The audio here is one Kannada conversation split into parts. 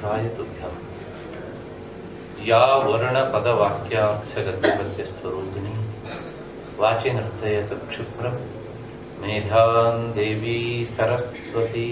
गणेशाय तुभ्यम् या वर्णपदवाक्यार्थगतिपद्यस्वरूपिणी वाचि नर्तयत क्षिप्रं मेधां देवी सरस्वती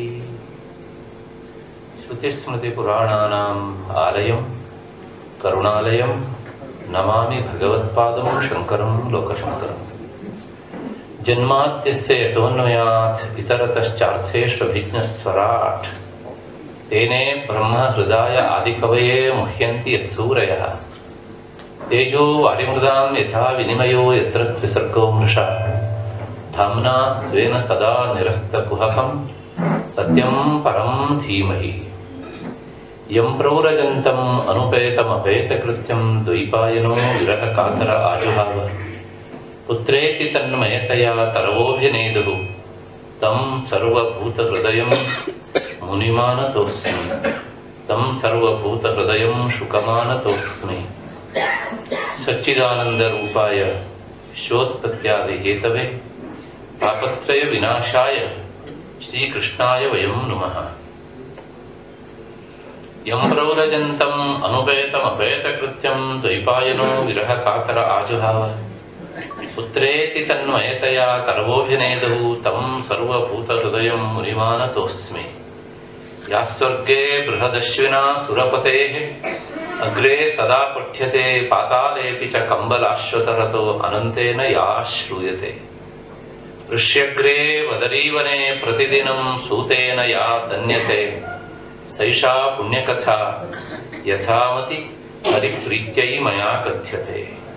श्रुतिस्मृतिपुराणानाम् आलयं करुणालयं नमामि भगवत्पादं शङ्करं लोकशङ्करम् जन्माद्यस्य यतोऽन्वयात् इतरतश्चार्थेष्वभिज्ञस्वराट् तेने ब्रह्महृदाय आदिकवये मुह्यन्ति यत्सूरयः तेजो वारिमृदां यथा विनिमयो यत्र त्रिसर्गो मृषा धाम्ना स्वेन सदा निरस्तकुहकं सत्यं परं धीमहि यं प्रौरजन्तम् अनुपेतमपेतकृत्यं द्वैपायनो विरहकातर आजुहाव पुत्रेति तन्मयतया तरवोऽभिनेदुः तं सर्वभूतहृदयं मुनिमानतोऽस्मि तं सर्वभूतहृदयं शुकमानतोऽस्मि सच्चिदानन्दरूपाय विश्वोत्पत्त्यादिहेतवे तापत्रयविनाशाय श्रीकृष्णाय वयं नुमः यं प्रौरजन्तम् अनुपेतमपेतकृत्यं द्वैपायनो विरहकातर आजुहाव पुत्रेति तन्मयतया सर्वोऽभिनेदुः तं सर्वभूतहृदयं मुनिमानतोऽस्मि या स्वर्गे बृहदश्विना सुरपतेः अग्रे सदा पठ्यते पातालेऽपि च कम्बलाश्वतरतो अनन्तेन या श्रूयते ऋष्यग्रे वदरीवने प्रतिदिनं सूतेन या दन्यते सैषा पुण्यकथा यथामति हरिप्रीत्यै मया कथ्यते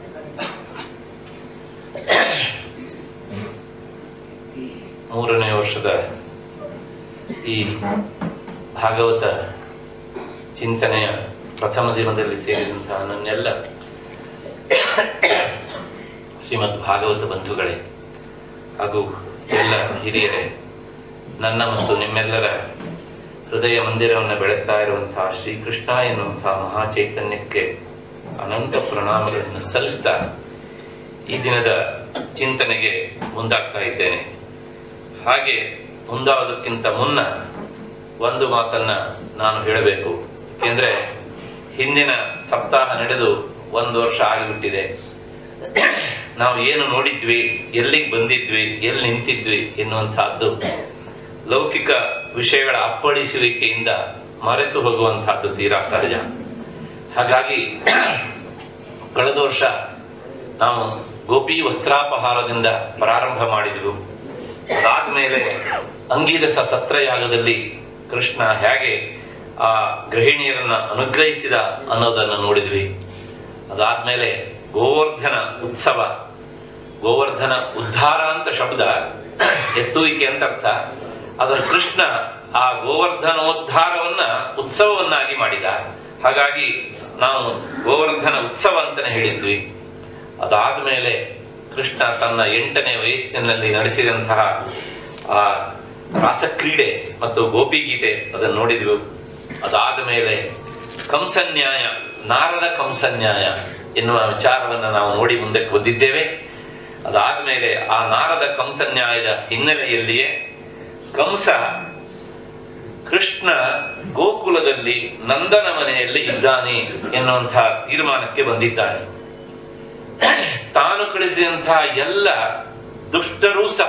ಮೂರನೇ ವರ್ಷದ ಈ ಭಾಗವತ ಚಿಂತನೆಯ ಪ್ರಥಮ ದಿನದಲ್ಲಿ ಸೇರಿದಂತಹ ನನ್ನೆಲ್ಲ ಶ್ರೀಮದ್ ಭಾಗವತ ಬಂಧುಗಳೇ ಹಾಗೂ ಎಲ್ಲ ಹಿರಿಯರೇ ನನ್ನ ಮತ್ತು ನಿಮ್ಮೆಲ್ಲರ ಹೃದಯ ಮಂದಿರವನ್ನು ಬೆಳಗ್ತಾ ಇರುವಂತಹ ಶ್ರೀಕೃಷ್ಣ ಎನ್ನುವಂತಹ ಮಹಾ ಚೈತನ್ಯಕ್ಕೆ ಅನಂತ ಪ್ರಣಾಮಗಳನ್ನು ಸಲ್ಲಿಸ್ತಾ ಈ ದಿನದ ಚಿಂತನೆಗೆ ಮುಂದಾಗ್ತಾ ಇದ್ದೇನೆ ಹಾಗೆ ಮುಂದಾಗೋದಕ್ಕಿಂತ ಮುನ್ನ ಒಂದು ಮಾತನ್ನ ನಾನು ಹೇಳಬೇಕು ಏಕೆಂದ್ರೆ ಹಿಂದಿನ ಸಪ್ತಾಹ ನಡೆದು ಒಂದು ವರ್ಷ ಆಗಿಬಿಟ್ಟಿದೆ ನಾವು ಏನು ನೋಡಿದ್ವಿ ಎಲ್ಲಿಗೆ ಬಂದಿದ್ವಿ ಎಲ್ಲಿ ನಿಂತಿದ್ವಿ ಎನ್ನುವಂತಹದ್ದು ಲೌಕಿಕ ವಿಷಯಗಳ ಅಪ್ಪಳಿಸುವಿಕೆಯಿಂದ ಮರೆತು ಹೋಗುವಂತಹದ್ದು ತೀರಾ ಸಹಜ ಹಾಗಾಗಿ ಕಳೆದ ವರ್ಷ ನಾವು ಗೋಪಿ ವಸ್ತ್ರಾಪಹಾರದಿಂದ ಪ್ರಾರಂಭ ಮಾಡಿದೆವು ಅದಾದ್ಮೇಲೆ ಅಂಗೀರಸ ಸತ್ರಯಾಗದಲ್ಲಿ ಕೃಷ್ಣ ಹೇಗೆ ಆ ಗೃಹಿಣಿಯರನ್ನ ಅನುಗ್ರಹಿಸಿದ ಅನ್ನೋದನ್ನು ನೋಡಿದ್ವಿ ಅದಾದ್ಮೇಲೆ ಗೋವರ್ಧನ ಉತ್ಸವ ಗೋವರ್ಧನ ಉದ್ಧಾರ ಅಂತ ಶಬ್ದ ಎತ್ತುವಿಕೆ ಅಂತ ಅರ್ಥ ಅದರ ಕೃಷ್ಣ ಆ ಗೋವರ್ಧನೋದ್ಧಾರವನ್ನ ಉತ್ಸವವನ್ನಾಗಿ ಮಾಡಿದ ಹಾಗಾಗಿ ನಾವು ಗೋವರ್ಧನ ಉತ್ಸವ ಅಂತಾನೆ ಹೇಳಿದ್ವಿ ಅದಾದ ಮೇಲೆ ಕೃಷ್ಣ ತನ್ನ ಎಂಟನೇ ವಯಸ್ಸಿನಲ್ಲಿ ನಡೆಸಿದಂತಹ ಆ ರಾಸಕ್ರೀಡೆ ಮತ್ತು ಗೋಪಿಗೀತೆ ಅದನ್ನು ನೋಡಿದ್ವಿ ಅದಾದ ಮೇಲೆ ಕಂಸನ್ಯಾಯ ನಾರದ ಕಂಸನ್ಯಾಯ ಎನ್ನುವ ವಿಚಾರವನ್ನು ನಾವು ನೋಡಿ ಮುಂದಕ್ಕೆ ಬಂದಿದ್ದೇವೆ ಅದಾದ್ಮೇಲೆ ಆ ನಾರದ ಕಂಸನ್ಯಾಯದ ಹಿನ್ನೆಲೆಯಲ್ಲಿಯೇ ಕಂಸ ಕೃಷ್ಣ ಗೋಕುಲದಲ್ಲಿ ನಂದನ ಮನೆಯಲ್ಲಿ ಇದ್ದಾನೆ ಎನ್ನುವಂತಹ ತೀರ್ಮಾನಕ್ಕೆ ಬಂದಿದ್ದಾನೆ ತಾನು ಕಳಿಸಿದಂತಹ ಎಲ್ಲ ದುಷ್ಟರೂ ಸಹ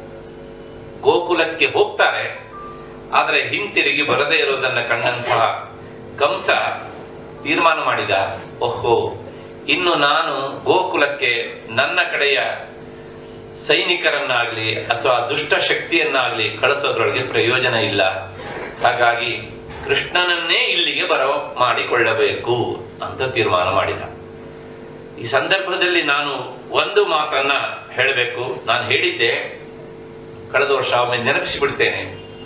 ಗೋಕುಲಕ್ಕೆ ಹೋಗ್ತಾರೆ ಆದರೆ ಹಿಂತಿರುಗಿ ಬರದೇ ಇರೋದನ್ನ ಕಂಡಂತಹ ಕಂಸ ತೀರ್ಮಾನ ಮಾಡಿದ ಓಹೋ ಇನ್ನು ನಾನು ಗೋಕುಲಕ್ಕೆ ನನ್ನ ಕಡೆಯ ಸೈನಿಕರನ್ನಾಗ್ಲಿ ಅಥವಾ ದುಷ್ಟ ಶಕ್ತಿಯನ್ನಾಗ್ಲಿ ಕಳಿಸೋದ್ರೊಳಗೆ ಪ್ರಯೋಜನ ಇಲ್ಲ ಹಾಗಾಗಿ ಕೃಷ್ಣನನ್ನೇ ಇಲ್ಲಿಗೆ ಬರ ಮಾಡಿಕೊಳ್ಳಬೇಕು ಅಂತ ತೀರ್ಮಾನ ಮಾಡಿದ ಈ ಸಂದರ್ಭದಲ್ಲಿ ನಾನು ಒಂದು ಮಾತನ್ನ ಹೇಳಬೇಕು ನಾನು ಹೇಳಿದ್ದೆ ಕಳೆದ ವರ್ಷ ಒಮ್ಮೆ ನೆನಪಿಸಿಬಿಡ್ತೇನೆ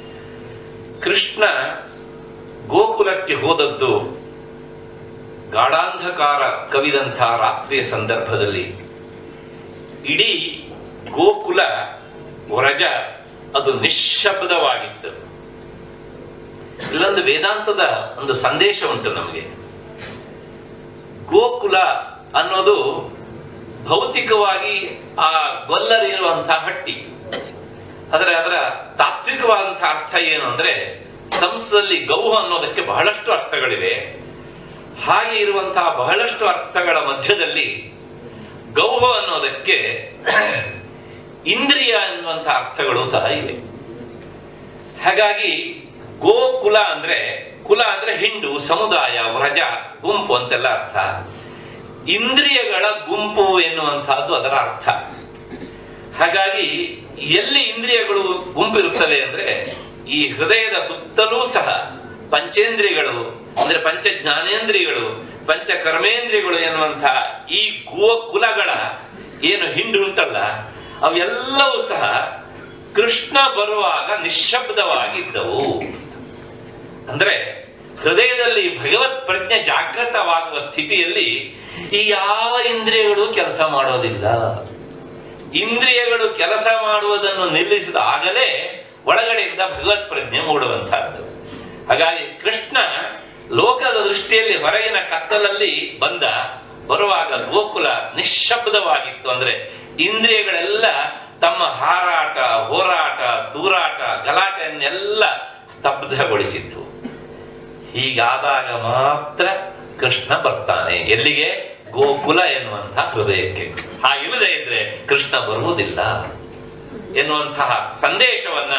ಕೃಷ್ಣ ಗೋಕುಲಕ್ಕೆ ಹೋದದ್ದು ಗಾಢಾಂಧಕಾರ ಕವಿದಂತಹ ರಾತ್ರಿಯ ಸಂದರ್ಭದಲ್ಲಿ ಇಡೀ ಗೋಕುಲ ವ್ರಜ ಅದು ನಿಶ್ಶಬ್ದವಾಗಿತ್ತು ಇಲ್ಲೊಂದು ವೇದಾಂತದ ಒಂದು ಸಂದೇಶ ಉಂಟು ನಮಗೆ ಗೋಕುಲ ಅನ್ನೋದು ಭೌತಿಕವಾಗಿ ಆ ಗೊಲ್ಲರಿರುವಂತಹ ಹಟ್ಟಿ ಆದರೆ ಅದರ ತಾತ್ವಿಕವಾದಂತಹ ಅರ್ಥ ಏನು ಅಂದ್ರೆ ಸಂಸ್ಕೃತದಲ್ಲಿ ಗೌಹ ಅನ್ನೋದಕ್ಕೆ ಬಹಳಷ್ಟು ಅರ್ಥಗಳಿವೆ ಹಾಗೆ ಇರುವಂತಹ ಬಹಳಷ್ಟು ಅರ್ಥಗಳ ಮಧ್ಯದಲ್ಲಿ ಗೌಹ ಅನ್ನೋದಕ್ಕೆ ಇಂದ್ರಿಯ ಎನ್ನುವಂತಹ ಅರ್ಥಗಳು ಸಹ ಇವೆ ಹಾಗಾಗಿ ಗೋಕುಲ ಅಂದ್ರೆ ಕುಲ ಅಂದ್ರೆ ಹಿಂಡು ಸಮುದಾಯ ವ್ರಜ ಗುಂಪು ಅಂತೆಲ್ಲ ಅರ್ಥ ಇಂದ್ರಿಯಗಳ ಗುಂಪು ಎನ್ನುವಂತಹದ್ದು ಅದರ ಅರ್ಥ ಹಾಗಾಗಿ ಎಲ್ಲಿ ಇಂದ್ರಿಯಗಳು ಗುಂಪಿರುತ್ತವೆ ಅಂದ್ರೆ ಈ ಹೃದಯದ ಸುತ್ತಲೂ ಸಹ ಪಂಚೇಂದ್ರಿಯಗಳು ಅಂದ್ರೆ ಪಂಚ ಜ್ಞಾನೇಂದ್ರಿಯಗಳು ಪಂಚ ಕರ್ಮೇಂದ್ರಿಯಗಳು ಎನ್ನುವಂತಹ ಈ ಗೋ ಕುಲಗಳ ಏನು ಹಿಂಡು ಉಂಟಲ್ಲ ಅವೆಲ್ಲವೂ ಸಹ ಕೃಷ್ಣ ಬರುವಾಗ ನಿಶ್ಶಬ್ದವಾಗಿದ್ದವು ಅಂದ್ರೆ ಹೃದಯದಲ್ಲಿ ಭಗವತ್ ಪ್ರಜ್ಞೆ ಜಾಗೃತವಾಗುವ ಸ್ಥಿತಿಯಲ್ಲಿ ಈ ಯಾವ ಇಂದ್ರಿಯಗಳು ಕೆಲಸ ಮಾಡೋದಿಲ್ಲ ಇಂದ್ರಿಯಗಳು ಕೆಲಸ ಮಾಡುವುದನ್ನು ನಿಲ್ಲಿಸಿದ ಆಗಲೇ ಒಳಗಡೆಯಿಂದ ಭಗವತ್ ಪ್ರಜ್ಞೆ ಮೂಡುವಂತಹದ್ದು ಹಾಗಾಗಿ ಕೃಷ್ಣ ಲೋಕದ ದೃಷ್ಟಿಯಲ್ಲಿ ಹೊರಗಿನ ಕತ್ತಲಲ್ಲಿ ಬಂದ ಬರುವಾಗ ಗೋಕುಲ ನಿಶ್ಶಬ್ದವಾಗಿತ್ತು ಅಂದ್ರೆ ಇಂದ್ರಿಯಗಳೆಲ್ಲ ತಮ್ಮ ಹಾರಾಟ ಹೋರಾಟ ತೂರಾಟ ಗಲಾಟೆಯನ್ನೆಲ್ಲ ಸ್ತಬ್ಧಗೊಳಿಸಿತ್ತು ಹೀಗಾದಾಗ ಮಾತ್ರ ಕೃಷ್ಣ ಬರ್ತಾನೆ ಎಲ್ಲಿಗೆ ಗೋಕುಲ ಎನ್ನುವಂತಹ ಹೃದಯಕ್ಕೆ ಹಾಗಿಲ್ಲದೆ ಇದ್ರೆ ಕೃಷ್ಣ ಬರುವುದಿಲ್ಲ ಎನ್ನುವಂತಹ ಸಂದೇಶವನ್ನ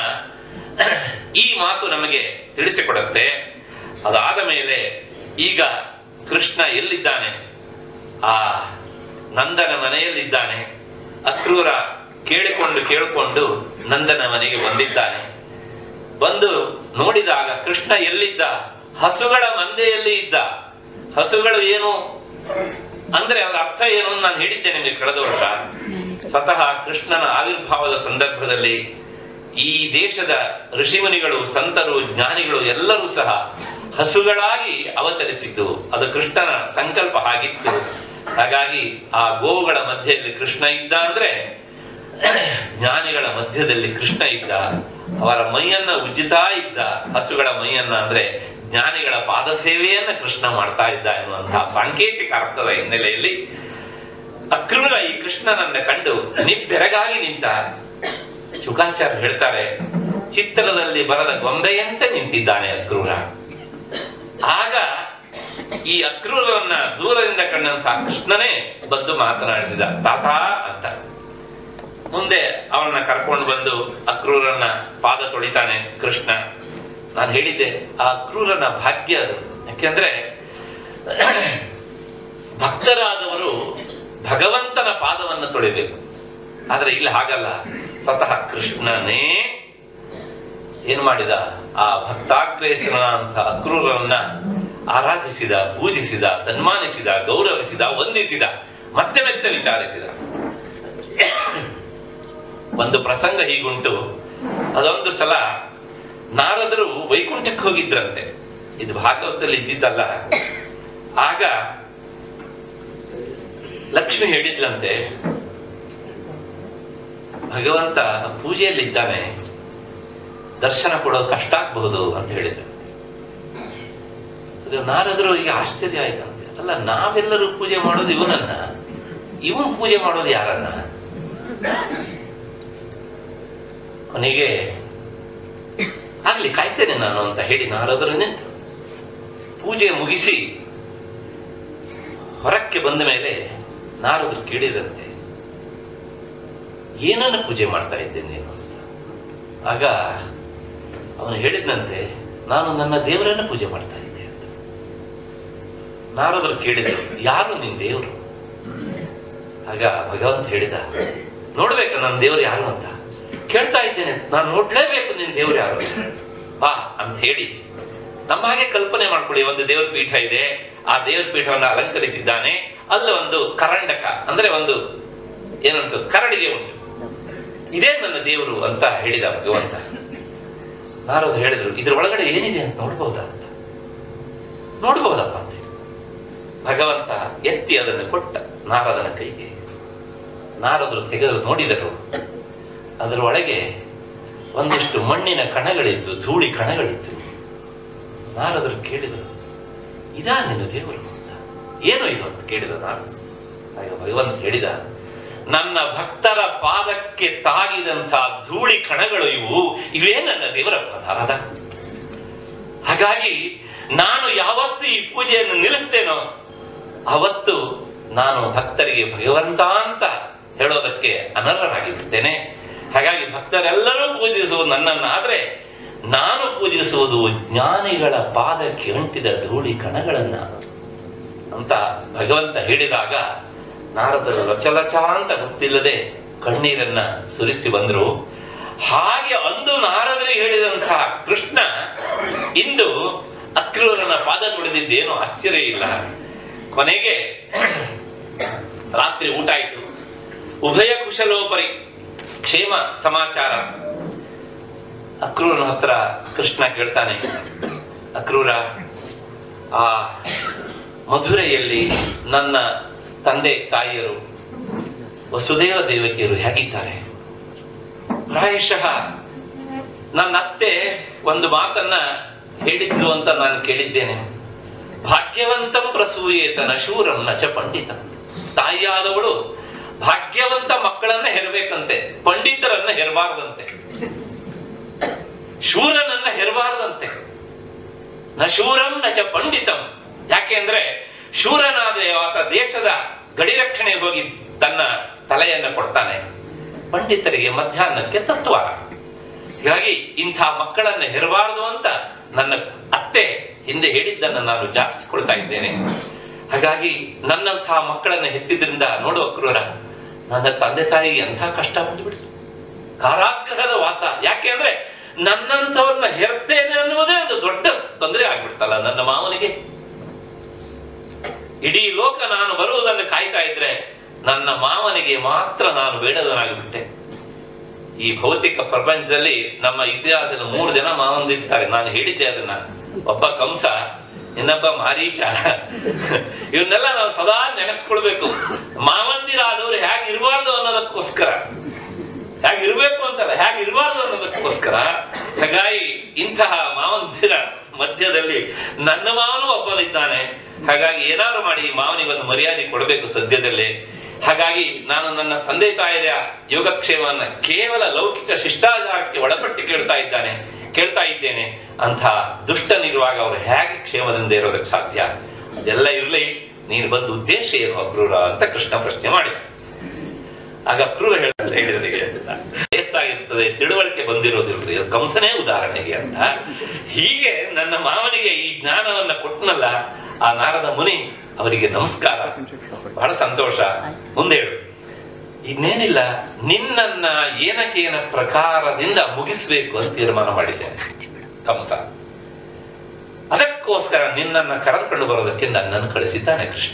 ಈ ಮಾತು ನಮಗೆ ತಿಳಿಸಿಕೊಡುತ್ತೆ ಅದಾದ ಮೇಲೆ ಈಗ ಕೃಷ್ಣ ಎಲ್ಲಿದ್ದಾನೆ ಆ ನಂದನ ಮನೆಯಲ್ಲಿದ್ದಾನೆ ಅಕ್ರೂರ ಕೇಳಿಕೊಂಡು ಕೇಳಿಕೊಂಡು ನಂದನ ಮನೆಗೆ ಬಂದಿದ್ದಾನೆ ಬಂದು ನೋಡಿದಾಗ ಕೃಷ್ಣ ಎಲ್ಲಿದ್ದ ಹಸುಗಳ ಮಂದೆಯಲ್ಲಿ ಇದ್ದ ಹಸುಗಳು ಏನು ಅಂದ್ರೆ ಅದರ ಅರ್ಥ ಏನು ಅಂತ ನಾನು ಹೇಳಿದ್ದೆ ನಿಮಗೆ ಕಳೆದ ವರ್ಷ ಸ್ವತಃ ಕೃಷ್ಣನ ಆವಿರ್ಭಾವದ ಸಂದರ್ಭದಲ್ಲಿ ಈ ದೇಶದ ಋಷಿಮುನಿಗಳು ಸಂತರು ಜ್ಞಾನಿಗಳು ಎಲ್ಲರೂ ಸಹ ಹಸುಗಳಾಗಿ ಅವತರಿಸಿದ್ದು ಅದು ಕೃಷ್ಣನ ಸಂಕಲ್ಪ ಆಗಿತ್ತು ಹಾಗಾಗಿ ಆ ಗೋವುಗಳ ಮಧ್ಯದಲ್ಲಿ ಕೃಷ್ಣ ಇದ್ದ ಅಂದ್ರೆ ಜ್ಞಾನಿಗಳ ಮಧ್ಯದಲ್ಲಿ ಕೃಷ್ಣ ಇದ್ದ ಅವರ ಮೈಯನ್ನ ಉಜ್ಜಿತಾ ಇದ್ದ ಹಸುಗಳ ಮೈಯನ್ನ ಅಂದ್ರೆ ಜ್ಞಾನಿಗಳ ಪಾದ ಸೇವೆಯನ್ನ ಕೃಷ್ಣ ಮಾಡ್ತಾ ಇದ್ದ ಎನ್ನುವಂತಹ ಸಾಂಕೇತಿಕ ಅರ್ಥದ ಹಿನ್ನೆಲೆಯಲ್ಲಿ ಅಕ್ರೂರ ಈ ಕೃಷ್ಣನನ್ನ ಕಂಡು ನಿಬ್ಬೆರಗಾಗಿ ನಿಂತ ಶುಕಾಚಾರ್ಯ ಹೇಳ್ತಾರೆ ಚಿತ್ರದಲ್ಲಿ ಬರದ ಗೊಂಬೆಯಂತೆ ನಿಂತಿದ್ದಾನೆ ಅಕ್ರೂರ ಆಗ ಈ ಅಕ್ರೂರನ್ನ ದೂರದಿಂದ ಕಂಡಂತಹ ಕೃಷ್ಣನೇ ಬಂದು ಮಾತನಾಡಿಸಿದ ತಾತ ಅಂತ ಮುಂದೆ ಅವನನ್ನ ಕರ್ಕೊಂಡು ಬಂದು ಅಕ್ರೂರನ್ನ ಪಾದ ತೊಳಿತಾನೆ ಕೃಷ್ಣ ನಾನು ಹೇಳಿದ್ದೆ ಆ ಅಕ್ರೂರನ ಭಾಗ್ಯ ಅದು ಯಾಕೆಂದ್ರೆ ಭಕ್ತರಾದವರು ಭಗವಂತನ ಪಾದವನ್ನು ತೊಳಿಬೇಕು ಆದ್ರೆ ಇಲ್ಲಿ ಹಾಗಲ್ಲ ಸ್ವತಃ ಕೃಷ್ಣನೇ ಏನ್ ಮಾಡಿದ ಆ ಭಕ್ತಾಗ್ರೇಸನ ಅಂತ ಅಕ್ರೂರನ್ನ ಆರಾಧಿಸಿದ ಪೂಜಿಸಿದ ಸನ್ಮಾನಿಸಿದ ಗೌರವಿಸಿದ ವಂದಿಸಿದ ಮತ್ತೆ ಮತ್ತೆ ವಿಚಾರಿಸಿದ ಒಂದು ಪ್ರಸಂಗ ಹೀಗುಂಟು ಅದೊಂದು ಸಲ ನಾರದರು ವೈಕುಂಠಕ್ಕೆ ಹೋಗಿದ್ರಂತೆ ಇದು ಭಾಗವತದಲ್ಲಿ ಇದ್ದಿದ್ದಲ್ಲ ಆಗ ಲಕ್ಷ್ಮಿ ಹೇಳಿದ್ಲಂತೆ ಭಗವಂತ ಪೂಜೆಯಲ್ಲಿದ್ದಾನೆ ದರ್ಶನ ಕೊಡೋದು ಕಷ್ಟ ಆಗಬಹುದು ಅಂತ ಹೇಳಿದ್ರು ಅದು ನಾರದರು ಈಗ ಆಶ್ಚರ್ಯ ಆಯ್ತಂತೆ ಅಲ್ಲ ನಾವೆಲ್ಲರೂ ಪೂಜೆ ಮಾಡೋದು ಇವನನ್ನ ಇವನ್ ಪೂಜೆ ಮಾಡೋದು ಯಾರನ್ನ ಕೊನೆಗೆ ಆಗ್ಲಿ ಕಾಯ್ತೇನೆ ನಾನು ಅಂತ ಹೇಳಿ ನಾರದರು ನಿಂತು ಪೂಜೆ ಮುಗಿಸಿ ಹೊರಕ್ಕೆ ಬಂದ ಮೇಲೆ ನಾರದರು ಕೇಳಿದಂತೆ ಏನನ್ನ ಪೂಜೆ ಮಾಡ್ತಾ ಇದ್ದೇನೆ ನೀನು ಅಂತ ಆಗ ಅವನು ಹೇಳಿದಂತೆ ನಾನು ನನ್ನ ದೇವರನ್ನ ಪೂಜೆ ಮಾಡ್ತಾ ಇದ್ದೆ ಅಂತ ನಾರದರು ಕೇಳಿದರು ಯಾರು ನಿನ್ ದೇವರು ಆಗ ಭಗವಂತ ಹೇಳಿದ ನೋಡ್ಬೇಕು ನನ್ನ ದೇವರು ಯಾರು ಅಂತ ಕೇಳ್ತಾ ಇದ್ದೇನೆ ನಾನು ನೋಡ್ಲೇಬೇಕು ನಿನ್ ದೇವ್ರು ಯಾರು ಬಾ ಅಂತ ಹೇಳಿ ನಮ್ಮ ಹಾಗೆ ಕಲ್ಪನೆ ಮಾಡ್ಕೊಳ್ಳಿ ಒಂದು ದೇವ್ರ ಪೀಠ ಇದೆ ಆ ದೇವ್ರ ಪೀಠವನ್ನು ಅಲಂಕರಿಸಿದ್ದಾನೆ ಅಲ್ಲಿ ಒಂದು ಕರಂಡಕ ಅಂದ್ರೆ ಒಂದು ಏನುಂಟು ಕರಡಿಗೆ ಉಂಟು ಇದೇ ನನ್ನ ದೇವರು ಅಂತ ಹೇಳಿದ ಭಗವಂತ ನಾರದು ಹೇಳಿದ್ರು ಇದ್ರ ಒಳಗಡೆ ಏನಿದೆ ಅಂತ ನೋಡ್ಬಹುದಾ ಅಂತ ನೋಡ್ಬಹುದಪ್ಪ ಅಂತ ಭಗವಂತ ಎತ್ತಿ ಅದನ್ನು ಕೊಟ್ಟ ನಾರದನ ಕೈಗೆ ನಾರದರು ತೆಗೆದು ನೋಡಿದರು ಅದರ ಒಳಗೆ ಒಂದಿಷ್ಟು ಮಣ್ಣಿನ ಕಣಗಳಿದ್ದು ಧೂಳಿ ಕಣಗಳಿದ್ದು ನಾರದರು ಕೇಳಿದರು ಇದಾ ನಿನ್ನ ದೇವರು ಅಂತ ಏನು ಇದು ಅಂತ ಕೇಳಿದ ನಾನು ಆಗ ಭಗವಂತ ಹೇಳಿದ ನನ್ನ ಭಕ್ತರ ಪಾದಕ್ಕೆ ತಾಗಿದಂತಹ ಧೂಳಿ ಕಣಗಳು ಇವು ಇವೇ ನನ್ನ ದೇವರ ಪದಾರ್ಥ ಹಾಗಾಗಿ ನಾನು ಯಾವತ್ತು ಈ ಪೂಜೆಯನ್ನು ನಿಲ್ಲಿಸ್ತೇನೋ ಅವತ್ತು ನಾನು ಭಕ್ತರಿಗೆ ಭಗವಂತ ಅಂತ ಹೇಳೋದಕ್ಕೆ ಅನರ್ಹರಾಗಿ ಬಿಡ್ತೇನೆ ಹಾಗಾಗಿ ಭಕ್ತರೆಲ್ಲರೂ ಪೂಜಿಸುವುದು ನನ್ನನ್ನಾದ್ರೆ ನಾನು ಪೂಜಿಸುವುದು ಜ್ಞಾನಿಗಳ ಪಾದಕ್ಕೆ ಅಂಟಿದ ಧೂಳಿ ಕಣಗಳನ್ನ ಅಂತ ಭಗವಂತ ಹೇಳಿದಾಗ ನಾರದರು ಲಚಲಚ ಅಂತ ಗೊತ್ತಿಲ್ಲದೆ ಕಣ್ಣೀರನ್ನ ಸುರಿಸಿ ಬಂದ್ರು ಹಾಗೆ ಅಂದು ನಾರದರಿಗೆ ಹೇಳಿದಂತಹ ಕೃಷ್ಣ ಇಂದು ಅಕ್ರೂರನ ಪಾದ ತುಳಿದಿದ್ದೇನು ಆಶ್ಚರ್ಯ ಇಲ್ಲ ಕೊನೆಗೆ ರಾತ್ರಿ ಊಟ ಆಯಿತು ಉಭಯ ಕುಶಲೋಪರಿ ಕ್ಷೇಮ ಸಮಾಚಾರ ಅಕ್ರೂರನ ಹತ್ರ ಕೃಷ್ಣ ಕೇಳ್ತಾನೆ ಅಕ್ರೂರ ಆ ಮಧುರೆಯಲ್ಲಿ ನನ್ನ ತಂದೆ ತಾಯಿಯರು ವಸುದೇವ ದೇವಕಿಯರು ಹೇಗಿದ್ದಾರೆ ಪ್ರಾಯಶಃ ನನ್ನ ಅತ್ತೆ ಒಂದು ಮಾತನ್ನ ಹೇಳಿದ್ರು ಅಂತ ನಾನು ಕೇಳಿದ್ದೇನೆ ಭಾಗ್ಯವಂತಂ ಪ್ರಸೂಯೇತ ನಶೂರಂ ನಚ ಪಂಡಿತ ತಾಯಿಯಾದವಳು ಭಾಗ್ಯವಂತ ಮಕ್ಕಳನ್ನ ಹೆರಬೇಕಂತೆ ಪಂಡಿತರನ್ನ ಹೆರಬಾರ್ದಂತೆ ಶೂರನನ್ನ ಹೆರಬಾರ್ದಂತೆ ನ ಶೂರಂ ನ ಚ ಪಂಡಿತಂ ಯಾಕೆಂದ್ರೆ ಶೂರನಾದ ಆತ ದೇಶದ ಗಡಿ ರಕ್ಷಣೆ ಹೋಗಿ ತನ್ನ ತಲೆಯನ್ನ ಕೊಡ್ತಾನೆ ಪಂಡಿತರಿಗೆ ಮಧ್ಯಾಹ್ನಕ್ಕೆ ತತ್ವಾರ ಹೀಗಾಗಿ ಇಂಥ ಮಕ್ಕಳನ್ನ ಹೆರಬಾರದು ಅಂತ ನನ್ನ ಅತ್ತೆ ಹಿಂದೆ ಹೇಳಿದ್ದನ್ನು ನಾನು ಜಾಪಿಸಿಕೊಳ್ತಾ ಇದ್ದೇನೆ ಹಾಗಾಗಿ ನನ್ನಂತಹ ಮಕ್ಕಳನ್ನ ಹೆತ್ತಿದ್ರಿಂದ ನೋಡುವ ಕ್ರೂರ ನನ್ನ ತಂದೆ ತಾಯಿಗೆ ಎಂಥ ಕಷ್ಟ ಬಂದ್ಬಿಡ್ತು ಕಾರಾಗೃಹದ ವಾಸ ಯಾಕೆ ಅಂದ್ರೆ ನನ್ನಂಥವ್ರನ್ನ ಹೆರ್ತೇನೆ ಅನ್ನುವುದೇ ಒಂದು ದೊಡ್ಡ ತೊಂದರೆ ಆಗ್ಬಿಡ್ತಲ್ಲ ನನ್ನ ಮಾವನಿಗೆ ಇಡೀ ಲೋಕ ನಾನು ಬರುವುದನ್ನು ಕಾಯ್ತಾ ಇದ್ರೆ ನನ್ನ ಮಾವನಿಗೆ ಮಾತ್ರ ನಾನು ಬೇಡದನಾಗಿಬಿಟ್ಟೆ ಈ ಭೌತಿಕ ಪ್ರಪಂಚದಲ್ಲಿ ನಮ್ಮ ಇತಿಹಾಸದಲ್ಲಿ ಮೂರು ಜನ ಮಾವಂದಿರ್ತಾರೆ ನಾನು ಹೇಳಿದ್ದೆ ಅದನ್ನ ಒಬ್ಬ ಕಂಸ ಇನ್ನೊಬ್ಬ ಮಾರೀಚ ಇವನ್ನೆಲ್ಲ ನಾವು ಸದಾ ನೆನೆಸ್ಕೊಳ್ಬೇಕು ಮಾವಂದಿರಾದವರು ಹೇಗೆ ಇರಬಾರ್ದು ಅನ್ನೋದಕ್ಕೋಸ್ಕರ ಹೇಗೆ ಇರಬೇಕು ಅಂತಲ್ಲ ಹೇಗೆ ಇರಬಾರ್ದು ಅನ್ನೋದಕ್ಕೋಸ್ಕರ ಹಾಗಾಗಿ ಇಂತಹ ಮಾವಂದಿರ ಮಧ್ಯದಲ್ಲಿ ನನ್ನ ಮಾವನು ಒಬ್ಬನಿದ್ದಾನೆ ಹಾಗಾಗಿ ಏನಾದ್ರು ಮಾಡಿ ಈ ಮಾವನಿಗೆ ಒಂದು ಮರ್ಯಾದೆ ಕೊಡಬೇಕು ಸದ್ಯದಲ್ಲೇ ಹಾಗಾಗಿ ನಾನು ನನ್ನ ತಂದೆ ತಾಯಿಯ ಯೋಗಕ್ಷೇಮವನ್ನ ಕೇವಲ ಲೌಕಿಕ ಶಿಷ್ಟಾಚಾರಕ್ಕೆ ಒಳಪಟ್ಟು ಕೇಳ್ತಾ ಇದ್ದಾನೆ ಕೇಳ್ತಾ ಇದ್ದೇನೆ ಅಂತ ದುಷ್ಟನಿರುವಾಗ ಅವರು ಹೇಗೆ ಕ್ಷೇಮದಿಂದ ಇರೋದಕ್ಕೆ ಸಾಧ್ಯ ಅದೆಲ್ಲ ಇರಲಿ ನೀನು ಬಂದ ಉದ್ದೇಶ ಏನು ಅಕ್ರೂರ ಅಂತ ಕೃಷ್ಣ ಪ್ರಶ್ನೆ ಮಾಡಿದ ಆಗ ಅಕ್ರೂರ ಹೇಳಿದ್ರೆ ಹೇಳಿದ್ರೆ ವಯಸ್ಸಾಗಿರ್ತದೆ ತಿಳುವಳಿಕೆ ಬಂದಿರೋದಿಲ್ರಿ ಅದು ಕಂಸನೇ ಉದಾಹರಣೆಗೆ ಅಂತ ಹೀಗೆ ನನ್ನ ಮಾವನಿಗೆ ಈ ಜ್ಞಾನವನ್ನ ಕೊಟ್ಟನಲ್ಲ ಆ ನಾರದ ಮುನಿ ಅವರಿಗೆ ನಮಸ್ಕಾರ ಬಹಳ ಸಂತೋಷ ಮುಂದೆ ಹೇಳು ಇನ್ನೇನಿಲ್ಲ ನಿನ್ನನ್ನ ಏನಕೇನ ಪ್ರಕಾರದಿಂದ ಮುಗಿಸ್ಬೇಕು ಅಂತ ತೀರ್ಮಾನ ಮಾಡಿದ್ದೇನೆ ಕಂಸ ಅದಕ್ಕೋಸ್ಕರ ನಿನ್ನನ್ನ ಕರೆದುಕೊಂಡು ಬರೋದಕ್ಕೆ ನನ್ನನ್ನು ಕಳಿಸಿದ್ದಾನೆ ಕೃಷ್ಣ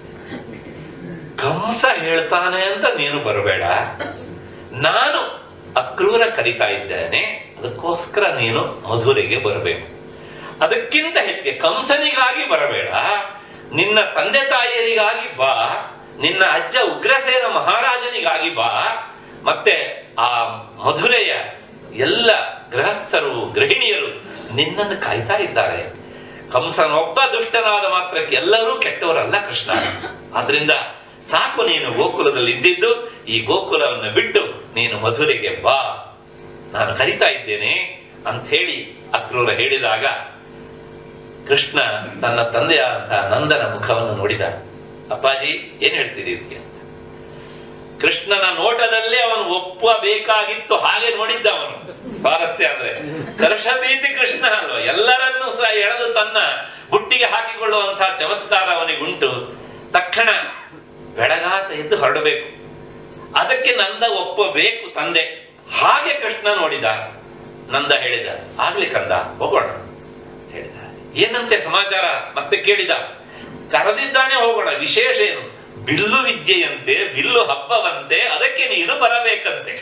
ಕಂಸ ಹೇಳ್ತಾನೆ ಅಂತ ನೀನು ಬರಬೇಡ ನಾನು ಅಕ್ರೂರ ಕರಿತಾ ಇದ್ದೇನೆ ಅದಕ್ಕೋಸ್ಕರ ನೀನು ಮಧುರೆಗೆ ಬರಬೇಕು ಅದಕ್ಕಿಂತ ಹೆಚ್ಚಿಗೆ ಕಂಸನಿಗಾಗಿ ಬರಬೇಡ ನಿನ್ನ ತಂದೆ ತಾಯಿಯರಿಗಾಗಿ ಬಾ ನಿನ್ನ ಅಜ್ಜ ಉಗ್ರಸೇನ ಮಹಾರಾಜನಿಗಾಗಿ ಬಾ ಮತ್ತೆ ಆ ಮಧುರೆಯ ಎಲ್ಲ ಗೃಹಸ್ಥರು ಗೃಹಿಣಿಯರು ನಿನ್ನನ್ನು ಕಾಯ್ತಾ ಇದ್ದಾರೆ ಕಂಸನೊಬ್ಬ ದುಷ್ಟನಾದ ಮಾತ್ರಕ್ಕೆ ಎಲ್ಲರೂ ಕೆಟ್ಟವರಲ್ಲ ಕೃಷ್ಣ ಆದ್ರಿಂದ ಸಾಕು ನೀನು ಗೋಕುಲದಲ್ಲಿ ಇದ್ದಿದ್ದು ಈ ಗೋಕುಲವನ್ನು ಬಿಟ್ಟು ನೀನು ಮಧುರೆಗೆ ಬಾ ನಾನು ಕರಿತಾ ಇದ್ದೇನೆ ಅಂತ ಹೇಳಿ ಅಕ್ರೂರ ಹೇಳಿದಾಗ ಕೃಷ್ಣ ತನ್ನ ತಂದೆಯಾದಂತಹ ನಂದನ ಮುಖವನ್ನು ನೋಡಿದ ಅಪ್ಪಾಜಿ ಏನ್ ಹೇಳ್ತೀರಿ ಇದಕ್ಕೆ ಅಂತ ಕೃಷ್ಣನ ನೋಟದಲ್ಲೇ ಅವನು ಒಪ್ಪಬೇಕಾಗಿತ್ತು ಹಾಗೆ ನೋಡಿದ್ದ ಅವನು ಸ್ವಾರಸ್ಯ ಅಂದ್ರೆ ಕರ್ಷತೀತಿ ಕೃಷ್ಣ ಅಲ್ವಾ ಎಲ್ಲರನ್ನೂ ಸಹ ಎಳೆದು ತನ್ನ ಬುಟ್ಟಿಗೆ ಹಾಕಿಕೊಳ್ಳುವಂತಹ ಚಮತ್ಕಾರ ಅವನಿಗುಂಟು ತಕ್ಷಣ ಬೆಳಗಾತ ಎದ್ದು ಹೊರಡಬೇಕು ಅದಕ್ಕೆ ನಂದ ಒಪ್ಪಬೇಕು ತಂದೆ ಹಾಗೆ ಕೃಷ್ಣ ನೋಡಿದ ನಂದ ಹೇಳಿದ ಆಗ್ಲಿ ಕಂದ ಹೋಗೋಣ ಅಂತ ಹೇಳಿದ ಏನಂತೆ ಸಮಾಚಾರ ಮತ್ತೆ ಕೇಳಿದ ಕರೆದಿದ್ದಾನೆ ಹೋಗೋಣ ವಿಶೇಷ ಏನು ಬಿಲ್ಲು ವಿದ್ಯೆಯಂತೆ ಬಿಲ್ಲು ಹಬ್ಬವಂತೆ ಅದಕ್ಕೆ ನೀನು ಬರಬೇಕಂತೆ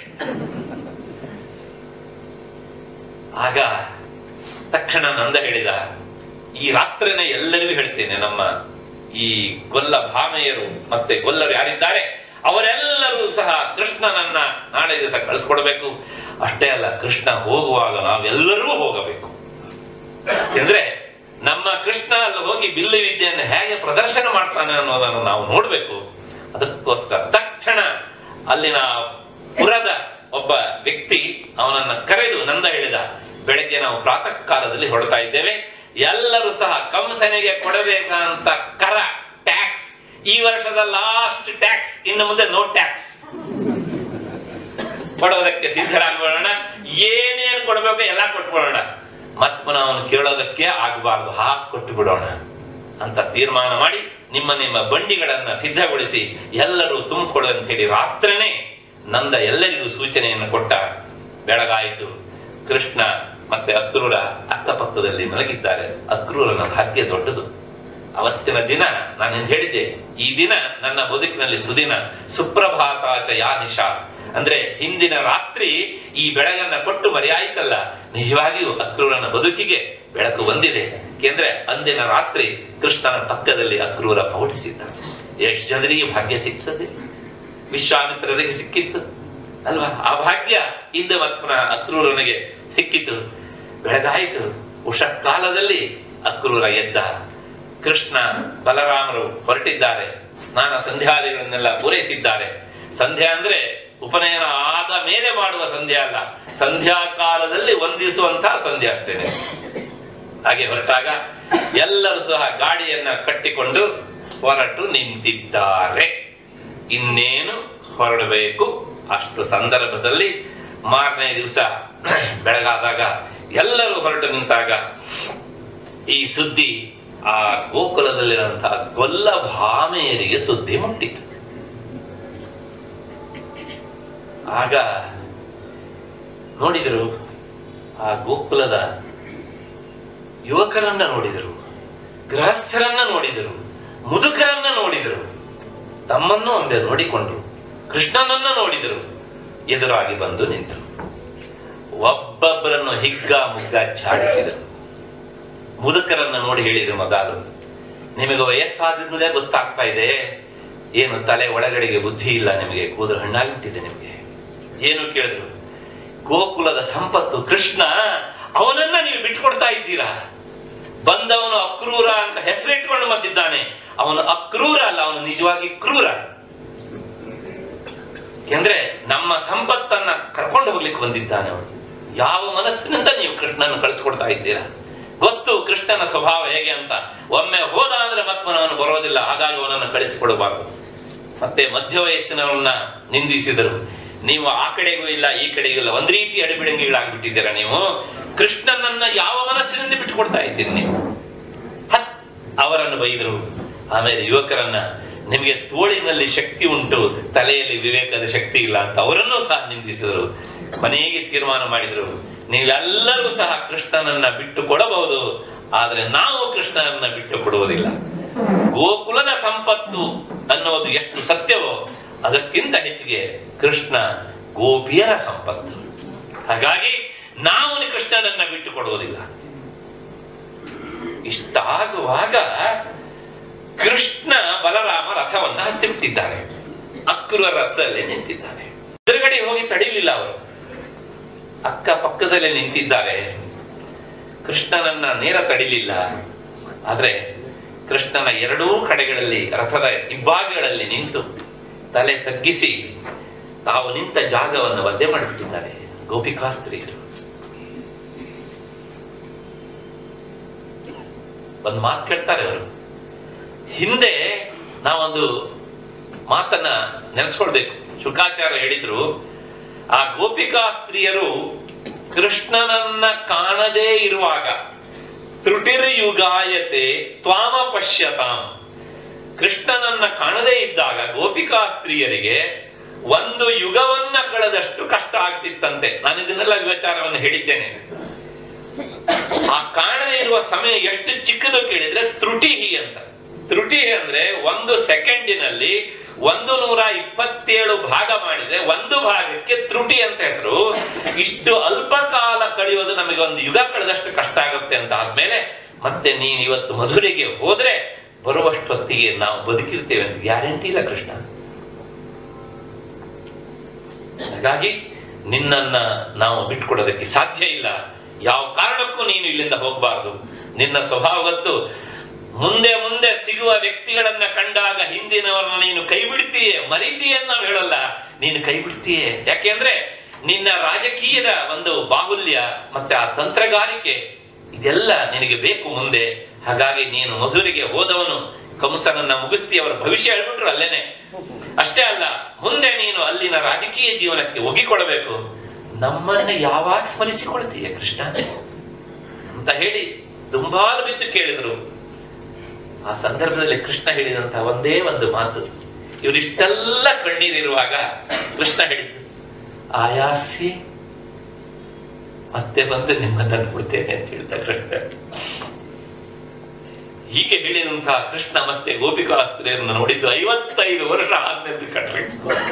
ಆಗ ತಕ್ಷಣ ನಂದ ಹೇಳಿದ ಈ ರಾತ್ರಿನೇ ಎಲ್ಲರಿಗೂ ಹೇಳ್ತೇನೆ ನಮ್ಮ ಈ ಗೊಲ್ಲ ಭಾಮೆಯರು ಮತ್ತೆ ಗೊಲ್ಲರು ಯಾರಿದ್ದಾರೆ ಅವರೆಲ್ಲರೂ ಸಹ ಕೃಷ್ಣನನ್ನ ನಾಳೆ ದಿವಸ ಕಳಿಸ್ಕೊಡ್ಬೇಕು ಅಷ್ಟೇ ಅಲ್ಲ ಕೃಷ್ಣ ಹೋಗುವಾಗ ನಾವೆಲ್ಲರೂ ಹೋಗಬೇಕು ಅಂದ್ರೆ ನಮ್ಮ ಕೃಷ್ಣ ಅಲ್ಲಿ ಹೋಗಿ ಬಿಲ್ಲು ವಿದ್ಯೆಯನ್ನು ಹೇಗೆ ಪ್ರದರ್ಶನ ಮಾಡ್ತಾನೆ ಅನ್ನೋದನ್ನು ನಾವು ನೋಡ್ಬೇಕು ಅದಕ್ಕೋಸ್ಕರ ತಕ್ಷಣ ಅಲ್ಲಿನ ಪುರದ ಒಬ್ಬ ವ್ಯಕ್ತಿ ಅವನನ್ನ ಕರೆದು ನಂದ ಹೇಳಿದ ಬೆಳಗ್ಗೆ ನಾವು ಪ್ರಾತಃ ಕಾಲದಲ್ಲಿ ಹೊರಡ್ತಾ ಇದ್ದೇವೆ ಎಲ್ಲರೂ ಸಹ ಕಂಸನಿಗೆ ಕೊಡಬೇಕಂತ ಕರ ಟ್ಯಾಕ್ಸ್ ಈ ವರ್ಷದ ಲಾಸ್ಟ್ ಟ್ಯಾಕ್ಸ್ ಇನ್ನು ಮುಂದೆ ನೋ ಟ್ಯಾಕ್ಸ್ ಕೊಡೋದಕ್ಕೆ ಸಿದ್ಧರಾಗೋಣ ಏನೇನು ಕೊಡಬೇಕು ಎಲ್ಲ ಕೊಟ್ಬಿಡೋಣ ಮತ್ ಪುನಃ ಅವನು ಕೇಳೋದಕ್ಕೆ ಆಗಬಾರ್ದು ಹಾಕಿ ಕೊಟ್ಟು ಬಿಡೋಣ ಅಂತ ತೀರ್ಮಾನ ಮಾಡಿ ನಿಮ್ಮ ನಿಮ್ಮ ಬಂಡಿಗಳನ್ನ ಸಿದ್ಧಗೊಳಿಸಿ ಎಲ್ಲರೂ ತುಂಬಿಕೊಡು ಅಂತ ಹೇಳಿ ರಾತ್ರಿನೇ ನಂದ ಎಲ್ಲರಿಗೂ ಸೂಚನೆಯನ್ನು ಕೊಟ್ಟ ಬೆಳಗಾಯಿತು ಕೃಷ್ಣ ಮತ್ತೆ ಅಕ್ರೂರ ಅಕ್ಕಪಕ್ಕದಲ್ಲಿ ಮಲಗಿದ್ದಾರೆ ಅಕ್ರೂರನ ಭಾಗ್ಯ ದೊಡ್ಡದು ಅವತ್ತಿನ ದಿನ ನಾನು ಇಂದು ಹೇಳಿದ್ದೆ ಈ ದಿನ ನನ್ನ ಬದುಕಿನಲ್ಲಿ ಸುದಿನ ಸುಪ್ರಭಾತಾಚ ಯಾ ನಿಶಾ ಅಂದ್ರೆ ಹಿಂದಿನ ರಾತ್ರಿ ಈ ಬೆಳಗನ್ನ ಕೊಟ್ಟು ಮರೆಯಾಯ್ತಲ್ಲ ನಿಜವಾಗಿಯೂ ಅಕ್ರೂರನ ಬದುಕಿಗೆ ಬೆಳಕು ಬಂದಿದೆ ಏಕೆಂದ್ರೆ ಅಂದಿನ ರಾತ್ರಿ ಕೃಷ್ಣನ ಪಕ್ಕದಲ್ಲಿ ಅಕ್ರೂರ ಪೌಟಿಸಿದ್ದ ಎಷ್ಟು ಜನರಿಗೆ ಭಾಗ್ಯ ಸಿಗ್ತದೆ ವಿಶ್ವಾಮಿತ್ರರಿಗೆ ಸಿಕ್ಕಿತ್ತು ಅಲ್ವಾ ಆ ಭಾಗ್ಯ ಇಂದು ಮತ್ಪುನ ಅಕ್ರೂರನಿಗೆ ಸಿಕ್ಕಿತು ಬೆಳಗಾಯಿತು ಉಷ ಕಾಲದಲ್ಲಿ ಅಕ್ರೂರ ಎದ್ದ ಕೃಷ್ಣ ಬಲರಾಮರು ಹೊರಟಿದ್ದಾರೆ ಸ್ನಾನ ಸಂಧ್ಯಾದಿಗಳನ್ನೆಲ್ಲ ಪೂರೈಸಿದ್ದಾರೆ ಸಂಧ್ಯಾ ಅಂದ್ರೆ ಉಪನಯನ ಆದ ಮೇಲೆ ಮಾಡುವ ಸಂಧ್ಯಾ ಅಲ್ಲ ಸಂಧ್ಯಾ ಕಾಲದಲ್ಲಿ ವಂದಿಸುವಂತಹ ಸಂಧ್ಯಾ ಅಷ್ಟೇನೆ ಹಾಗೆ ಹೊರಟಾಗ ಎಲ್ಲರೂ ಸಹ ಗಾಡಿಯನ್ನ ಕಟ್ಟಿಕೊಂಡು ಹೊರಟು ನಿಂತಿದ್ದಾರೆ ಇನ್ನೇನು ಹೊರಡಬೇಕು ಅಷ್ಟು ಸಂದರ್ಭದಲ್ಲಿ ಮಾರನೇ ದಿವಸ ಬೆಳಗಾದಾಗ ಎಲ್ಲರೂ ಹೊರಟು ನಿಂತಾಗ ಈ ಸುದ್ದಿ ಆ ಗೋಕುಲದಲ್ಲಿರುವಂತಹ ಗೊಲ್ಲ ಭಾಮೆಯರಿಗೆ ಸುದ್ದಿ ಮುಟ್ಟಿತು ಆಗ ನೋಡಿದರು ಆ ಗೋಕುಲದ ಯುವಕರನ್ನ ನೋಡಿದರು ಗೃಹಸ್ಥರನ್ನ ನೋಡಿದರು ಮುದುಕರನ್ನ ನೋಡಿದರು ತಮ್ಮನ್ನು ಒಂದೇ ನೋಡಿಕೊಂಡ್ರು ಕೃಷ್ಣನನ್ನ ನೋಡಿದರು ಎದುರಾಗಿ ಬಂದು ನಿಂತರು ಒಬ್ಬೊಬ್ಬರನ್ನು ಹಿಗ್ಗ ಮುಗ್ಗ ಝಾಡಿಸಿದರು ಮುದುಕರನ್ನ ನೋಡಿ ಹೇಳಿದ್ರು ಮೊದಲು ನಿಮಗೆ ವಯಸ್ಸಾದ್ಮೇಲೆ ಗೊತ್ತಾಗ್ತಾ ಇದೆ ಏನು ತಲೆ ಒಳಗಡೆಗೆ ಬುದ್ಧಿ ಇಲ್ಲ ನಿಮಗೆ ಕೂದಲು ಹಣ್ಣಾಗ್ಬಿಟ್ಟಿದೆ ನಿಮಗೆ ಏನು ಕೇಳಿದ್ರು ಗೋಕುಲದ ಸಂಪತ್ತು ಕೃಷ್ಣ ಅವನನ್ನ ನೀವು ಬಿಟ್ಕೊಡ್ತಾ ಇದ್ದೀರಾ ಬಂದವನು ಅಕ್ರೂರ ಅಂತ ಹೆಸರಿಟ್ಕೊಂಡು ಬಂದಿದ್ದಾನೆ ಅವನು ಅಕ್ರೂರ ಅಲ್ಲ ಅವನು ನಿಜವಾಗಿ ಕ್ರೂರ ಯಾಕೆಂದ್ರೆ ನಮ್ಮ ಸಂಪತ್ತನ್ನ ಕರ್ಕೊಂಡು ಹೋಗ್ಲಿಕ್ಕೆ ಬಂದಿದ್ದಾನೆ ಅವನು ಯಾವ ಮನಸ್ಸಿನಿಂದ ನೀವು ಕೃಷ್ಣನ ಕಳಿಸ್ಕೊಡ್ತಾ ಇದ್ದೀರಾ ಗೊತ್ತು ಕೃಷ್ಣನ ಸ್ವಭಾವ ಹೇಗೆ ಅಂತ ಒಮ್ಮೆ ಹೋದ ಅಂದ್ರೆ ಮತ್ತವನವನು ಬರೋದಿಲ್ಲ ಹಾಗಾಗಿ ಅವನನ್ನು ಕಳಿಸಿಕೊಡಬಾರದು ಮತ್ತೆ ಮಧ್ಯ ವಯಸ್ಸಿನವರನ್ನ ನಿಂದಿಸಿದರು ನೀವು ಆ ಕಡೆಗೂ ಇಲ್ಲ ಈ ಕಡೆಗೂ ಇಲ್ಲ ಒಂದ್ ರೀತಿ ಅಡಿಬಿಡಂಗಿಗಳಾಗ್ಬಿಟ್ಟಿದ್ದೀರಾ ನೀವು ಕೃಷ್ಣನನ್ನ ಯಾವ ಮನಸ್ಸಿನಿಂದ ಬಿಟ್ಟುಕೊಡ್ತಾ ಇದ್ದೀರಿ ನೀವು ಹತ್ ಅವರನ್ನು ಬೈದರು ಆಮೇಲೆ ಯುವಕರನ್ನ ನಿಮಗೆ ತೋಳಿನಲ್ಲಿ ಶಕ್ತಿ ಉಂಟು ತಲೆಯಲ್ಲಿ ವಿವೇಕದ ಶಕ್ತಿ ಇಲ್ಲ ಅಂತ ಅವರನ್ನೂ ಸಹ ನಿಂದಿಸಿದರು ಮನೆಗೆ ತೀರ್ಮಾನ ಮಾಡಿದರು ನೀವೆಲ್ಲರೂ ಸಹ ಕೃಷ್ಣನನ್ನ ಬಿಟ್ಟು ಕೊಡಬಹುದು ಆದ್ರೆ ನಾವು ಕೃಷ್ಣನನ್ನ ಬಿಟ್ಟು ಕೊಡುವುದಿಲ್ಲ ಗೋಕುಲದ ಸಂಪತ್ತು ಅನ್ನೋದು ಎಷ್ಟು ಸತ್ಯವೋ ಅದಕ್ಕಿಂತ ಹೆಚ್ಚಿಗೆ ಕೃಷ್ಣ ಗೋಪಿಯರ ಸಂಪತ್ತು ಹಾಗಾಗಿ ನಾವು ಕೃಷ್ಣನನ್ನ ಬಿಟ್ಟು ಕೊಡುವುದಿಲ್ಲ ಇಷ್ಟಾಗುವಾಗ ಕೃಷ್ಣ ಬಲರಾಮ ರಥವನ್ನ ಹತ್ತಿ ಬಿಟ್ಟಿದ್ದಾರೆ ಅಕ್ರೂರ ರಥದಲ್ಲಿ ನಿಂತಿದ್ದಾನೆ ಎದುರುಗಡೆ ಹೋಗಿ ತಡಿಲಿಲ್ಲ ಅವರು ಅಕ್ಕ ಪಕ್ಕದಲ್ಲಿ ನಿಂತಿದ್ದಾರೆ ಕೃಷ್ಣನನ್ನ ನೇರ ತಡಿಲಿಲ್ಲ ಆದ್ರೆ ಕೃಷ್ಣನ ಎರಡೂ ಕಡೆಗಳಲ್ಲಿ ರಥದ ಇಬ್ಬಾಗಗಳಲ್ಲಿ ನಿಂತು ತಲೆ ತಗ್ಗಿಸಿ ತಾವು ನಿಂತ ಜಾಗವನ್ನು ಒದ್ದೆ ಮಾಡಿಬಿಟ್ಟಿದ್ದಾರೆ ಗೋಪಿಕಾಸ್ತ್ರೀಯರು ಒಂದು ಮಾತು ಕೇಳ್ತಾರೆ ಅವರು ಹಿಂದೆ ನಾವೊಂದು ಮಾತನ್ನ ನೆನೆಸ್ಕೊಳ್ಬೇಕು ಶುಕಾಚಾರ್ಯ ಹೇಳಿದ್ರು ಆ ಗೋಪಿಕಾ ಸ್ತ್ರೀಯರು ಕೃಷ್ಣನನ್ನ ಕಾಣದೇ ಇರುವಾಗ ತ್ರುಟಿರ್ಯುಗಾಯತೆ ತ್ವಾಮ ಪಶ್ಯತಾಂ ಕೃಷ್ಣನನ್ನ ಕಾಣದೇ ಇದ್ದಾಗ ಗೋಪಿಕಾ ಸ್ತ್ರೀಯರಿಗೆ ಒಂದು ಯುಗವನ್ನ ಕಳೆದಷ್ಟು ಕಷ್ಟ ಆಗ್ತಿತ್ತಂತೆ ನಾನು ಇದನ್ನೆಲ್ಲ ವಿಚಾರವನ್ನು ಹೇಳಿದ್ದೇನೆ ಆ ಕಾಣದೇ ಇರುವ ಸಮಯ ಎಷ್ಟು ಚಿಕ್ಕದು ಕೇಳಿದ್ರೆ ತ್ರುಟಿಹಿ ಅಂತ ತ್ರುಟಿಹಿ ಅಂದ್ರೆ ಒಂದು ಸೆಕೆಂಡಿನಲ್ಲಿ ಒಂದು ನೂರ ಇಪ್ಪತ್ತೇಳು ಭಾಗ ಮಾಡಿದ್ರೆ ಒಂದು ಭಾಗಕ್ಕೆ ತ್ರುಟಿ ಅಂತ ಹೆಸರು ಇಷ್ಟು ಅಲ್ಪ ಕಾಲ ಕಳೆಯೋದು ನಮಗೆ ಒಂದು ಯುಗ ಕಳೆದಷ್ಟು ಕಷ್ಟ ಆಗುತ್ತೆ ಅಂತ ಆದ್ಮೇಲೆ ಮತ್ತೆ ನೀನ್ ಇವತ್ತು ಮಧುರೆಗೆ ಹೋದ್ರೆ ಬರುವಷ್ಟೊತ್ತಿಗೆ ನಾವು ಬದುಕಿರ್ತೇವೆ ಅಂತ ಗ್ಯಾರಂಟಿ ಇಲ್ಲ ಕೃಷ್ಣ ಹಾಗಾಗಿ ನಿನ್ನನ್ನ ನಾವು ಬಿಟ್ಕೊಡೋದಕ್ಕೆ ಸಾಧ್ಯ ಇಲ್ಲ ಯಾವ ಕಾರಣಕ್ಕೂ ನೀನು ಇಲ್ಲಿಂದ ಹೋಗಬಾರದು ನಿನ್ನ ಸ್ವಭಾವ ಗೊತ್ತು ಮುಂದೆ ಮುಂದೆ ಸಿಗುವ ವ್ಯಕ್ತಿಗಳನ್ನ ಕಂಡಾಗ ಹಿಂದಿನವರನ್ನ ನೀನು ಕೈ ಬಿಡ್ತೀಯೇ ಮರಿತೀಯ ಅಂತ ನಾವು ಹೇಳಲ್ಲ ನೀನು ಕೈ ಬಿಡ್ತೀಯೇ ಯಾಕೆಂದ್ರೆ ನಿನ್ನ ರಾಜಕೀಯದ ಒಂದು ಬಾಹುಲ್ಯ ಮತ್ತೆ ಆ ತಂತ್ರಗಾರಿಕೆ ಇದೆಲ್ಲ ನಿನಗೆ ಬೇಕು ಮುಂದೆ ಹಾಗಾಗಿ ನೀನು ಮಸೂರಿಗೆ ಹೋದವನು ಕಂಸನನ್ನ ಮುಗಿಸ್ತಿ ಅವರ ಭವಿಷ್ಯ ಹೇಳ್ಬಿಟ್ರು ಅಲ್ಲೇನೆ ಅಷ್ಟೇ ಅಲ್ಲ ಮುಂದೆ ನೀನು ಅಲ್ಲಿನ ರಾಜಕೀಯ ಜೀವನಕ್ಕೆ ಒಗ್ಗಿಕೊಳ್ಳಬೇಕು ನಮ್ಮನ್ನ ಯಾವಾಗ ಸ್ಮರಿಸಿಕೊಳ್ತೀಯ ಕೃಷ್ಣ ಅಂತ ಹೇಳಿ ದುಂಬಾಲು ಬಿದ್ದು ಕೇಳಿದ್ರು ಆ ಸಂದರ್ಭದಲ್ಲಿ ಕೃಷ್ಣ ಹೇಳಿದಂತಹ ಒಂದೇ ಒಂದು ಮಾತು ಇವರಿಷ್ಟೆಲ್ಲ ಕಣ್ಣೀರಿರುವಾಗ ಕೃಷ್ಣ ಹೇಳಿದ್ದು ಆಯಾಸಿ ಮತ್ತೆ ಬಂದು ನಿಮ್ಮನ್ನ ನೋಡ್ತೇನೆ ಅಂತ ಹೇಳ್ತಾ ಕೃಷ್ಣ ಹೀಗೆ ಹೇಳಿದಂತಹ ಕೃಷ್ಣ ಮತ್ತೆ ಗೋಪಿಕಾಸ್ತ್ರೀಯರನ್ನು ನೋಡಿದ್ದು ಐವತ್ತೈದು ವರ್ಷ ಆದ್ಮೇಲೆ ಕಟ್ರಿ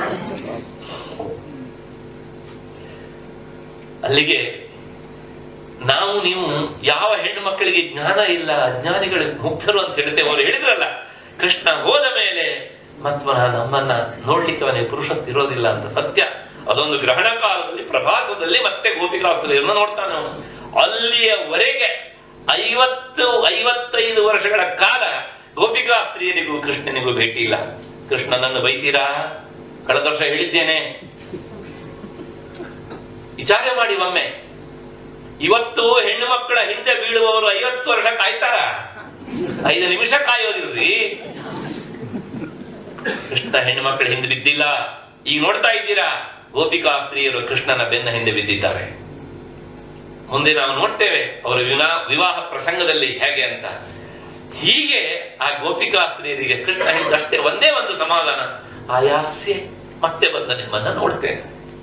ಅಲ್ಲಿಗೆ ನಾವು ನೀವು ಯಾವ ಹೆಣ್ಣು ಮಕ್ಕಳಿಗೆ ಜ್ಞಾನ ಇಲ್ಲ ಅಜ್ಞಾನಿಗಳು ಮುಕ್ತರು ಅಂತ ಹೇಳ್ತೇವೆ ಅವರು ಹೇಳಿದ್ರಲ್ಲ ಕೃಷ್ಣ ಹೋದ ಮೇಲೆ ಮತ್ವ ನಮ್ಮನ್ನ ನೋಡ್ಲಿಕ್ಕೆ ಅವನಿಗೆ ಪುರುಷತ್ವ ಇರೋದಿಲ್ಲ ಅಂತ ಸತ್ಯ ಅದೊಂದು ಗ್ರಹಣ ಕಾಲದಲ್ಲಿ ಪ್ರಭಾಸದಲ್ಲಿ ಮತ್ತೆ ಗೋಪಿಕಾಸ್ತ್ರೀಯರನ್ನ ನೋಡ್ತಾನೆ ಅವನು ಅಲ್ಲಿಯವರೆಗೆ ಐವತ್ತು ಐವತ್ತೈದು ವರ್ಷಗಳ ಕಾಲ ಗೋಪಿಕಾಸ್ತ್ರೀಯರಿಗೂ ಕೃಷ್ಣನಿಗೂ ಭೇಟಿ ಇಲ್ಲ ಕೃಷ್ಣನನ್ನು ಬೈತೀರಾ ಕಳೆದ ವರ್ಷ ಹೇಳಿದ್ದೇನೆ ವಿಚಾರ ಮಾಡಿ ಒಮ್ಮೆ ಇವತ್ತು ಹೆಣ್ಣು ಮಕ್ಕಳ ಹಿಂದೆ ಬೀಳುವವರು ಐವತ್ತು ವರ್ಷ ಕಾಯ್ತಾರ ಐದು ನಿಮಿಷ ಕಾಯೋದಿಲ್ರಿ ಕೃಷ್ಣ ಹೆಣ್ಣು ಮಕ್ಕಳ ಹಿಂದೆ ಬಿದ್ದಿಲ್ಲ ಈಗ ನೋಡ್ತಾ ಇದ್ದೀರಾ ಗೋಪಿಕಾ ಸ್ತ್ರೀಯರು ಕೃಷ್ಣನ ಬೆನ್ನ ಹಿಂದೆ ಬಿದ್ದಿದ್ದಾರೆ ಮುಂದೆ ನಾವು ನೋಡ್ತೇವೆ ಅವರ ವಿನಾ ವಿವಾಹ ಪ್ರಸಂಗದಲ್ಲಿ ಹೇಗೆ ಅಂತ ಹೀಗೆ ಆ ಗೋಪಿಕಾ ಸ್ತ್ರೀಯರಿಗೆ ಕೃಷ್ಣ ಹಿಂದೆ ಅಷ್ಟೇ ಒಂದೇ ಒಂದು ಸಮಾಧಾನ ಆಯಾಸ್ಯೆ ಮತ್ತೆ ಬಂದ ನಿಮ್ಮನ್ನ ನೋಡ್ತೇನೆ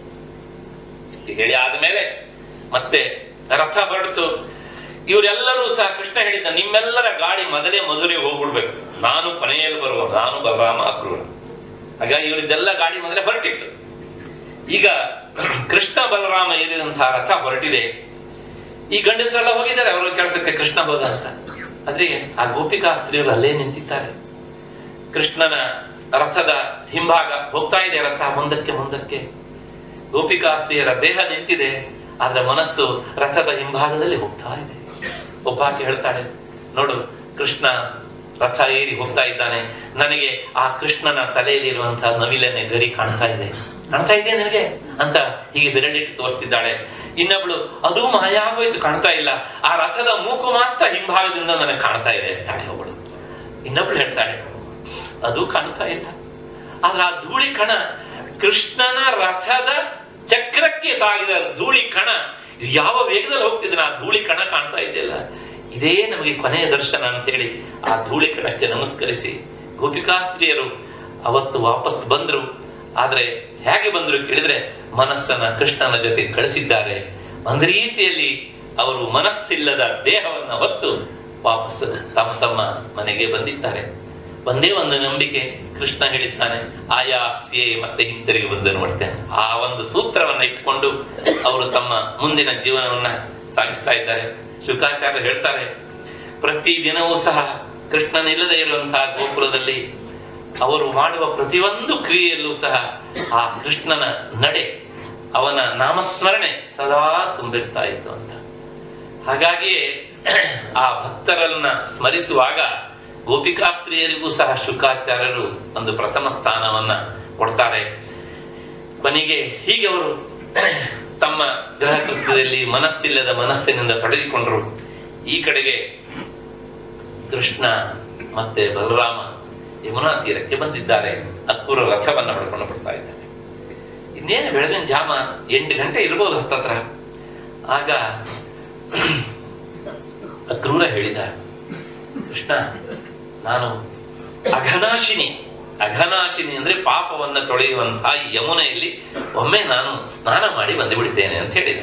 ಇಷ್ಟು ಹೇಳಿ ಆದ್ಮೇಲೆ ಮತ್ತೆ ರಥ ಹೊರಡ್ತು ಇವರೆಲ್ಲರೂ ಸಹ ಕೃಷ್ಣ ಹೇಳಿದ್ದ ನಿಮ್ಮೆಲ್ಲರ ಗಾಡಿ ಮೊದಲೇ ಮಧುರೆಗೆ ಹೋಗ್ಬಿಡ್ಬೇಕು ನಾನು ಕೊನೆಯಲ್ಲಿ ಬರುವ ನಾನು ಬಲರಾಮ ಅಕ್ರೂರ ಹಾಗಾಗಿ ಇವರಿದ್ದೆಲ್ಲ ಗಾಡಿ ಮೊದಲೇ ಹೊರಟಿತ್ತು ಈಗ ಕೃಷ್ಣ ಬಲರಾಮ ಏರಿದಂತಹ ರಥ ಹೊರಟಿದೆ ಈ ಗಂಡಸರೆಲ್ಲ ಹೋಗಿದ್ದಾರೆ ಅವರ ಕೆಲಸಕ್ಕೆ ಕೃಷ್ಣ ಹೋದ ಅಂತ ಆದ್ರೆ ಆ ಗೋಪಿಕಾ ಸ್ತ್ರೀಯರು ಅಲ್ಲೇ ನಿಂತಿದ್ದಾರೆ ಕೃಷ್ಣನ ರಥದ ಹಿಂಭಾಗ ಹೋಗ್ತಾ ಇದೆ ರಥ ಮುಂದಕ್ಕೆ ಮುಂದಕ್ಕೆ ಗೋಪಿಕಾ ಸ್ತ್ರೀಯರ ದೇಹ ನಿಂತಿದೆ ಆದ್ರೆ ಮನಸ್ಸು ರಥದ ಹಿಂಭಾಗದಲ್ಲಿ ಹೋಗ್ತಾ ಇದೆ ಒಬ್ಬಾಕೆ ಹೇಳ್ತಾಳೆ ನೋಡು ಕೃಷ್ಣ ರಥ ಏರಿ ಹೋಗ್ತಾ ಇದ್ದಾನೆ ನನಗೆ ಆ ಕೃಷ್ಣನ ತಲೆಯಲ್ಲಿ ಇರುವಂತಹ ನವಿಲನೆ ಗರಿ ಕಾಣ್ತಾ ಇದೆ ಕಾಣ್ತಾ ಇದೆ ನನಗೆ ಅಂತ ಹೀಗೆ ಬೆರಳಿಟ್ಟು ತೋರಿಸ್ತಿದ್ದಾಳೆ ಇನ್ನೊಬ್ಳು ಅದು ಮಾಯ ಆಗೋಯ್ತು ಕಾಣ್ತಾ ಇಲ್ಲ ಆ ರಥದ ಮೂಕು ಮಾತ್ರ ಹಿಂಭಾಗದಿಂದ ನನಗೆ ಕಾಣ್ತಾ ಇದೆ ಅಂತಾಳೆ ಒಬ್ಬಳು ಇನ್ನೊಬ್ಳು ಹೇಳ್ತಾಳೆ ಅದು ಕಾಣ್ತಾ ಇಲ್ಲ ಆದ್ರೆ ಆ ಧೂಳಿ ಕಣ ಕೃಷ್ಣನ ರಥದ ಚಕ್ರಕ್ಕೆ ತಾಗಿದ ಧೂಳಿ ಕಣ ಇದು ಯಾವ ವೇಗದಲ್ಲಿ ಹೋಗ್ತಿದ್ದಾನೆ ಆ ಧೂಳಿ ಕಣ ಕಾಣ್ತಾ ಇದೆಯಲ್ಲ ಇದೇ ನಮಗೆ ಕೊನೆಯ ದರ್ಶನ ಅಂತೇಳಿ ಆ ಧೂಳಿ ಕಣಕ್ಕೆ ನಮಸ್ಕರಿಸಿ ಗೋಪಿಕಾಸ್ತ್ರೀಯರು ಅವತ್ತು ವಾಪಸ್ ಬಂದ್ರು ಆದ್ರೆ ಹೇಗೆ ಬಂದ್ರು ಕೇಳಿದ್ರೆ ಮನಸ್ಸನ್ನ ಕೃಷ್ಣನ ಜೊತೆ ಕಳಿಸಿದ್ದಾರೆ ಒಂದು ರೀತಿಯಲ್ಲಿ ಅವರು ಮನಸ್ಸಿಲ್ಲದ ದೇಹವನ್ನ ಹೊತ್ತು ವಾಪಸ್ ತಮ್ಮ ತಮ್ಮ ಮನೆಗೆ ಬಂದಿದ್ದಾರೆ ಒಂದೇ ಒಂದು ನಂಬಿಕೆ ಕೃಷ್ಣ ಹೇಳಿದ್ದಾನೆ ಆಯಾಸ್ಯೆ ಮತ್ತೆ ಹಿಂತಿರುಗಿ ಬಂದು ನೋಡ್ತೇನೆ ಆ ಒಂದು ಸೂತ್ರವನ್ನ ಇಟ್ಕೊಂಡು ಅವರು ತಮ್ಮ ಮುಂದಿನ ಜೀವನವನ್ನ ಸಾಗಿಸ್ತಾ ಇದ್ದಾರೆ ಶುಕಾಚಾರ್ಯ ಹೇಳ್ತಾರೆ ಪ್ರತಿ ದಿನವೂ ಸಹ ಕೃಷ್ಣನಿಲ್ಲದೆ ಇರುವಂತಹ ಗೋಪುರದಲ್ಲಿ ಅವರು ಮಾಡುವ ಪ್ರತಿಯೊಂದು ಕ್ರಿಯೆಯಲ್ಲೂ ಸಹ ಆ ಕೃಷ್ಣನ ನಡೆ ಅವನ ನಾಮಸ್ಮರಣೆ ಸದಾ ತುಂಬಿರ್ತಾ ಇತ್ತು ಅಂತ ಹಾಗಾಗಿಯೇ ಆ ಭಕ್ತರನ್ನ ಸ್ಮರಿಸುವಾಗ ಗೋಪಿಕಾಸ್ತ್ರೀಯರಿಗೂ ಸಹ ಶುಕಾಚಾರ್ಯರು ಒಂದು ಪ್ರಥಮ ಸ್ಥಾನವನ್ನ ಕೊಡ್ತಾರೆ ಕೊನೆಗೆ ಹೀಗೆ ಅವರು ತಮ್ಮ ಗ್ರಹ ಕೃತ್ಯದಲ್ಲಿ ಮನಸ್ಸಿಲ್ಲದ ಮನಸ್ಸಿನಿಂದ ತೊಡಗಿಕೊಂಡ್ರು ಈ ಕಡೆಗೆ ಕೃಷ್ಣ ಮತ್ತೆ ಬಲರಾಮ ಯಮುನಾ ತೀರಕ್ಕೆ ಬಂದಿದ್ದಾರೆ ಅಕ್ರೂರ ರಥವನ್ನ ಹೊಡ್ಕೊಂಡು ಬರ್ತಾ ಇದ್ದಾರೆ ಇನ್ನೇನು ಬೆಳಗಿನ ಜಾಮ ಎಂಟು ಗಂಟೆ ಇರ್ಬೋದು ಹತ್ತತ್ರ ಆಗ ಅಕ್ರೂರ ಹೇಳಿದ ಕೃಷ್ಣ ನಾನು ಅಘನಾಶಿನಿ ಅಘನಾಶಿನಿ ಅಂದ್ರೆ ಪಾಪವನ್ನ ತೊಳೆಯುವಂತಹ ಈ ಯಮುನೆಯಲ್ಲಿ ಒಮ್ಮೆ ನಾನು ಸ್ನಾನ ಮಾಡಿ ಬಂದು ಬಿಡ್ತೇನೆ ಅಂತ ಹೇಳಿದ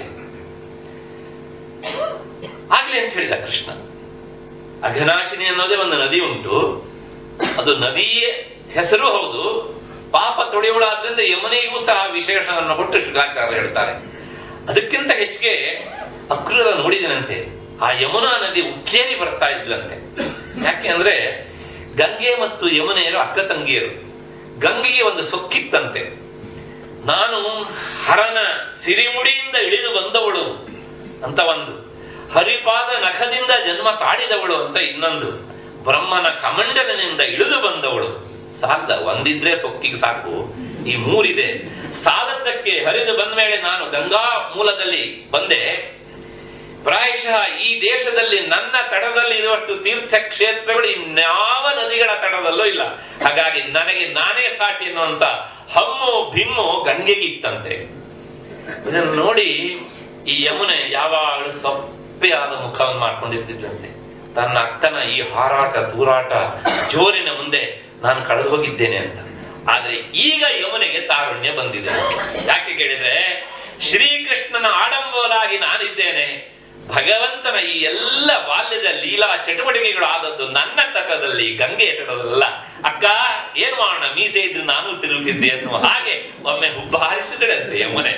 ಆಗ್ಲಿ ಅಂತ ಹೇಳಿದ ಕೃಷ್ಣ ಅಘನಾಶಿನಿ ಅನ್ನೋದೇ ಒಂದು ನದಿ ಉಂಟು ಅದು ನದಿಯೇ ಹೆಸರು ಹೌದು ಪಾಪ ತೊಳೆಯುವಳಾದ್ರಿಂದ ಯಮುನೆಗೂ ಸಹ ವಿಶೇಷವನ್ನು ಕೊಟ್ಟು ಶುಕಾಚಾರ್ಯ ಹೇಳ್ತಾರೆ ಅದಕ್ಕಿಂತ ಹೆಚ್ಚಿಗೆ ಅಕ್ರೂರ ನೋಡಿದನಂತೆ ಆ ಯಮುನಾ ನದಿ ಉಕ್ಕೇರಿ ಬರ್ತಾ ಇದ್ಲಂತೆ ಯಾಕೆ ಅಂದ್ರೆ ಗಂಗೆ ಮತ್ತು ಯಮುನೆಯರು ಅಕ್ಕ ತಂಗಿಯರು ಗಂಗೆಗೆ ಒಂದು ಸೊಕ್ಕಿತ್ತಂತೆ ನಾನು ಹರನ ಸಿರಿಮುಡಿಯಿಂದ ಇಳಿದು ಬಂದವಳು ಅಂತ ಒಂದು ಹರಿಪಾದ ನಖದಿಂದ ಜನ್ಮ ತಾಳಿದವಳು ಅಂತ ಇನ್ನೊಂದು ಬ್ರಹ್ಮನ ಕಮಂಡಲನಿಂದ ಇಳಿದು ಬಂದವಳು ಸಾಕ ಒಂದಿದ್ರೆ ಸೊಕ್ಕಿಗೆ ಸಾಕು ಈ ಮೂರಿದೆ ಸಾಲದ್ದಕ್ಕೆ ಹರಿದು ಬಂದ ಮೇಲೆ ನಾನು ಗಂಗಾ ಮೂಲದಲ್ಲಿ ಬಂದೆ ಪ್ರಾಯಶಃ ಈ ದೇಶದಲ್ಲಿ ನನ್ನ ತಡದಲ್ಲಿ ಇರುವಷ್ಟು ತೀರ್ಥ ಕ್ಷೇತ್ರಗಳು ಇನ್ಯಾವ ನದಿಗಳ ತಡದಲ್ಲೂ ಇಲ್ಲ ಹಾಗಾಗಿ ನನಗೆ ನಾನೇ ಸಾಟಿ ಅನ್ನುವಂತ ಹಮ್ಮು ಭಿಮ್ಮು ಗಂಗೆಗೆ ಇತ್ತಂತೆ ಇದನ್ನು ನೋಡಿ ಈ ಯಮುನೆ ಯಾವಾಗಲೂ ಸಪ್ಪೆಯಾದ ಮುಖವನ್ನು ಮಾಡ್ಕೊಂಡಿರ್ತಿದ್ಲಂತೆ ತನ್ನ ಅಕ್ಕನ ಈ ಹಾರಾಟ ತೂರಾಟ ಜೋರಿನ ಮುಂದೆ ನಾನು ಕಳೆದು ಹೋಗಿದ್ದೇನೆ ಅಂತ ಆದ್ರೆ ಈಗ ಯಮುನೆಗೆ ತಾರುಣ್ಯ ಬಂದಿದೆ ಯಾಕೆ ಕೇಳಿದ್ರೆ ಶ್ರೀಕೃಷ್ಣನ ಆಡಂಬರಾಗಿ ನಾನಿದ್ದೇನೆ ಭಗವಂತನ ಈ ಎಲ್ಲ ಬಾಲ್ಯದ ಲೀಲಾ ಚಟುವಟಿಕೆಗಳು ಆದದ್ದು ನನ್ನ ತಟದಲ್ಲಿ ಗಂಗೆಯ ತಟದಲ್ಲ ಅಕ್ಕ ಏನ್ ಮಾಡೋಣ ಮೀಸೆ ಇದ್ರೆ ನಾನು ತಿರುಗುತ್ತಿದ್ದೆ ಅನ್ನುವ ಹಾಗೆ ಒಮ್ಮೆ ಹುಬ್ಬ ಹಾರಿಸಿದಳಂತೆ ಯಮುನೆ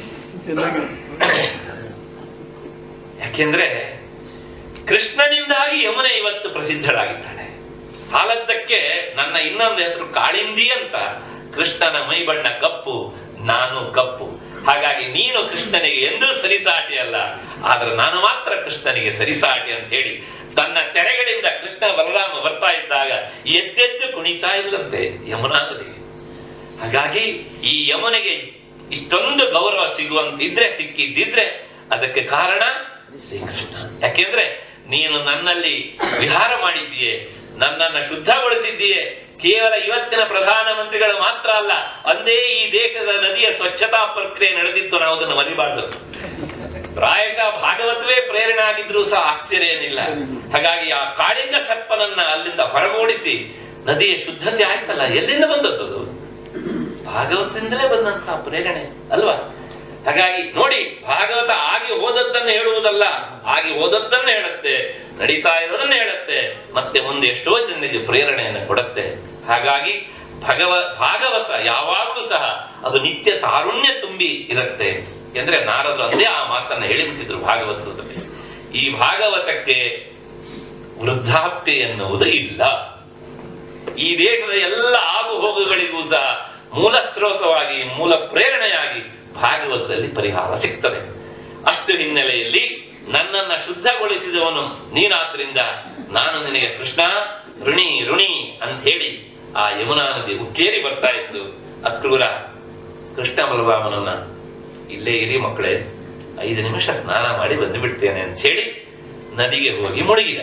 ಯಾಕೆಂದ್ರೆ ಕೃಷ್ಣನಿಂದಾಗಿ ಯಮುನೆ ಇವತ್ತು ಪ್ರಸಿದ್ಧಳಾಗಿದ್ದಾಳೆ ಸಾಲದ್ದಕ್ಕೆ ನನ್ನ ಇನ್ನೊಂದು ಹೆಸರು ಕಾಳಿಂದಿ ಅಂತ ಕೃಷ್ಣನ ಮೈ ಬಣ್ಣ ಕಪ್ಪು ನಾನು ಕಪ್ಪು ಹಾಗಾಗಿ ನೀನು ಕೃಷ್ಣನಿಗೆ ಎಂದೂ ಸರಿಸಾಟಿ ಅಲ್ಲ ಆದ್ರೆ ನಾನು ಮಾತ್ರ ಕೃಷ್ಣನಿಗೆ ಸರಿಸಾಟಿ ಅಂತ ಹೇಳಿ ತನ್ನ ತೆರೆಗಳಿಂದ ಕೃಷ್ಣ ಬಲರಾಮ ಬರ್ತಾ ಇದ್ದಾಗ ಎದ್ದೆದ್ದು ಕುಣಿತಾ ಇಲ್ಲಂತೆ ಯಮುನಾ ನದಿ ಹಾಗಾಗಿ ಈ ಯಮುನೆಗೆ ಇಷ್ಟೊಂದು ಗೌರವ ಸಿಗುವಂತಿದ್ರೆ ಸಿಕ್ಕಿದ್ದಿದ್ರೆ ಅದಕ್ಕೆ ಕಾರಣ ಶ್ರೀಕೃಷ್ಣ ಯಾಕೆಂದ್ರೆ ನೀನು ನನ್ನಲ್ಲಿ ವಿಹಾರ ಮಾಡಿದ್ದೀಯೆ ನನ್ನನ್ನ ಶುದ್ಧಗೊಳಿಸಿದ್ದೀಯೆ ಕೇವಲ ಇವತ್ತಿನ ಪ್ರಧಾನಮಂತ್ರಿಗಳು ಮಾತ್ರ ಅಲ್ಲ ಅಂದೇ ಈ ದೇಶದ ನದಿಯ ಸ್ವಚ್ಛತಾ ಪ್ರಕ್ರಿಯೆ ನಡೆದಿತ್ತು ನಾವು ಅದನ್ನು ಮರಿಬಾರ್ದು ಪ್ರಾಯಶಃ ಭಾಗವತವೇ ಪ್ರೇರಣೆ ಆಗಿದ್ರು ಸಹ ಆಶ್ಚರ್ಯ ಏನಿಲ್ಲ ಹಾಗಾಗಿ ಆ ಕಾಳಿಂಗ ಸರ್ಪನನ್ನ ಅಲ್ಲಿಂದ ಹೊರಗೋಡಿಸಿ ನದಿಯ ಶುದ್ಧತೆ ಆಯ್ತಲ್ಲ ಎಲ್ಲಿಂದ ಬಂದದ್ದು ಅದು? ಭಾಗವತದಿಂದಲೇ ಬಂದಂತಹ ಪ್ರೇರಣೆ ಅಲ್ವಾ ಹಾಗಾಗಿ ನೋಡಿ ಭಾಗವತ ಆಗಿ ಹೋದದ್ದನ್ನು ಹೇಳುವುದಲ್ಲ ಆಗಿ ಹೋದದ್ದನ್ನು ಹೇಳುತ್ತೆ ನಡೀತಾ ಇರೋದನ್ನ ಹೇಳುತ್ತೆ ಮತ್ತೆ ಮುಂದೆ ಎಷ್ಟೋ ಜನರಿಗೆ ಪ್ರೇರಣೆಯನ್ನು ಕೊಡುತ್ತೆ ಹಾಗಾಗಿ ಭಗವ ಭಾಗವತ ಯಾವಾಗಲೂ ಸಹ ಅದು ನಿತ್ಯ ತಾರುಣ್ಯ ತುಂಬಿ ಇರುತ್ತೆ ಎಂದ್ರೆ ನಾರದರು ಅಂದೇ ಆ ಮಾತನ್ನ ಹೇಳಿಬಿಟ್ಟಿದ್ರು ಭಾಗವತದಲ್ಲಿ ಈ ಭಾಗವತಕ್ಕೆ ವೃದ್ಧಾಪ್ಯ ಎನ್ನುವುದು ಇಲ್ಲ ಈ ದೇಶದ ಎಲ್ಲ ಆಗು ಹೋಗುಗಳಿಗೂ ಸಹ ಮೂಲ ಸ್ರೋತವಾಗಿ ಮೂಲ ಪ್ರೇರಣೆಯಾಗಿ ಭಾಗವತದಲ್ಲಿ ಪರಿಹಾರ ಸಿಗ್ತದೆ ಅಷ್ಟು ಹಿನ್ನೆಲೆಯಲ್ಲಿ ನನ್ನನ್ನ ಶುದ್ಧಗೊಳಿಸಿದವನು ನೀನಾದ್ರಿಂದ ನಾನು ನಿನಗೆ ಕೃಷ್ಣ ಋಣಿ ಋಣಿ ಅಂತ ಹೇಳಿ ಆ ಯಮುನಾ ನದಿ ಉಕ್ಕೇರಿ ಬರ್ತಾ ಇತ್ತು ಅಕ್ರೂರ ಕೃಷ್ಣ ಬಲರಾಮನನ್ನ ಇಲ್ಲೇ ಇರಿ ಮಕ್ಕಳೇ ಐದು ನಿಮಿಷ ಸ್ನಾನ ಮಾಡಿ ಬಂದು ಬಿಡ್ತೇನೆ ಅಂತ ಹೇಳಿ ನದಿಗೆ ಹೋಗಿ ಮುಳುಗಿದ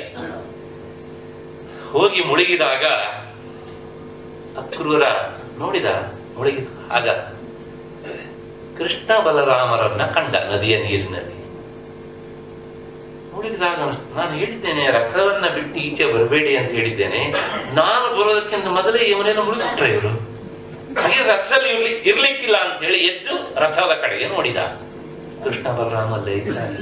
ಹೋಗಿ ಮುಳುಗಿದಾಗ ಅಕ್ರೂರ ನೋಡಿದ ಮುಳುಗಿ ಆಗ ಕೃಷ್ಣ ಬಲರಾಮರನ್ನ ಕಂಡ ನದಿಯ ನೀರಿನಲ್ಲಿ ನೋಡಿದಾಗ ಅನಿಸ್ತು, ನಾನು ಹೇಳಿದ್ದೇನೆ ರಥವನ್ನ ಬಿಟ್ಟು ಈಚೆ ಬರಬೇಡಿ ಅಂತ ಹೇಳಿದ್ದೇನೆ ನಾನು ಬರೋದಕ್ಕಿಂತ ಮೊದಲೇ ಇವನೇನು ಮುಳುಗಿಟ್ರೆ ಇವರು ಹಾಗೆ ರಥದಲ್ಲಿ ಇರ್ಲಿ ಇರ್ಲಿಕ್ಕಿಲ್ಲ ಅಂತ ಹೇಳಿ ಎದ್ದು ರಥದ ಕಡೆಗೆ ನೋಡಿದ ಕೃಷ್ಣ ಬಲರಾಮ ಅಲ್ಲೇ ಇದ್ದಾರೆ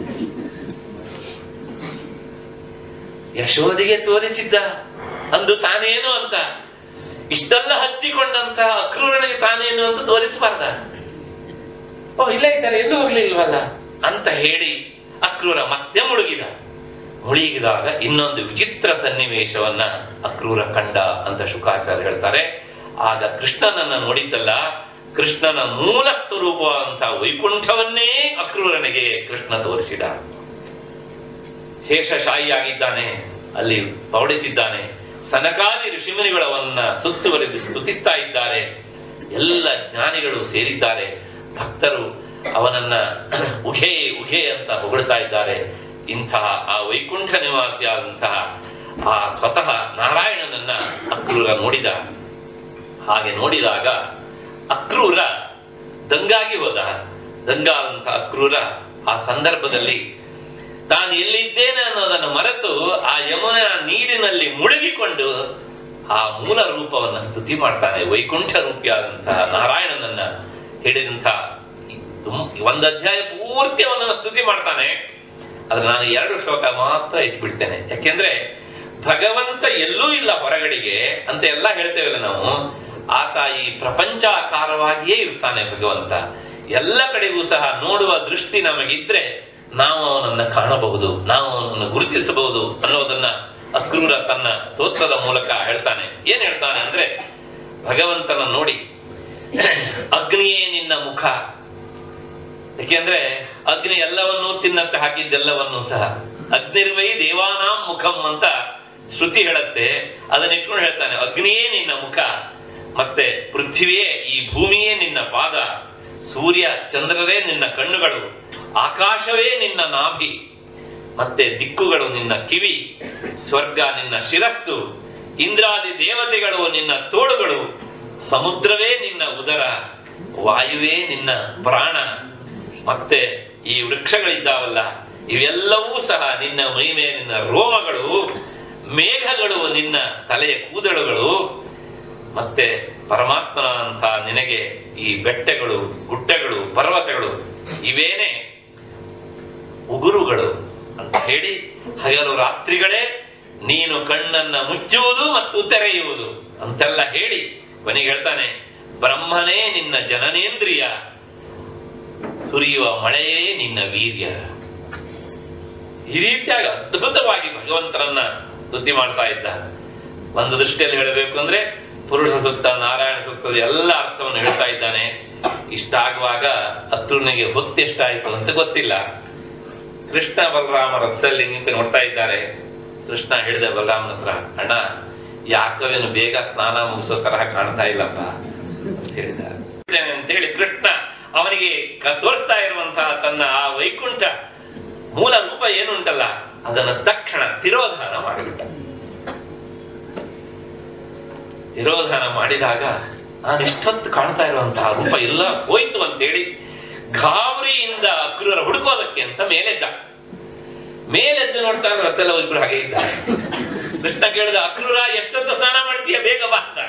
ಯಶೋದಿಗೆ ತೋರಿಸಿದ್ದ ಅಂದು ತಾನೇನು ಅಂತ ಇಷ್ಟೆಲ್ಲ ಹಚ್ಚಿಕೊಂಡಂತ ಅಕ್ರೂರನಿಗೆ ತಾನೇನು ಅಂತ ತೋರಿಸಬಾರ್ದ ಓ ಇಲ್ಲೇ ಇದ್ದಾರೆ ಎಲ್ಲೂ ಹೋಗ್ಲಿಲ್ವಲ್ಲ ಅಂತ ಹೇಳಿ ಅಕ್ರೂರ ಮತ್ತೆ ಮುಳುಗಿದ ಮುಳುಗಿದಾಗ ಇನ್ನೊಂದು ವಿಚಿತ್ರ ಸನ್ನಿವೇಶವನ್ನ ಅಕ್ರೂರ ಕಂಡ ಅಂತ ಶುಕಾಚಾರ್ಯ ಹೇಳ್ತಾರೆ ಆಗ ಕೃಷ್ಣನನ್ನ ನೋಡಿದ್ದಲ್ಲ ಕೃಷ್ಣನ ಮೂಲ ಸ್ವರೂಪ ಅಂತ ವೈಕುಂಠವನ್ನೇ ಅಕ್ರೂರನಿಗೆ ಕೃಷ್ಣ ತೋರಿಸಿದ ಶೇಷಶಾಹಿಯಾಗಿದ್ದಾನೆ ಅಲ್ಲಿ ಪೌಡಿಸಿದ್ದಾನೆ ಸನಕಾದಿ ಋಷಿಮುನಿಗಳವನ್ನ ಸುತ್ತುವರಿದು ಸ್ತುತಿಸ್ತಾ ಇದ್ದಾರೆ ಎಲ್ಲ ಜ್ಞಾನಿಗಳು ಸೇರಿದ್ದಾರೆ ಭಕ್ತರು ಅವನನ್ನ ಉಘೇ ಉಘೇ ಅಂತ ಹೊಗಳ್ತಾ ಇದ್ದಾರೆ ಇಂತಹ ಆ ವೈಕುಂಠ ನಿವಾಸಿಯಾದಂತಹ ಆ ಸ್ವತಃ ನಾರಾಯಣನನ್ನ ಅಕ್ರೂರ ನೋಡಿದ ಹಾಗೆ ನೋಡಿದಾಗ ಅಕ್ರೂರ ದಂಗಾಗಿ ಹೋದ ದಂಗಾದಂತಹ ಅಕ್ರೂರ ಆ ಸಂದರ್ಭದಲ್ಲಿ ತಾನು ಎಲ್ಲಿದ್ದೇನೆ ಅನ್ನೋದನ್ನು ಮರೆತು ಆ ಯಮುನ ನೀರಿನಲ್ಲಿ ಮುಳುಗಿಕೊಂಡು ಆ ಮೂಲ ರೂಪವನ್ನ ಸ್ತುತಿ ಮಾಡ್ತಾನೆ ವೈಕುಂಠ ರೂಪಿಯಾದಂತಹ ನಾರಾಯಣನನ್ನ ಹೇಳಿದಂತಹ ತುಂ- ಒಂದು ಅಧ್ಯಾಯ ಪೂರ್ತಿ ಅವನನ್ನ ಸ್ತುತಿ ಮಾಡ್ತಾನೆ ಆದ್ರೆ ನಾನು ಎರಡು ಶ್ಲೋಕ ಮಾತ್ರ ಇಟ್ಬಿಡ್ತೇನೆ ಯಾಕೆಂದ್ರೆ ಭಗವಂತ ಎಲ್ಲೂ ಇಲ್ಲ ಹೊರಗಡೆಗೆ ಅಂತ ಎಲ್ಲ ಹೇಳ್ತೇವಲ್ಲ ನಾವು ಆತ ಈ ಪ್ರಪಂಚಾಕಾರವಾಗಿಯೇ ಇರ್ತಾನೆ ಭಗವಂತ ಎಲ್ಲ ಕಡೆಗೂ ಸಹ ನೋಡುವ ದೃಷ್ಟಿ ನಮಗಿದ್ರೆ ನಾವು ಅವನನ್ನ ಕಾಣಬಹುದು ನಾವು ಅವನನ್ನು ಗುರುತಿಸಬಹುದು ಅನ್ನೋದನ್ನ ಅಕ್ರೂರ ತನ್ನ ಸ್ತೋತ್ರದ ಮೂಲಕ ಹೇಳ್ತಾನೆ ಏನ್ ಹೇಳ್ತಾನೆ ಅಂದ್ರೆ ಭಗವಂತನ ನೋಡಿ ಅಗ್ನಿಯೇ ನಿನ್ನ ಮುಖ ಯಾಕೆಂದ್ರೆ ಅಗ್ನಿ ಎಲ್ಲವನ್ನೂ ತಿನ್ನಂತ ಹಾಕಿದ್ದೆಲ್ಲವನ್ನೂ ಸಹ ಅಗ್ನಿರ್ವೈ ದೇವಾನಾಂ ಮುಖಂ ಅಂತ ಶ್ರುತಿ ಹೇಳುತ್ತೆ ಅದನ್ನ ಇಟ್ಕೊಂಡು ಹೇಳ್ತಾನೆ ಅಗ್ನಿಯೇ ನಿನ್ನ ಮುಖ ಮತ್ತೆ ಪೃಥ್ವಿಯೇ ಈ ಭೂಮಿಯೇ ನಿನ್ನ ಪಾದ ಸೂರ್ಯ ಚಂದ್ರರೇ ನಿನ್ನ ಕಣ್ಣುಗಳು ಆಕಾಶವೇ ನಿನ್ನ ನಾಭಿ ಮತ್ತೆ ದಿಕ್ಕುಗಳು ನಿನ್ನ ಕಿವಿ ಸ್ವರ್ಗ ನಿನ್ನ ಶಿರಸ್ಸು ಇಂದ್ರಾದಿ ದೇವತೆಗಳು ನಿನ್ನ ತೋಳುಗಳು ಸಮುದ್ರವೇ ನಿನ್ನ ಉದರ ವಾಯುವೇ ನಿನ್ನ ಪ್ರಾಣ ಮತ್ತೆ ಈ ವೃಕ್ಷಗಳಿದ್ದಾವಲ್ಲ ಇವೆಲ್ಲವೂ ಸಹ ನಿನ್ನ ಮೈ ಮೇಲಿನ ರೋಮಗಳು ಮೇಘಗಳು ನಿನ್ನ ತಲೆಯ ಕೂದಲುಗಳು ಮತ್ತೆ ಪರಮಾತ್ಮನ ಅಂತ ನಿನಗೆ ಈ ಬೆಟ್ಟಗಳು ಗುಡ್ಡಗಳು ಪರ್ವತಗಳು ಇವೇನೆ ಉಗುರುಗಳು ಅಂತ ಹೇಳಿ ಹಗಲು ರಾತ್ರಿಗಳೇ ನೀನು ಕಣ್ಣನ್ನ ಮುಚ್ಚುವುದು ಮತ್ತು ತೆರೆಯುವುದು ಅಂತೆಲ್ಲ ಹೇಳಿ ಕೊನೆಗೆ ಹೇಳ್ತಾನೆ ಬ್ರಹ್ಮನೇ ನಿನ್ನ ಜನನೇಂದ್ರಿಯ ಸುರಿಯುವ ಮಳೆಯೇ ನಿನ್ನ ವೀರ್ಯ ಈ ರೀತಿಯಾಗಿ ಅದ್ಭುತವಾಗಿ ಭಗವಂತನನ್ನ ಸ್ತುತಿ ಮಾಡ್ತಾ ಇದ್ದ ಒಂದು ದೃಷ್ಟಿಯಲ್ಲಿ ಹೇಳಬೇಕು ಅಂದ್ರೆ ಪುರುಷ ಸೂಕ್ತ ನಾರಾಯಣ ಸೂಕ್ತದ ಎಲ್ಲ ಅರ್ಥವನ್ನು ಹೇಳ್ತಾ ಇದ್ದಾನೆ ಇಷ್ಟಾಗುವಾಗ ಅಕ್ರೂನಿಗೆ ಹೊತ್ತು ಎಷ್ಟಾಯ್ತು ಅಂತ ಗೊತ್ತಿಲ್ಲ ಕೃಷ್ಣ ಬಲರಾಮ ರಥದಲ್ಲಿ ನಿಂತು ನೋಡ್ತಾ ಇದ್ದಾರೆ ಕೃಷ್ಣ ಹೇಳಿದ ಬಲರಾಮನ ಹತ್ರ ಅಣ್ಣ ಯಾಕವೇನು ಬೇಗ ಸ್ನಾನ ಮುಗಿಸೋ ತರಹ ಕಾಣ್ತಾ ಇಲ್ಲಪ್ಪ ಅಂತ ಹೇಳಿದ ಅಂತೇಳಿ ಕೃಷ್ಣ ಅವನಿಗೆ ಕ- ತೋರಿಸ್ತಾ ಇರುವಂತಹ ತನ್ನ ಆ ವೈಕುಂಠ ಮೂಲ ರೂಪ ಏನುಂಟಲ್ಲ ಅದನ್ನ ತಕ್ಷಣ ತಿರೋಧಾನ ಮಾಡಿಬಿಟ್ಟ ತಿರೋಧಾನ ಮಾಡಿದಾಗ ನಾನು ಇಷ್ಟೊತ್ತು ಕಾಣ್ತಾ ಇರುವಂತಹ ರೂಪ ಎಲ್ಲ ಹೋಯ್ತು ಅಂತೇಳಿ ಗಾಬರಿಯಿಂದ ಅಕ್ರೂರ ಹುಡುಕೋದಕ್ಕೆ ಅಂತ ಮೇಲೆದ್ದ ಮೇಲೆದ್ದು ನೋಡ್ತಾ ಇದ್ರು ರಥೆಲ್ಲ ಇಬ್ರು ಹಾಗೆ ಇದ್ದ ಕೃಷ್ಣ ಕೇಳಿದ ಅಕ್ರೂರ ಎಷ್ಟೊತ್ತು ಸ್ನಾನ ಮಾಡ್ತೀಯ ಬೇಗ ಬಾ ಅಂತ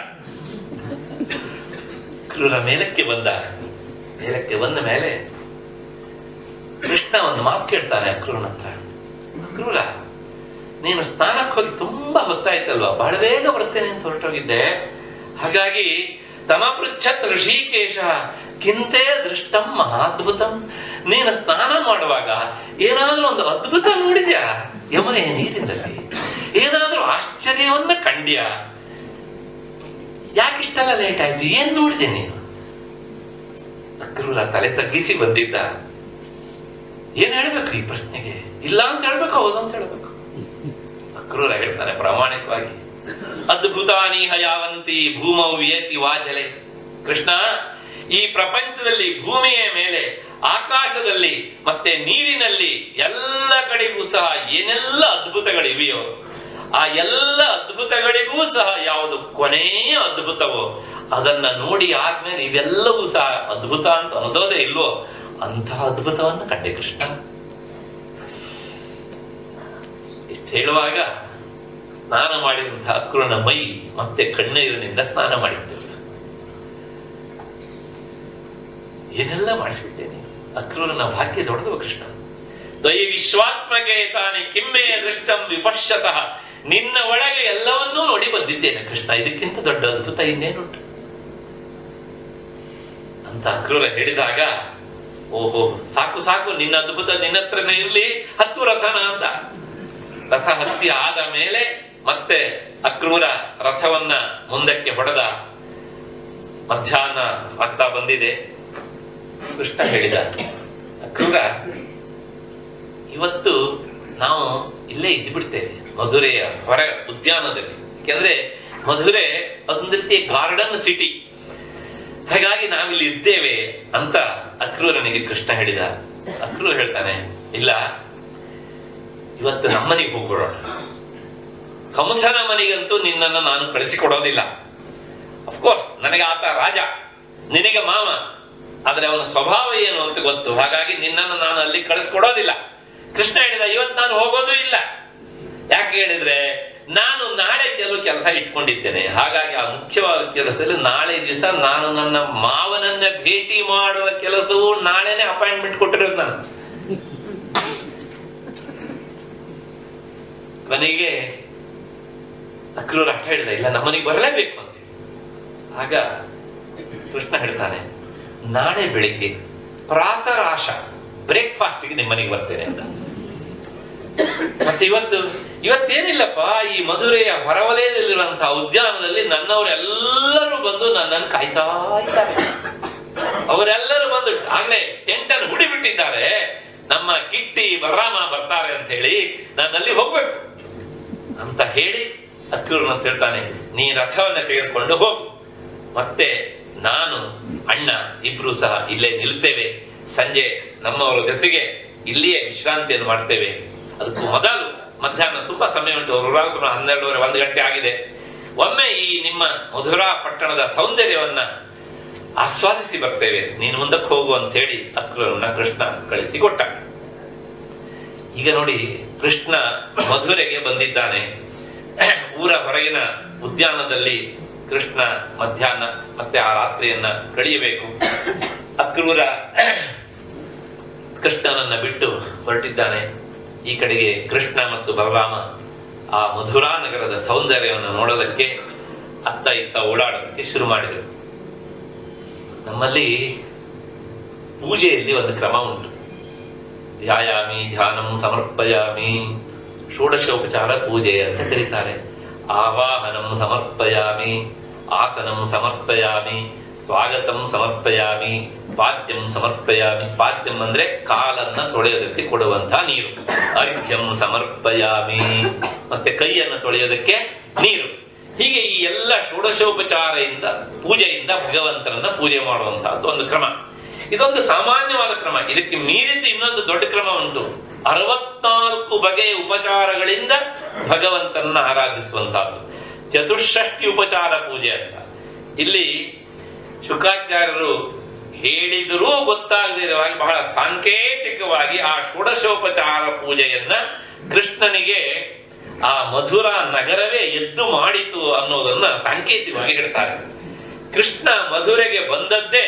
ಅಕ್ರೂರ ಮೇಲಕ್ಕೆ ಬಂದ ಮೇಲಕ್ಕೆ ಬಂದ ಮೇಲೆ ಕೃಷ್ಣ ಒಂದು ಮಾತು ಕೇಳ್ತಾನೆ ಅಕ್ರೂರನ ಹತ್ರ ಅಕ್ರೂರ ನೀನು ಸ್ನಾನಕ್ಕೆ ಹೋಗಿ ತುಂಬಾ ಹೊತ್ತಾಯ್ತಲ್ವಾ ಬಹಳ ಬೇಗ ಬರ್ತೇನೆ ಅಂತ ಹೊರಟೋಗಿದ್ದೆ ಹಾಗಾಗಿ ತಮಪೃಚ್ಛತ್ ಋಷಿಕೇಶ ಕಿಂತೆ ದೃಷ್ಟಂ ಮಹಾದ್ಭುತಂ ನೀನು ಸ್ನಾನ ಮಾಡುವಾಗ ಏನಾದ್ರೂ ಒಂದು ಅದ್ಭುತ ನೋಡಿದ್ಯಾ ಯಮುನೆ ನೀರಿನಲ್ಲಿ ಏನಾದ್ರೂ ಆಶ್ಚರ್ಯವನ್ನ ಕಂಡ್ಯಾ ಯಾಕಿಷ್ಟೆಲ್ಲ ಲೇಟ್ ಆಯ್ತು ಏನ್ ನೋಡಿದೆ ನೀನು ಅಕ್ರೂರ ತಲೆ ತಗ್ಗಿಸಿ ಬಂದಿದ್ದ ಏನ್ ಹೇಳ್ಬೇಕು ಈ ಪ್ರಶ್ನೆಗೆ ಇಲ್ಲ ಅಂತ ಹೇಳ್ಬೇಕು ಹೌದು ಅಂತ ಹೇಳ್ಬೇಕು ಅಕ್ರೂರ ಹೇಳ್ತಾನೆ ಪ್ರಾಮಾಣಿಕವಾಗಿ ಅದ್ಭುತಾನಿ ಹಯಾವಂತಿ ಭೂಮೌ ಏತಿ ವಾಜಲೆ ಕೃಷ್ಣ ಈ ಪ್ರಪಂಚದಲ್ಲಿ ಭೂಮಿಯ ಮೇಲೆ ಆಕಾಶದಲ್ಲಿ ಮತ್ತೆ ನೀರಿನಲ್ಲಿ ಎಲ್ಲ ಕಡೆಗೂ ಸಹ ಏನೆಲ್ಲ ಅದ್ಭುತಗಳಿವೆಯೋ ಆ ಎಲ್ಲ ಅದ್ಭುತಗಳಿಗೂ ಸಹ ಯಾವುದು ಕೊನೆಯ ಅದ್ಭುತವೋ ಅದನ್ನ ನೋಡಿ ಆದ್ಮೇಲೆ ಇವೆಲ್ಲವೂ ಸಹ ಅದ್ಭುತ ಅಂತ ಅನಿಸೋದೇ ಇಲ್ವೋ ಅಂತಹ ಅದ್ಭುತವನ್ನು ಕಂಡೆ ಕೃಷ್ಣ ಇಷ್ಟು ಹೇಳುವಾಗ ಸ್ನಾನ ಮಾಡಿದಂತಹ ಅಕ್ರೂರನ ಮೈ ಮತ್ತೆ ಕಣ್ಣೀರಿನಿಂದ ಸ್ನಾನ ಮಾಡಿದ್ದು ಏನೆಲ್ಲ ಮಾಡಿಸ್ಬಿಟ್ಟೆ ನೀನು ಅಕ್ರೂರನ ಭಾಗ್ಯ ದೊಡ್ಡದು ಕೃಷ್ಣ ತ್ವಯಿ ವಿಶ್ವಾತ್ಮಗೆ ತಾನೇ ಕಿಮ್ಮೆ ದೃಷ್ಟಂ ವಿಪಶ್ಯತಃ ನಿನ್ನ ಒಳಗೆ ಎಲ್ಲವನ್ನೂ ನೋಡಿ ಬಂದಿದ್ದೇನೆ ಕೃಷ್ಣ ಇದಕ್ಕಿಂತ ದೊಡ್ಡ ಅದ್ಭುತ ಇನ್ನೇನುಂಟು ಅಂತ ಅಕ್ರೂರ ಹೇಳಿದಾಗ ಓಹೋ ಸಾಕು ಸಾಕು ನಿನ್ನ ಅದ್ಭುತ ನಿನ್ನ ಹತ್ರನೇ ಇರ್ಲಿ ಹತ್ತು ರಥನ ಅಂತ ರಥ ಹತ್ತಿ ಆದ ಮೇಲೆ ಮತ್ತೆ ಅಕ್ರೂರ ರಥವನ್ನ ಮುಂದಕ್ಕೆ ಹೊಡೆದ ಮಧ್ಯಾಹ್ನ ಆಗ್ತಾ ಬಂದಿದೆ ಕೃಷ್ಣ ಹೇಳಿದ ಅಕ್ರೂರ ಇವತ್ತು ನಾವು ಇಲ್ಲೇ ಇದ್ದು ಬಿಡ್ತೇವೆ ಮಧುರೆಯ ಹೊರ ಉದ್ಯಾನದಲ್ಲಿ ಯಾಕೆಂದ್ರೆ ಮಧುರೆ ಒಂದು ರೀತಿಯ ಗಾರ್ಡನ್ ಸಿಟಿ ಹಾಗಾಗಿ ನಾವಿಲ್ಲಿ ಇದ್ದೇವೆ ಅಂತ ಅಕ್ರೂರನಿಗೆ ಕೃಷ್ಣ ಹೇಳಿದ ಅಕ್ರೂರ್ ಹೇಳ್ತಾನೆ ಇಲ್ಲ ಇವತ್ತು ನಮ್ಮನೆಗೆ ಹೋಗ್ಬಿಡೋಣ ಕಂಸನ ಮನೆಗಂತೂ ನಿನ್ನನ್ನು ನಾನು ಕಳಿಸಿಕೊಡೋದಿಲ್ಲ ಅಫ್ಕೋರ್ಸ್ ನನಗೆ ಆತ ರಾಜ ನಿನಗೆ ಮಾವ ಆದ್ರೆ ಅವನ ಸ್ವಭಾವ ಏನು ಅಂತ ಗೊತ್ತು ಹಾಗಾಗಿ ನಿನ್ನನ್ನು ನಾನು ಅಲ್ಲಿ ಕಳಿಸ್ಕೊಡೋದಿಲ್ಲ ಕೃಷ್ಣ ಹೇಳಿದ ಇವತ್ತು ನಾನು ಹೋಗೋದು ಇಲ್ಲ ಯಾಕೆ ಹೇಳಿದ್ರೆ ನಾನು ನಾಳೆ ಕೆಲವು ಕೆಲಸ ಇಟ್ಕೊಂಡಿದ್ದೇನೆ ಹಾಗಾಗಿ ಆ ಮುಖ್ಯವಾದ ಕೆಲಸದಲ್ಲಿ ನಾಳೆ ದಿವಸ ನಾನು ನನ್ನ ಮಾವನನ್ನ ಭೇಟಿ ಮಾಡುವ ಕೆಲಸವು ನಾಳೆನೆ ಅಪಾಯಿಂಟ್ಮೆಂಟ್ ಕೊಟ್ಟಿರೋದು ನಾನು ಕೊನೆಗೆ ಅಕ್ರೂರ ಹಠ ಹೇಳಿದ ಇಲ್ಲ ನಮ್ಮನಿಗೆ ಬರಲೇಬೇಕು ಅಂತ ಆಗ ಕೃಷ್ಣ ಹೇಳ್ತಾನೆ ನಾಳೆ ಬೆಳಿಗ್ಗೆ ಪ್ರಾತರಾಶ ಬ್ರೇಕ್ಫಾಸ್ಟ್ಗೆ ನಿಮ್ಮ ಮನೆಗೆ ಬರ್ತೇನೆ ಅಂತ ಮತ್ತೆ ಇವತ್ತು ಇವತ್ತೇನಿಲ್ಲಪ್ಪ ಈ ಮಧುರೆಯ ಹೊರವಲಯದಲ್ಲಿರುವಂತಹ ಉದ್ಯಾನದಲ್ಲಿ ನನ್ನವರೆಲ್ಲರೂ ಬಂದು ನನ್ನನ್ನು ಕಾಯ್ತಾ ಇದ್ದಾರೆ ಅವರೆಲ್ಲರೂ ಬಂದು ಆಗ್ಲೇ ಟೆಂಟ್ ಅನ್ನು ಹುಡಿಬಿಟ್ಟಿದ್ದಾರೆ ನಮ್ಮ ಕಿಟ್ಟಿ ಬಲರಾಮ ಬರ್ತಾರೆ ಅಂತ ಹೇಳಿ ನಾನು ಅಲ್ಲಿ ಹೋಗ್ಬೇಕು ಅಂತ ಹೇಳಿ ಅಕ್ರೂರನ ಅಂತ ಹೇಳ್ತಾನೆ ನೀ ರಥವನ್ನ ತೆಗೆದುಕೊಂಡು ಹೋಗು ಮತ್ತೆ ನಾನು ಅಣ್ಣ ಇಬ್ರು ಸಹ ಇಲ್ಲೇ ನಿಲ್ತೇವೆ ಸಂಜೆ ನಮ್ಮವರ ಜೊತೆಗೆ ಇಲ್ಲಿಯೇ ವಿಶ್ರಾಂತಿಯನ್ನು ಮಾಡ್ತೇವೆ ಅದಕ್ಕೂ ಮೊದಲು ಮಧ್ಯಾಹ್ನ ತುಂಬಾ ಸಮಯ ಉಂಟು ಅವರು ಸುಮಾರು ಹನ್ನೆರಡುವರೆ ಒಂದು ಗಂಟೆ ಆಗಿದೆ ಒಮ್ಮೆ ಈ ನಿಮ್ಮ ಮಧುರಾ ಪಟ್ಟಣದ ಸೌಂದರ್ಯವನ್ನ ಆಸ್ವಾದಿಸಿ ಬರ್ತೇವೆ ನೀನು ಮುಂದಕ್ಕೆ ಹೋಗು ಅಂತ ಹೇಳಿ ಅತ್ಕುಲರನ್ನ ಕೃಷ್ಣ ಕಳಿಸಿ ಕೊಟ್ಟ ಈಗ ನೋಡಿ ಕೃಷ್ಣ ಮಧುರೆಗೆ ಬಂದಿದ್ದಾನೆ ಊರ ಹೊರಗಿನ ಉದ್ಯಾನದಲ್ಲಿ ಕೃಷ್ಣ ಮಧ್ಯಾಹ್ನ ಮತ್ತೆ ಆ ರಾತ್ರಿಯನ್ನ ಕಳೆಯಬೇಕು ಅಕ್ರೂರ ಕೃಷ್ಣನನ್ನ ಬಿಟ್ಟು ಹೊರಟಿದ್ದಾನೆ ಈ ಕಡೆಗೆ ಕೃಷ್ಣ ಮತ್ತು ಬಲರಾಮ ಆ ಮಧುರಾ ನಗರದ ಸೌಂದರ್ಯವನ್ನು ನೋಡೋದಕ್ಕೆ ಅತ್ತ ಇತ್ತ ಓಡಾಡೋದಕ್ಕೆ ಶುರು ಮಾಡಿದರು ನಮ್ಮಲ್ಲಿ ಪೂಜೆಯಲ್ಲಿ ಒಂದು ಕ್ರಮ ಉಂಟು ಧ್ಯಾಯಾಮಿ ಧ್ಯಾನಂ ಸಮರ್ಪಯಾಮಿ ಷೋಡಶೋಪಚಾರ ಪೂಜೆ ಅಂತ ಕರೀತಾರೆ ಆವಾಹನಂ ಸಮರ್ಪಯಾಮಿ ಆಸನಂ ಸಮರ್ಪಯಾಮಿ ಸ್ವಾಗತಂ ಸಮರ್ಪಯಾಮಿ ಪಾದ್ಯಂ ಸಮರ್ಪಯಾಮಿ ಪಾದ್ಯಂ ಅಂದ್ರೆ ಕಾಲನ್ನ ತೊಳೆಯೋದಕ್ಕೆ ಕೊಡುವಂತಹ ನೀರು ಅರ್ಘ್ಯಂ ಸಮರ್ಪಯಾಮಿ ಮತ್ತೆ ಕೈಯನ್ನು ತೊಳೆಯೋದಕ್ಕೆ ನೀರು ಹೀಗೆ ಈ ಎಲ್ಲ ಷೋಡಶೋಪಚಾರದಿಂದ ಪೂಜೆಯಿಂದ ಭಗವಂತನನ್ನ ಪೂಜೆ ಮಾಡುವಂತಹದ್ದು ಒಂದು ಕ್ರಮ ಇದೊಂದು ಸಾಮಾನ್ಯವಾದ ಕ್ರಮ ಇದಕ್ಕೆ ಮೀರಿದ ಇನ್ನೊಂದು ದೊಡ್ಡ ಕ್ರಮ ಉಂಟು ಅರವತ್ನಾಲ್ಕು ಬಗೆಯ ಉಪಚಾರಗಳಿಂದ ಭಗವಂತನನ್ನ ಆರಾಧಿಸುವಂತಹದ್ದು ಚತುಷ್ಷಷ್ಟಿ ಉಪಚಾರ ಪೂಜೆ ಅಂತ ಇಲ್ಲಿ ಶುಕಾಚಾರ್ಯರು ಹೇಳಿದರೂ ಗೊತ್ತಾಗದೇ ಇರುವಾಗ ಬಹಳ ಸಾಂಕೇತಿಕವಾಗಿ ಆ ಷೋಡಶೋಪಚಾರ ಪೂಜೆಯನ್ನ ಕೃಷ್ಣನಿಗೆ ಆ ಮಧುರ ನಗರವೇ ಎದ್ದು ಮಾಡಿತು ಅನ್ನೋದನ್ನ ಸಾಂಕೇತಿಕವಾಗಿ ಹೇಳ್ತಾರೆ ಕೃಷ್ಣ ಮಧುರೆಗೆ ಬಂದದ್ದೇ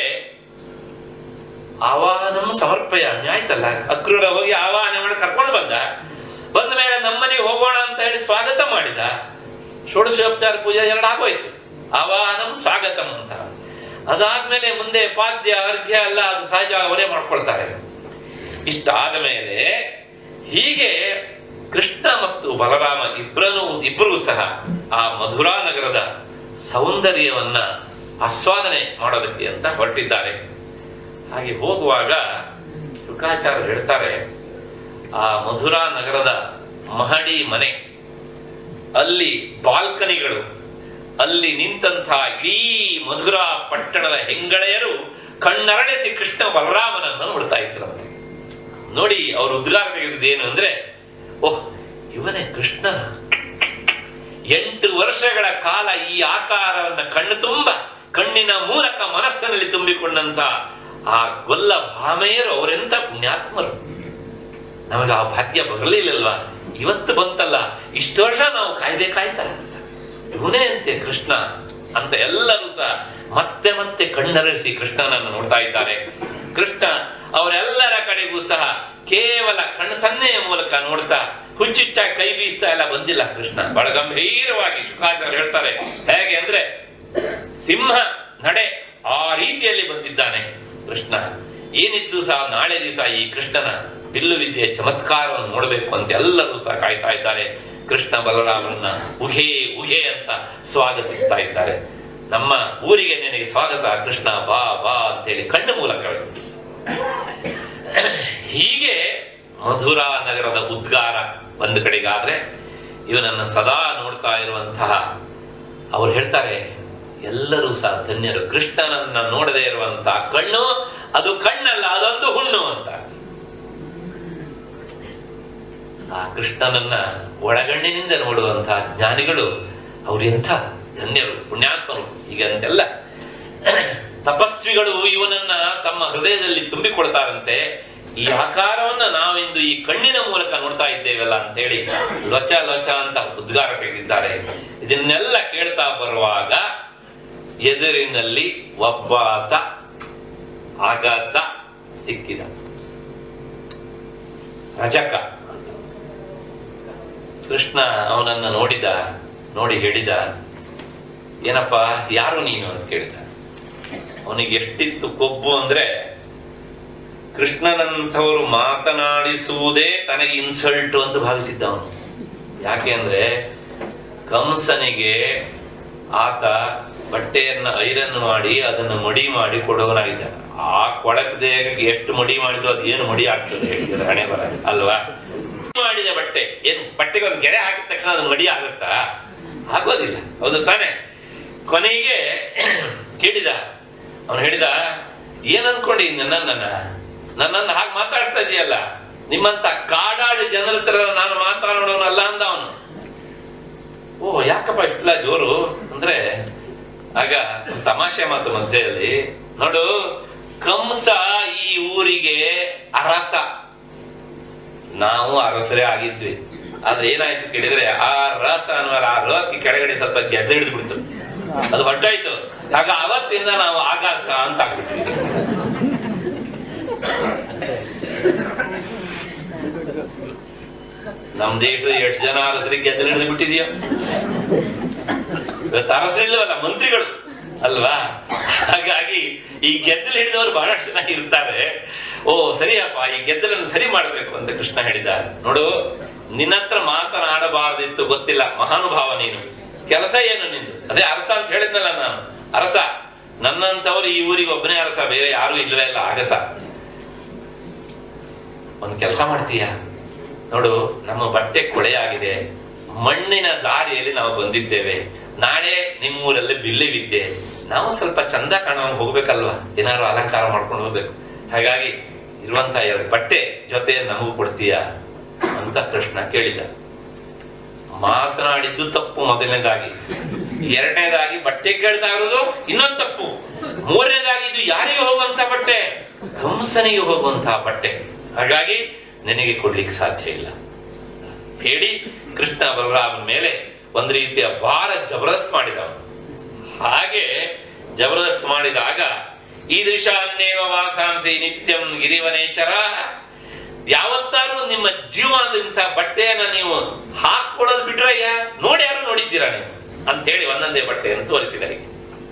ಆವಾಹನಂ ಸಮರ್ಪಯಾಮಿ ಆಯ್ತಲ್ಲ ಅಕ್ರೂರ ಹೋಗಿ ಆವಾಹನ ಮಾಡಿ ಕರ್ಕೊಂಡು ಬಂದ ಬಂದ ಮೇಲೆ ನಮ್ಮನೆಗೆ ಹೋಗೋಣ ಅಂತ ಹೇಳಿ ಸ್ವಾಗತ ಮಾಡಿದ ಷೋಡಶೋಪಚಾರ ಪೂಜೆ ಎರಡು ಆಗೋಯ್ತು ಆವಾಹನಂ ಸ್ವಾಗತಂ ಅಂತ ಅದಾದ್ಮೇಲೆ ಮುಂದೆ ಪಾದ್ಯ ಅರ್ಘ್ಯ ಎಲ್ಲ ಅದು ಸಹಜ ಅವರೇ ಮಾಡ್ಕೊಳ್ತಾರೆ ಇಷ್ಟಾದ ಮೇಲೆ ಹೀಗೆ ಕೃಷ್ಣ ಮತ್ತು ಬಲರಾಮ ಇಬ್ಬರನ್ನು ಇಬ್ಬರೂ ಸಹ ಆ ಮಧುರಾ ನಗರದ ಸೌಂದರ್ಯವನ್ನ ಆಸ್ವಾದನೆ ಮಾಡೋದಕ್ಕೆ ಅಂತ ಹೊರಟಿದ್ದಾರೆ ಹಾಗೆ ಹೋಗುವಾಗ ಶುಕಾಚಾರ್ಯ ಹೇಳ್ತಾರೆ ಆ ಮಧುರಾ ನಗರದ ಮಹಡಿ ಮನೆ ಅಲ್ಲಿ ಬಾಲ್ಕನಿಗಳು ಅಲ್ಲಿ ನಿಂತಹ ಇಡೀ ಮಧುರಾ ಪಟ್ಟಣದ ಹೆಂಗಳೆಯರು ಕಣ್ಣರಳಿಸಿ ಕೃಷ್ಣ ಬಲರಾಮನನ್ನು ನೋಡ್ತಾ ಇದ್ರಂತೆ ನೋಡಿ ಅವರು ಉದ್ಗಾರ ತೆಗೆದಿದ್ದು ಏನು ಅಂದ್ರೆ ಓಹ್ ಇವನೇ ಕೃಷ್ಣನ ಎಂಟು ವರ್ಷಗಳ ಕಾಲ ಈ ಆಕಾರವನ್ನ ಕಣ್ಣು ತುಂಬ ಕಣ್ಣಿನ ಮೂಲಕ ಮನಸ್ಸಿನಲ್ಲಿ ತುಂಬಿಕೊಂಡಂತ ಆ ಗೊಲ್ಲ ಭಾಮೆಯರು ಅವರೆಂತ ಪುಣ್ಯಾತ್ಮರು ನಮಗೆ ಆ ಭಾಗ್ಯ ಬರಲಿಲ್ಲಲ್ವಾ ಇವತ್ತು ಬಂತಲ್ಲ ಇಷ್ಟು ವರ್ಷ ನಾವು ಕಾಯ್ಬೇಕಾಯ್ತಾ ಇವನೇ ಅಂತೆ ಕೃಷ್ಣ ಅಂತ ಎಲ್ಲರೂ ಸಹ ಮತ್ತೆ ಮತ್ತೆ ಕಣ್ಣರಸಿ ಕೃಷ್ಣನನ್ನು ನೋಡ್ತಾ ಇದ್ದಾರೆ ಕೃಷ್ಣ ಅವರೆಲ್ಲರ ಕಡೆಗೂ ಸಹ ಕೇವಲ ಕಣ್ಣು ಸನ್ನೆಯ ಮೂಲಕ ನೋಡ್ತಾ ಹುಚ್ಚುಚ್ಚ ಕೈ ಬೀಸ್ತಾ ಎಲ್ಲ ಬಂದಿಲ್ಲ ಕೃಷ್ಣ ಬಹಳ ಗಂಭೀರವಾಗಿ ಶುಕಾಚಾರ್ಯ ಹೇಳ್ತಾರೆ ಹೇಗೆ ಅಂದ್ರೆ ಸಿಂಹ ನಡೆ ಆ ರೀತಿಯಲ್ಲಿ ಬಂದಿದ್ದಾನೆ ಕೃಷ್ಣ ಏನಿತ್ತು ಸಹ ನಾಳೆ ದಿವಸ ಈ ಕೃಷ್ಣನ ಬಿಲ್ಲು ವಿದ್ಯೆ ಚಮತ್ಕಾರವನ್ನು ನೋಡಬೇಕು ಅಂತ ಎಲ್ಲರೂ ಸಹ ಕಾಯ್ತಾ ಇದ್ದಾರೆ ಕೃಷ್ಣ ಬಲರಾಮನ್ನ ಉಘೇ ಉಘೇ ಅಂತ ಸ್ವಾಗತಿಸ್ತಾ ಇದ್ದಾರೆ ನಮ್ಮ ಊರಿಗೆ ನಿನಗೆ ಸ್ವಾಗತ ಕೃಷ್ಣ ಬಾ ಬಾ ಅಂತ ಹೇಳಿ ಕಣ್ಣು ಮೂಲಕ ಹೀಗೆ ಮಧುರಾ ನಗರದ ಉದ್ಗಾರ ಒಂದು ಕಡೆಗಾದ್ರೆ ಇವನನ್ನ ಸದಾ ನೋಡ್ತಾ ಇರುವಂತಹ ಅವ್ರು ಹೇಳ್ತಾರೆ ಎಲ್ಲರೂ ಸಹ ಧನ್ಯರು ಕೃಷ್ಣನನ್ನ ನೋಡದೇ ಇರುವಂತಹ ಕಣ್ಣು ಅದು ಕಣ್ಣಲ್ಲ ಅದೊಂದು ಹುಣ್ಣು ಅಂತ ಆ ಕೃಷ್ಣನನ್ನ ಒಳಗಣ್ಣಿನಿಂದ ನೋಡುವಂತಹ ಜ್ಞಾನಿಗಳು ಅವ್ರು ಎಂಥ ಧನ್ಯರು ಪುಣ್ಯಾತ್ಮರು ಈಗ ಅಂತೆಲ್ಲ ತಪಸ್ವಿಗಳು ಇವನನ್ನ ತಮ್ಮ ಹೃದಯದಲ್ಲಿ ತುಂಬಿಕೊಳ್ತಾರಂತೆ ಈ ಆಕಾರವನ್ನ ನಾವಿಂದು ಈ ಕಣ್ಣಿನ ಮೂಲಕ ನೋಡ್ತಾ ಇದ್ದೇವಲ್ಲ ಅಂತ ಹೇಳಿ ಲೊಚ ಲೊಚ ಅಂತ ಉದ್ಗಾರ ತೆಗೆದಿದ್ದಾರೆ ಇದನ್ನೆಲ್ಲ ಕೇಳ್ತಾ ಬರುವಾಗ ಎದುರಿನಲ್ಲಿ ಒಬ್ಬಾತ ಆಗಸ ಸಿಕ್ಕಿದ ರಜಕ ಕೃಷ್ಣ ಅವನನ್ನ ನೋಡಿದ ನೋಡಿ ಹೇಳಿದ ಏನಪ್ಪ ಯಾರು ನೀನು ಅಂತ ಕೇಳಿದ ಅವನಿಗೆ ಎಷ್ಟಿತ್ತು ಕೊಬ್ಬು ಅಂದ್ರೆ ಕೃಷ್ಣನಂಥವರು ಮಾತನಾಡಿಸುವುದೇ ತನಗೆ ಇನ್ಸಲ್ಟ್ ಅಂತ ಭಾವಿಸಿದ್ದ ಅವನು ಯಾಕೆ ಅಂದ್ರೆ ಕಂಸನಿಗೆ ಆತ ಬಟ್ಟೆಯನ್ನ ಐರನ್ ಮಾಡಿ ಅದನ್ನು ಮಡಿ ಮಾಡಿ ಕೊಡೋನಾಗಿದ್ದ ಆ ಕೊಳಕದೆ ಎಷ್ಟು ಮಡಿ ಮಾಡಿದ್ರು ಅದು ಏನು ಮಡಿ ಆಗ್ತದೆ ಹೇಳಿದ್ರೆ ಹಣೆ ಬರ ಅಲ್ವಾ ಮಾಡಿದ ಬಟ್ಟೆ ಏನು ಬಟ್ಟೆಗೆ ಒಂದು ಗೆರೆ ಹಾಕಿದ ತಕ್ಷಣ ಅದು ಮಡಿ ಆಗುತ್ತಾ ಆಗೋದಿಲ್ಲ ಹೌದು ತಾನೆ ಕೊನೆಗೆ ಕೇಳಿದ ಅವನು ಹೇಳಿದ ಏನ್ ಅನ್ಕೊಂಡಿ ನನ್ನನ್ನ ನನ್ನನ್ನು ಹಾಗೆ ಮಾತಾಡ್ತಾ ಇದೆಯಲ್ಲ ನಿಮ್ಮಂತ ಕಾಡಾಡಿ ಜನರ ಹತ್ರ ನಾನು ಮಾತಾಡೋನಲ್ಲ ಅಂದ ಅವನು ಓ ಯಾಕಪ್ಪ ಇಷ್ಟೆಲ್ಲ ಜೋರು ಅಂದ್ರೆ ಆಗ ಒಂದ್ ತಮಾಷೆ ಮಾತು ಮಧ್ಯೆಯಲ್ಲಿ ನೋಡು ಕಂಸ ಈ ಊರಿಗೆ ಅರಸ ನಾವು ಅರಸರೇ ಆಗಿದ್ವಿ ಆದ್ರೆ ಏನಾಯ್ತು ಕೇಳಿದ್ರೆ ಆ ರಸ ಅನ್ನುವ ಆ ರಕ್ಕೆ ಕೆಳಗಡೆ ಸ್ವಲ್ಪ ಗೆದ್ದೆ ಹಿಡಿದು ಬಿಡ್ತು ಅದು ಹೊಡ್ಡಾಯ್ತು ಆಗ ಅವತ್ತಿಂದ ನಾವು ಆಗಾಸ ಅಂತ ಹಾಕ್ಬಿಟ್ವಿ ನಮ್ ದೇಶದ ಎಷ್ಟು ಜನ ಅರಸರಿಗೆ ಗೆದ್ದಲು ಹಿಡಿದು ಬಿಟ್ಟಿದೆಯೋ ಇವತ್ತು ಅರಸರಿಲ್ಲವಲ್ಲ ಮಂತ್ರಿಗಳು ಅಲ್ವಾ ಹಾಗಾಗಿ ಈ ಗೆದ್ದಲು ಹಿಡಿದವರು ಬಹಳಷ್ಟು ಜನ ಇರ್ತಾರೆ ಓ ಸರಿಯಪ್ಪ ಈ ಗೆದ್ದಲನ್ನು ಸರಿ ಮಾಡಬೇಕು ಅಂತ ಕೃಷ್ಣ ಹೇಳಿದ ನೋಡು ನಿನ್ನ ಹತ್ರ ಮಾತನಾಡಬಾರ್ದಿತ್ತು ಗೊತ್ತಿಲ್ಲ ಮಹಾನುಭಾವ ನೀನು ಕೆಲಸ ಏನು ನಿಂದು ಅದೇ ಅರಸ ಅಂತ ಹೇಳಿದ್ನಲ್ಲ ನಾನು ಅರಸ ನನ್ನಂತವರು ಈ ಊರಿಗೆ ಒಬ್ಬನೇ ಅರಸ ಬೇರೆ ಯಾರು ಇಲ್ವೇ ಇಲ್ಲ ಅಗಸ ಒಂದು ಕೆಲಸ ಮಾಡ್ತೀಯ ನೋಡು ನಮ್ಮ ಬಟ್ಟೆ ಕೊಳೆಯಾಗಿದೆ ಮಣ್ಣಿನ ದಾರಿಯಲ್ಲಿ ನಾವು ಬಂದಿದ್ದೇವೆ ನಾಳೆ ನಿಮ್ಮೂರಲ್ಲಿ ಬಿಲ್ಲಿವಿದ್ದೆ ನಾವು ಸ್ವಲ್ಪ ಚಂದ ಕಾಣುವಂಗೆ ಹೋಗ್ಬೇಕಲ್ವಾ ಏನಾದ್ರು ಅಲಂಕಾರ ಮಾಡ್ಕೊಂಡು ಹೋಗ್ಬೇಕು ಹಾಗಾಗಿ ಇರುವಂತ ಎರಡು ಬಟ್ಟೆ ಜೊತೆ ನಮಗೂ ಕೊಡ್ತೀಯ ಅಂತ ಕೃಷ್ಣ ಕೇಳಿದ ಮಾತನಾಡಿದ್ದು ತಪ್ಪು ಮೊದಲನೇದಾಗಿ ಎರಡನೇದಾಗಿ ಬಟ್ಟೆ ಕೇಳ್ತಾ ಇರೋದು ಇನ್ನೊಂದು ತಪ್ಪು ಮೂರನೇದಾಗಿ ಇದು ಯಾರಿಗೆ ಹೋಗುವಂತ ಬಟ್ಟೆ ಕಂಸನಿಗೆ ಹೋಗುವಂತಹ ಬಟ್ಟೆ ಹಾಗಾಗಿ ನಿನಗೆ ಕೊಡ್ಲಿಕ್ಕೆ ಸಾಧ್ಯ ಇಲ್ಲ ಹೇಳಿ ಕೃಷ್ಣ ಬಲರಾಮನ ಮೇಲೆ ಒಂದು ರೀತಿಯ ಭಾರ ಜಬರದಸ್ತ್ ಮಾಡಿದವನು ಹಾಗೆ ಜಬರದಸ್ತ್ ಮಾಡಿದಾಗ ಈ ದೃಶಾನ್ನೇವ ವಾಸಾಂಸಿ ನಿತ್ಯಂ ಗಿರಿವನೇಚರ ಯಾವತ್ತಾದ್ರೂ ನಿಮ್ಮ ಜೀವನದಂತ ಬಟ್ಟೆಯನ್ನ ನೀವು ಹಾಕೊಳ್ಳೋದು ಬಿಟ್ರಯ್ಯ ನೋಡಿ ಯಾರು ನೋಡಿದ್ದೀರಾ ನೀವು ಅಂತೇಳಿ ಒಂದೊಂದೇ ಬಟ್ಟೆಯನ್ನು ತೋರಿಸಿದ ಹೀಗೆ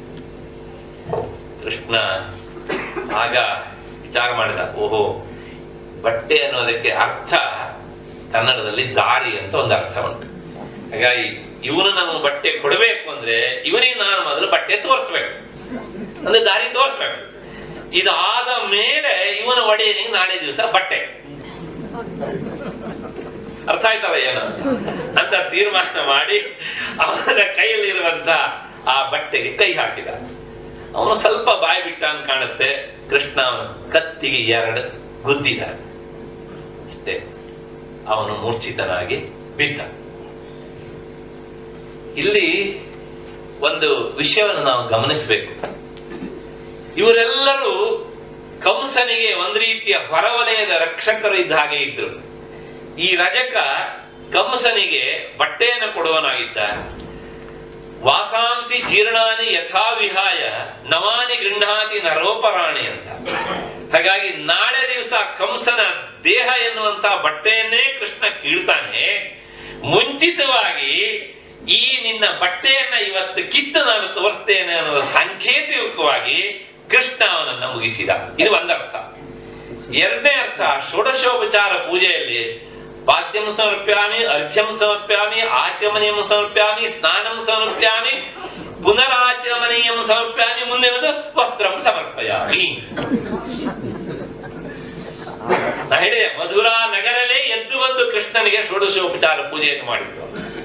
ಕೃಷ್ಣ ಆಗ ವಿಚಾರ ಮಾಡಿದ ಓಹೋ ಬಟ್ಟೆ ಅನ್ನೋದಕ್ಕೆ ಅರ್ಥ ಕನ್ನಡದಲ್ಲಿ ದಾರಿ ಅಂತ ಒಂದು ಅರ್ಥ ಉಂಟು ಹಾಗಾಗಿ ಇವನು ನಮಗೆ ಬಟ್ಟೆ ಕೊಡಬೇಕು ಅಂದ್ರೆ ಇವನಿಗೆ ನಾನು ಮೊದಲು ಬಟ್ಟೆ ತೋರಿಸ್ಬೇಕು ಅಂದ್ರೆ ದಾರಿ ತೋರಿಸ್ಬೇಕು ಇದಾದ ಮೇಲೆ ಇವನ ಒಡೆಯನಿಗೆ ನಾಳೆ ದಿವಸ ಬಟ್ಟೆ ಅರ್ಥ ಆಯ್ತಲ್ಲ ಏನು ಅಂತ ತೀರ್ಮಾನ ಮಾಡಿ ಅವನ ಕೈಯಲ್ಲಿರುವಂತ ಆ ಬಟ್ಟೆಗೆ ಕೈ ಹಾಕಿದ ಅವನು ಸ್ವಲ್ಪ ಬಾಯಿ ಬಿಟ್ಟ ಅಂತ ಕಾಣುತ್ತೆ ಕೃಷ್ಣ ಅವನ ಕತ್ತಿಗೆ ಎರಡು ಗುದ್ದಿದ ಅಷ್ಟೇ ಅವನು ಮೂರ್ಛಿತನಾಗಿ ಬಿದ್ದ ಇಲ್ಲಿ ಒಂದು ವಿಷಯವನ್ನು ನಾವು ಗಮನಿಸಬೇಕು ಇವರೆಲ್ಲರೂ ಕಂಸನಿಗೆ ಒಂದು ರೀತಿಯ ಹೊರವಲಯದ ರಕ್ಷಕರು ಇದ್ದ ಹಾಗೆ ಇದ್ರು ಈ ರಜಕ ಕಂಸನಿಗೆ ಬಟ್ಟೆಯನ್ನು ಕೊಡುವನಾಗಿದ್ದ ವಾಸಾಂಸಿ ಜೀರ್ಣಾನಿ ಯಥಾ ವಿಹಾಯ ನವಾನಿ ಗೃಹಾತಿ ನರೋಪರಾಣಿ ಅಂತ ಹಾಗಾಗಿ ನಾಳೆ ದಿವಸ ಕಂಸನ ದೇಹ ಎನ್ನುವಂತ ಬಟ್ಟೆಯನ್ನೇ ಕೃಷ್ಣ ಕೀಳ್ತಾನೆ ಮುಂಚಿತವಾಗಿ ಈ ನಿನ್ನ ಬಟ್ಟೆಯನ್ನ ಇವತ್ತು ಕಿತ್ತು ನಾನು ತೋರಿಸ್ತೇನೆ ಅನ್ನೋದ ಸಾಂಕೇತಿಕವಾಗಿ ಕೃಷ್ಣ ಅವನನ್ನ ಮುಗಿಸಿದ ಇದು ಒಂದರ್ಥ ಎರಡನೇ ಅರ್ಥ ಷೋಡಶೋಪಚಾರ ಪೂಜೆಯಲ್ಲಿ ಪಾದ್ಯಂ ಸಮರ್ಪ್ಯಾಮಿ ಅರ್ಘ್ಯಂ ಸಮರ್ಪ್ಯಾಮಿ ಆಚಮನೀಯಂ ಸಮರ್ಪ್ಯಾಮಿ ಸ್ನಾನಂ ಸಮರ್ಪ್ಯಾಮಿ ಪುನರಾಚಮನೀಯಂ ಸಮರ್ಪ್ಯಾಮಿ ಮುಂದಿನದು ವಸ್ತ್ರಂ ಸಮರ್ಪಯಾಮಿ ನಾ ಹೇಳಿದೆ ಮಧುರಾ ನಗರವೇ ಎದ್ದು ಬಂದು ಕೃಷ್ಣನಿಗೆ ಷೋಡಶೋಪಚಾರ ಪೂಜೆಯನ್ನು ಮಾಡಿದ್ದು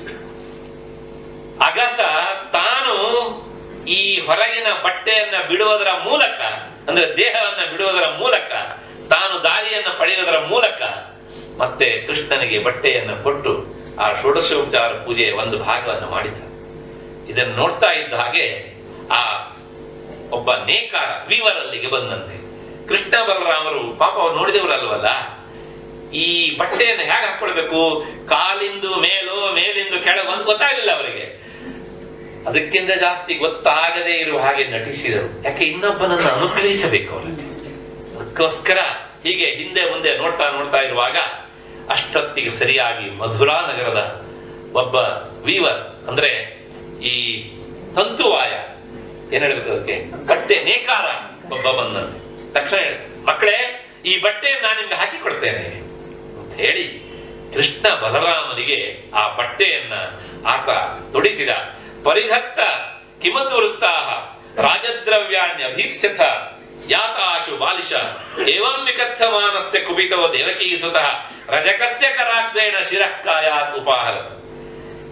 ಅಗಸ ತಾನು ಈ ಹೊರಗಿನ ಬಟ್ಟೆಯನ್ನ ಬಿಡುವುದರ ಮೂಲಕ ಅಂದ್ರೆ ದೇಹವನ್ನ ಬಿಡುವುದರ ಮೂಲಕ ತಾನು ದಾರಿಯನ್ನ ಪಡೆಯುವುದರ ಮೂಲಕ ಮತ್ತೆ ಕೃಷ್ಣನಿಗೆ ಬಟ್ಟೆಯನ್ನ ಕೊಟ್ಟು ಆ ಷೋಡಶೋಪಚಾರ ಪೂಜೆಯ ಒಂದು ಭಾಗವನ್ನು ಮಾಡಿದ ಇದನ್ನು ನೋಡ್ತಾ ಇದ್ದ ಹಾಗೆ ಆ ಒಬ್ಬ ನೇಕಾರ ವೀವರ್ ಅಲ್ಲಿಗೆ ಬಂದಂತೆ ಕೃಷ್ಣ ಬಲರಾಮರು ಪಾಪ ಅವ್ರು ನೋಡಿದವರಲ್ವಲ್ಲ ಈ ಬಟ್ಟೆಯನ್ನು ಹೇಗೆ ಹಾಕೊಳ್ಬೇಕು ಕಾಲಿಂದು ಮೇಲೋ ಮೇಲಿಂದು ಕೆಳಗು ಅಂತ ಗೊತ್ತಾಗಲಿಲ್ಲ ಅವರಿಗೆ ಅದಕ್ಕಿಂತ ಜಾಸ್ತಿ ಗೊತ್ತಾಗದೇ ಇರುವ ಹಾಗೆ ನಟಿಸಿದರು ಯಾಕೆ ಇನ್ನೊಬ್ಬನನ್ನು ಅನುಗ್ರಹಿಸಬೇಕು ಅವರಿಗೆ ಅದಕ್ಕೋಸ್ಕರ ಹೀಗೆ ಹಿಂದೆ ಮುಂದೆ ನೋಡ್ತಾ ನೋಡ್ತಾ ಇರುವಾಗ ಅಷ್ಟೊತ್ತಿಗೆ ಸರಿಯಾಗಿ ಮಧುರಾ ನಗರದ ಒಬ್ಬ ವೀವರ್ ಅಂದ್ರೆ ಈ ತಂತುವಾಯ ಏನ್ ಹೇಳ್ಬೇಕು ಅದಕ್ಕೆ ಬಟ್ಟೆ ನೇಕಾರ ಒಬ್ಬ ಬಂದ ತಕ್ಷಣ ಹೇಳಿದ, ಮಕ್ಕಳೇ ಈ ಬಟ್ಟೆಯನ್ನು ನಾನು ನಿಮ್ಗೆ ಹಾಕಿ ಕೊಡ್ತೇನೆ ಅಂತ ಹೇಳಿ ಕೃಷ್ಣ ಬಲರಾಮನಿಗೆ ಆ ಬಟ್ಟೆಯನ್ನ ಆತ ತೊಡಿಸಿದ ಪರಿಧತ್ತ ಕಿಮತು ವೃತ್ತಾಹ ರಾಜದ್ರವ್ಯಾಣ್ಯ ಭೀಪ್ಸ್ಯಥ ಯಾತಾಶು ಬಾಲಿಶ ಏವಂ ವಿಕಥಮಾನಸ್ಯ ಕುಪಿತೋ ದೇವಕೀ ಸುತಃ ರಜಕಸ್ಯ ಕರಾಗ್ರೇಣ ಶಿರಃ ಕಾಯಾತ್ ಉಪಾಹರತ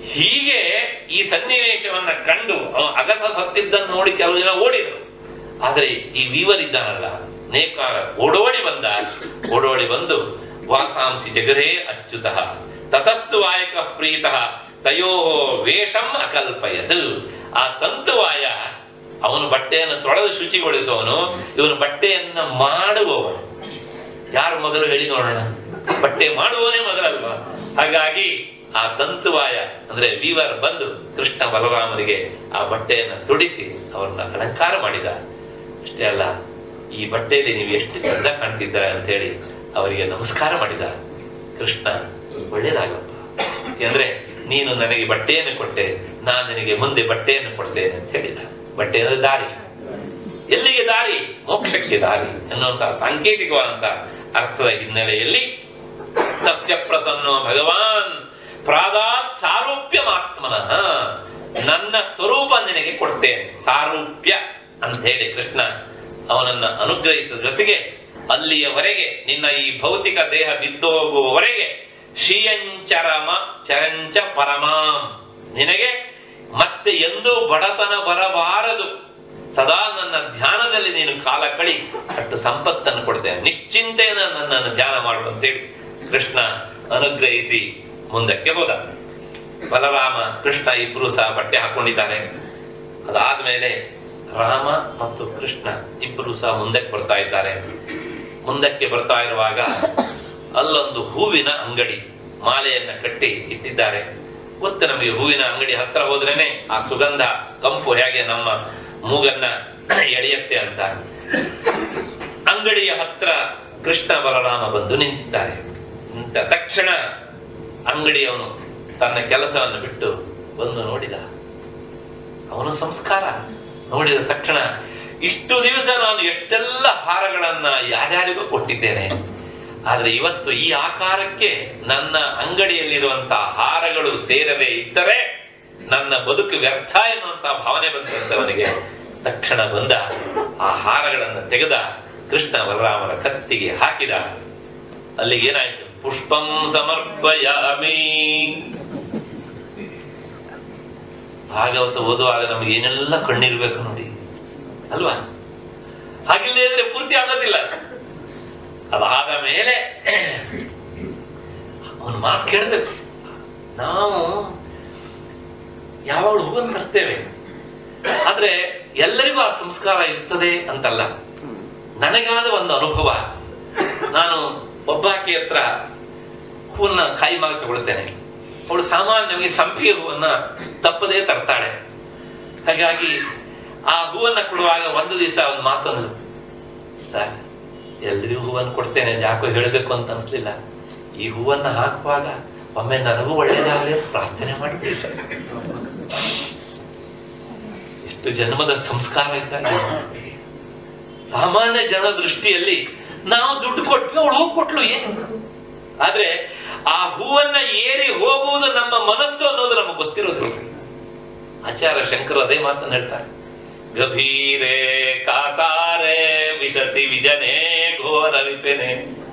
ಹೀಗೆ ಈ ಸನ್ನಿವೇಶವನ್ನ ಕಂಡು ಅವ ಅಗಸ ಸತ್ತಿದ್ದನ್ನು ನೋಡಿ ಕೆಲವು ಜನ ಓಡಿದ್ರು ಆದ್ರೆ ಈ ವೀವರ್ ಇದ್ದಾನಲ್ಲ ನೇಕಾರ ಓಡೋಡಿ ಬಂದ ಓಡೋಡಿ ಬಂದು ವಾಸಾಂಸಿ ಜಗರೇ ಅಚ್ಯುತ ತತಸ್ತು ವಾಯಕ ಪ್ರೀತಃ ತಯೋ ವೇಷಂ ಅಕಲ್ಪಯತ್ ಆ ತಂತುವಾಯ ಅವನು ಬಟ್ಟೆಯನ್ನು ತೊಳೆದು ಶುಚಿಗೊಳಿಸುವವನು ಇವನು ಬಟ್ಟೆಯನ್ನ ಮಾಡುವವನು ಯಾರು ಮೊದಲು ಹೇಳಿ ನೋಡೋಣ ಬಟ್ಟೆ ಮಾಡುವವನೇ ಮೊದಲಲ್ವಾ ಹಾಗಾಗಿ ಆ ತಂತುವಾಯ ಅಂದ್ರೆ ವೀವರ್ ಬಂದು ಕೃಷ್ಣ ಬಲರಾಮರಿಗೆ ಆ ಬಟ್ಟೆಯನ್ನು ತೊಡಿಸಿ ಅವರನ್ನ ಅಲಂಕಾರ ಮಾಡಿದ ಅಷ್ಟೇ ಅಲ್ಲ ಈ ಬಟ್ಟೆಯಲ್ಲಿ ನೀವು ಎಷ್ಟು ಚಂದ ಕಾಣ್ತಿದ್ದೀರ ಅಂತ ಹೇಳಿ ಅವರಿಗೆ ನಮಸ್ಕಾರ ಮಾಡಿದ ಕೃಷ್ಣ ಒಳ್ಳೇದಾಗಪ್ಪ ಯಾಕಂದ್ರೆ ನೀನು ನನಗೆ ಬಟ್ಟೆಯನ್ನು ಕೊಟ್ಟೆ ನಾನು ನಿನಗೆ ಮುಂದೆ ಬಟ್ಟೆಯನ್ನು ಕೊಡ್ತೇನೆ ಅಂತ ಹೇಳಿದ ಬಟ್ಟೆ ಅಂದ್ರೆ ದಾರಿ ಎಲ್ಲಿಗೆ ದಾರಿ ಮೋಕ್ಷಕ್ಕೆ ದಾರಿ ಎನ್ನುವಂತಹ ಸಾಂಕೇತಿಕವಾದಂತಹ ಅರ್ಥದ ಹಿನ್ನೆಲೆಯಲ್ಲಿ ತಸ್ಯ ಪ್ರಸನ್ನೋ ಭಗವಾನ್ ಪ್ರಾದಾತ್ ಸಾರೂಪ್ಯಮಾತ್ಮನಃ ನನ್ನ ಸ್ವರೂಪ ನಿನಗೆ ಕೊಡ್ತೇನೆ ಸಾರೂಪ್ಯ ಅಂತ ಹೇಳಿ ಕೃಷ್ಣ ಅವನನ್ನ ಅನುಗ್ರಹಿಸಿದ ಜೊತೆಗೆ ಅಲ್ಲಿಯವರೆಗೆ ನಿನ್ನ ಈ ಭೌತಿಕ ದೇಹ ಬಿದ್ದೋಗುವವರೆಗೆ ಶ್ರೀಯಂಚರಮ ಚರಂಚ ಪರಮಾಂ ನಿನಗೆ ಮತ್ತೆ ಎಂದೂ ಬಡತನ ಬರಬಾರದು ಸದಾ ನನ್ನ ಧ್ಯಾನದಲ್ಲಿ ನೀನು ಕಾಲ ಕಳಿ ಅಷ್ಟು ಸಂಪತ್ತನ್ನು ಕೊಡ್ತೇನೆ ನಿಶ್ಚಿಂತೆನ ನನ್ನನ್ನು ಧ್ಯಾನ ಮಾಡು ಅಂತೇಳಿ ಕೃಷ್ಣ ಅನುಗ್ರಹಿಸಿ ಮುಂದಕ್ಕೆ ಹೋದ ಬಲರಾಮ ಕೃಷ್ಣ ಇಬ್ರು ಸಹ ಬಟ್ಟೆ ಹಾಕೊಂಡಿದ್ದಾರೆ ಅದಾದ್ಮೇಲೆ ರಾಮ ಮತ್ತು ಕೃಷ್ಣ ಇಬ್ಬರು ಸಹ ಮುಂದಕ್ಕೆ ಬರ್ತಾ ಇದ್ದಾರೆ ಮುಂದಕ್ಕೆ ಬರ್ತಾ ಇರುವಾಗ ಅಲ್ಲೊಂದು ಹೂವಿನ ಅಂಗಡಿ ಮಾಲೆಯನ್ನ ಕಟ್ಟಿ ಇಟ್ಟಿದ್ದಾರೆ ಗೊತ್ತು ನಮಗೆ ಹೂವಿನ ಅಂಗಡಿ ಹತ್ರ ಹೋದ್ರೇನೆ ಆ ಸುಗಂಧ ಕಂಪು ಹೇಗೆ ನಮ್ಮ ಮೂಗನ್ನ ಎಳೆಯತ್ತೆ ಅಂತ ಅಂಗಡಿಯ ಹತ್ರ ಕೃಷ್ಣ ಬಲರಾಮ ಬಂದು ನಿಂತಿದ್ದಾರೆ ನಿಂತ ತಕ್ಷಣ ಅಂಗಡಿಯವನು ತನ್ನ ಕೆಲಸವನ್ನು ಬಿಟ್ಟು ಬಂದು ನೋಡಿದ ಅವನ ಸಂಸ್ಕಾರ ನೋಡಿದ ತಕ್ಷಣ ಇಷ್ಟು ದಿವಸ ನಾನು ಎಷ್ಟೆಲ್ಲ ಹಾರಗಳನ್ನ ಯಾರ್ಯಾರಿಗೂ ಕೊಟ್ಟಿದ್ದೇನೆ ಆದ್ರೆ ಇವತ್ತು ಈ ಆಕಾರಕ್ಕೆ ನನ್ನ ಅಂಗಡಿಯಲ್ಲಿರುವಂತಹ ಹಾರಗಳು ಸೇರದೆ ಇದ್ದರೆ ನನ್ನ ಬದುಕು ವ್ಯರ್ಥ ಎನ್ನುವಂತಹ ಭಾವನೆ ಬಂದಂತೆ ಅವನಿಗೆ ತಕ್ಷಣ ಬಂದ ಆ ಹಾರಗಳನ್ನು ತೆಗೆದ ಕೃಷ್ಣ ಬಲರಾಮನ ಕತ್ತಿಗೆ ಹಾಕಿದ ಅಲ್ಲಿಗೆ ಏನಾಯ್ತು ಪುಷ್ಪಂ ಸಮರ್ಪಯಾಮಿ ಭಾಗವತ ಓದುವಾಗ ನಮ್ಗೆ ಏನೆಲ್ಲ ಕಣ್ಣಿರ್ಬೇಕು ನೋಡಿ ಅಲ್ವಾ ಹಾಗಿಲ್ಲದೆ ಇದ್ರೆ ಪೂರ್ತಿ ಆಗೋದಿಲ್ಲ ಅದಾದ ಮೇಲೆ ಅವನು ಮಾತು ಕೇಳಬೇಕು ನಾವು ಯಾವಾಗಲೂ ಹೂವನ್ನು ತರ್ತೇವೆ ಆದ್ರೆ ಎಲ್ಲರಿಗೂ ಆ ಸಂಸ್ಕಾರ ಇರ್ತದೆ ಅಂತಲ್ಲ ನನಗಾದ ಒಂದು ಅನುಭವ ನಾನು ಒಬ್ಬಾಕಿ ಹತ್ರ ಹೂವನ್ನ ಕಾಯಿ ಮಾಗ ತಗೊಳ್ತೇನೆ ಅವಳು ಸಾಮಾನ್ಯವಾಗಿ ಸಂಪಿಗೆ ಹೂವನ್ನ ತಪ್ಪದೇ ತರ್ತಾಳೆ ಹಾಗಾಗಿ ಆ ಹೂವನ್ನ ಕೊಡುವಾಗ ಒಂದು ದಿವಸ ಒಂದು ಮಾತನ್ನು ಸರ್ ಎಲ್ರಿಗೂ ಹೂವನ್ನು ಕೊಡ್ತೇನೆ ಯಾಕೋ ಹೇಳಬೇಕು ಅಂತ ಅನ್ಸ್ಲಿಲ್ಲ ಈ ಹೂವನ್ನ ಹಾಕುವಾಗ ಒಮ್ಮೆ ನನಗೂ ಒಳ್ಳೇದಾಗಲಿ ಅಂತ ಪ್ರಾರ್ಥನೆ ಮಾಡ್ತೀವಿ ಸರ್ ಎಷ್ಟು ಜನ್ಮದ ಸಂಸ್ಕಾರ ಇದ್ದಾಗ ಸಾಮಾನ್ಯ ಜನ ದೃಷ್ಟಿಯಲ್ಲಿ ನಾವು ದುಡ್ಡು ಕೊಟ್ವಿ ಅವಳು ಹೂ ಕೊಟ್ಲು ಏನು ಆದ್ರೆ ಆ ಹೂವನ್ನ ಏರಿ ಹೋಗುವುದು ನಮ್ಮ ಮನಸ್ಸು ಅನ್ನೋದು ನಮಗೆ ಗೊತ್ತಿರೋದಿಲ್ಲ ಆಚಾರ್ಯ ಶಂಕರ್ ಅದೇ ಮಾತನ್ನ ಹೇಳ್ತಾರೆ ಗಭೀರೆ ಕಾಸಾರೆ ವಿಶತಿ ವಿಜನೆ ಘೋರ ವಿಪಿನೆ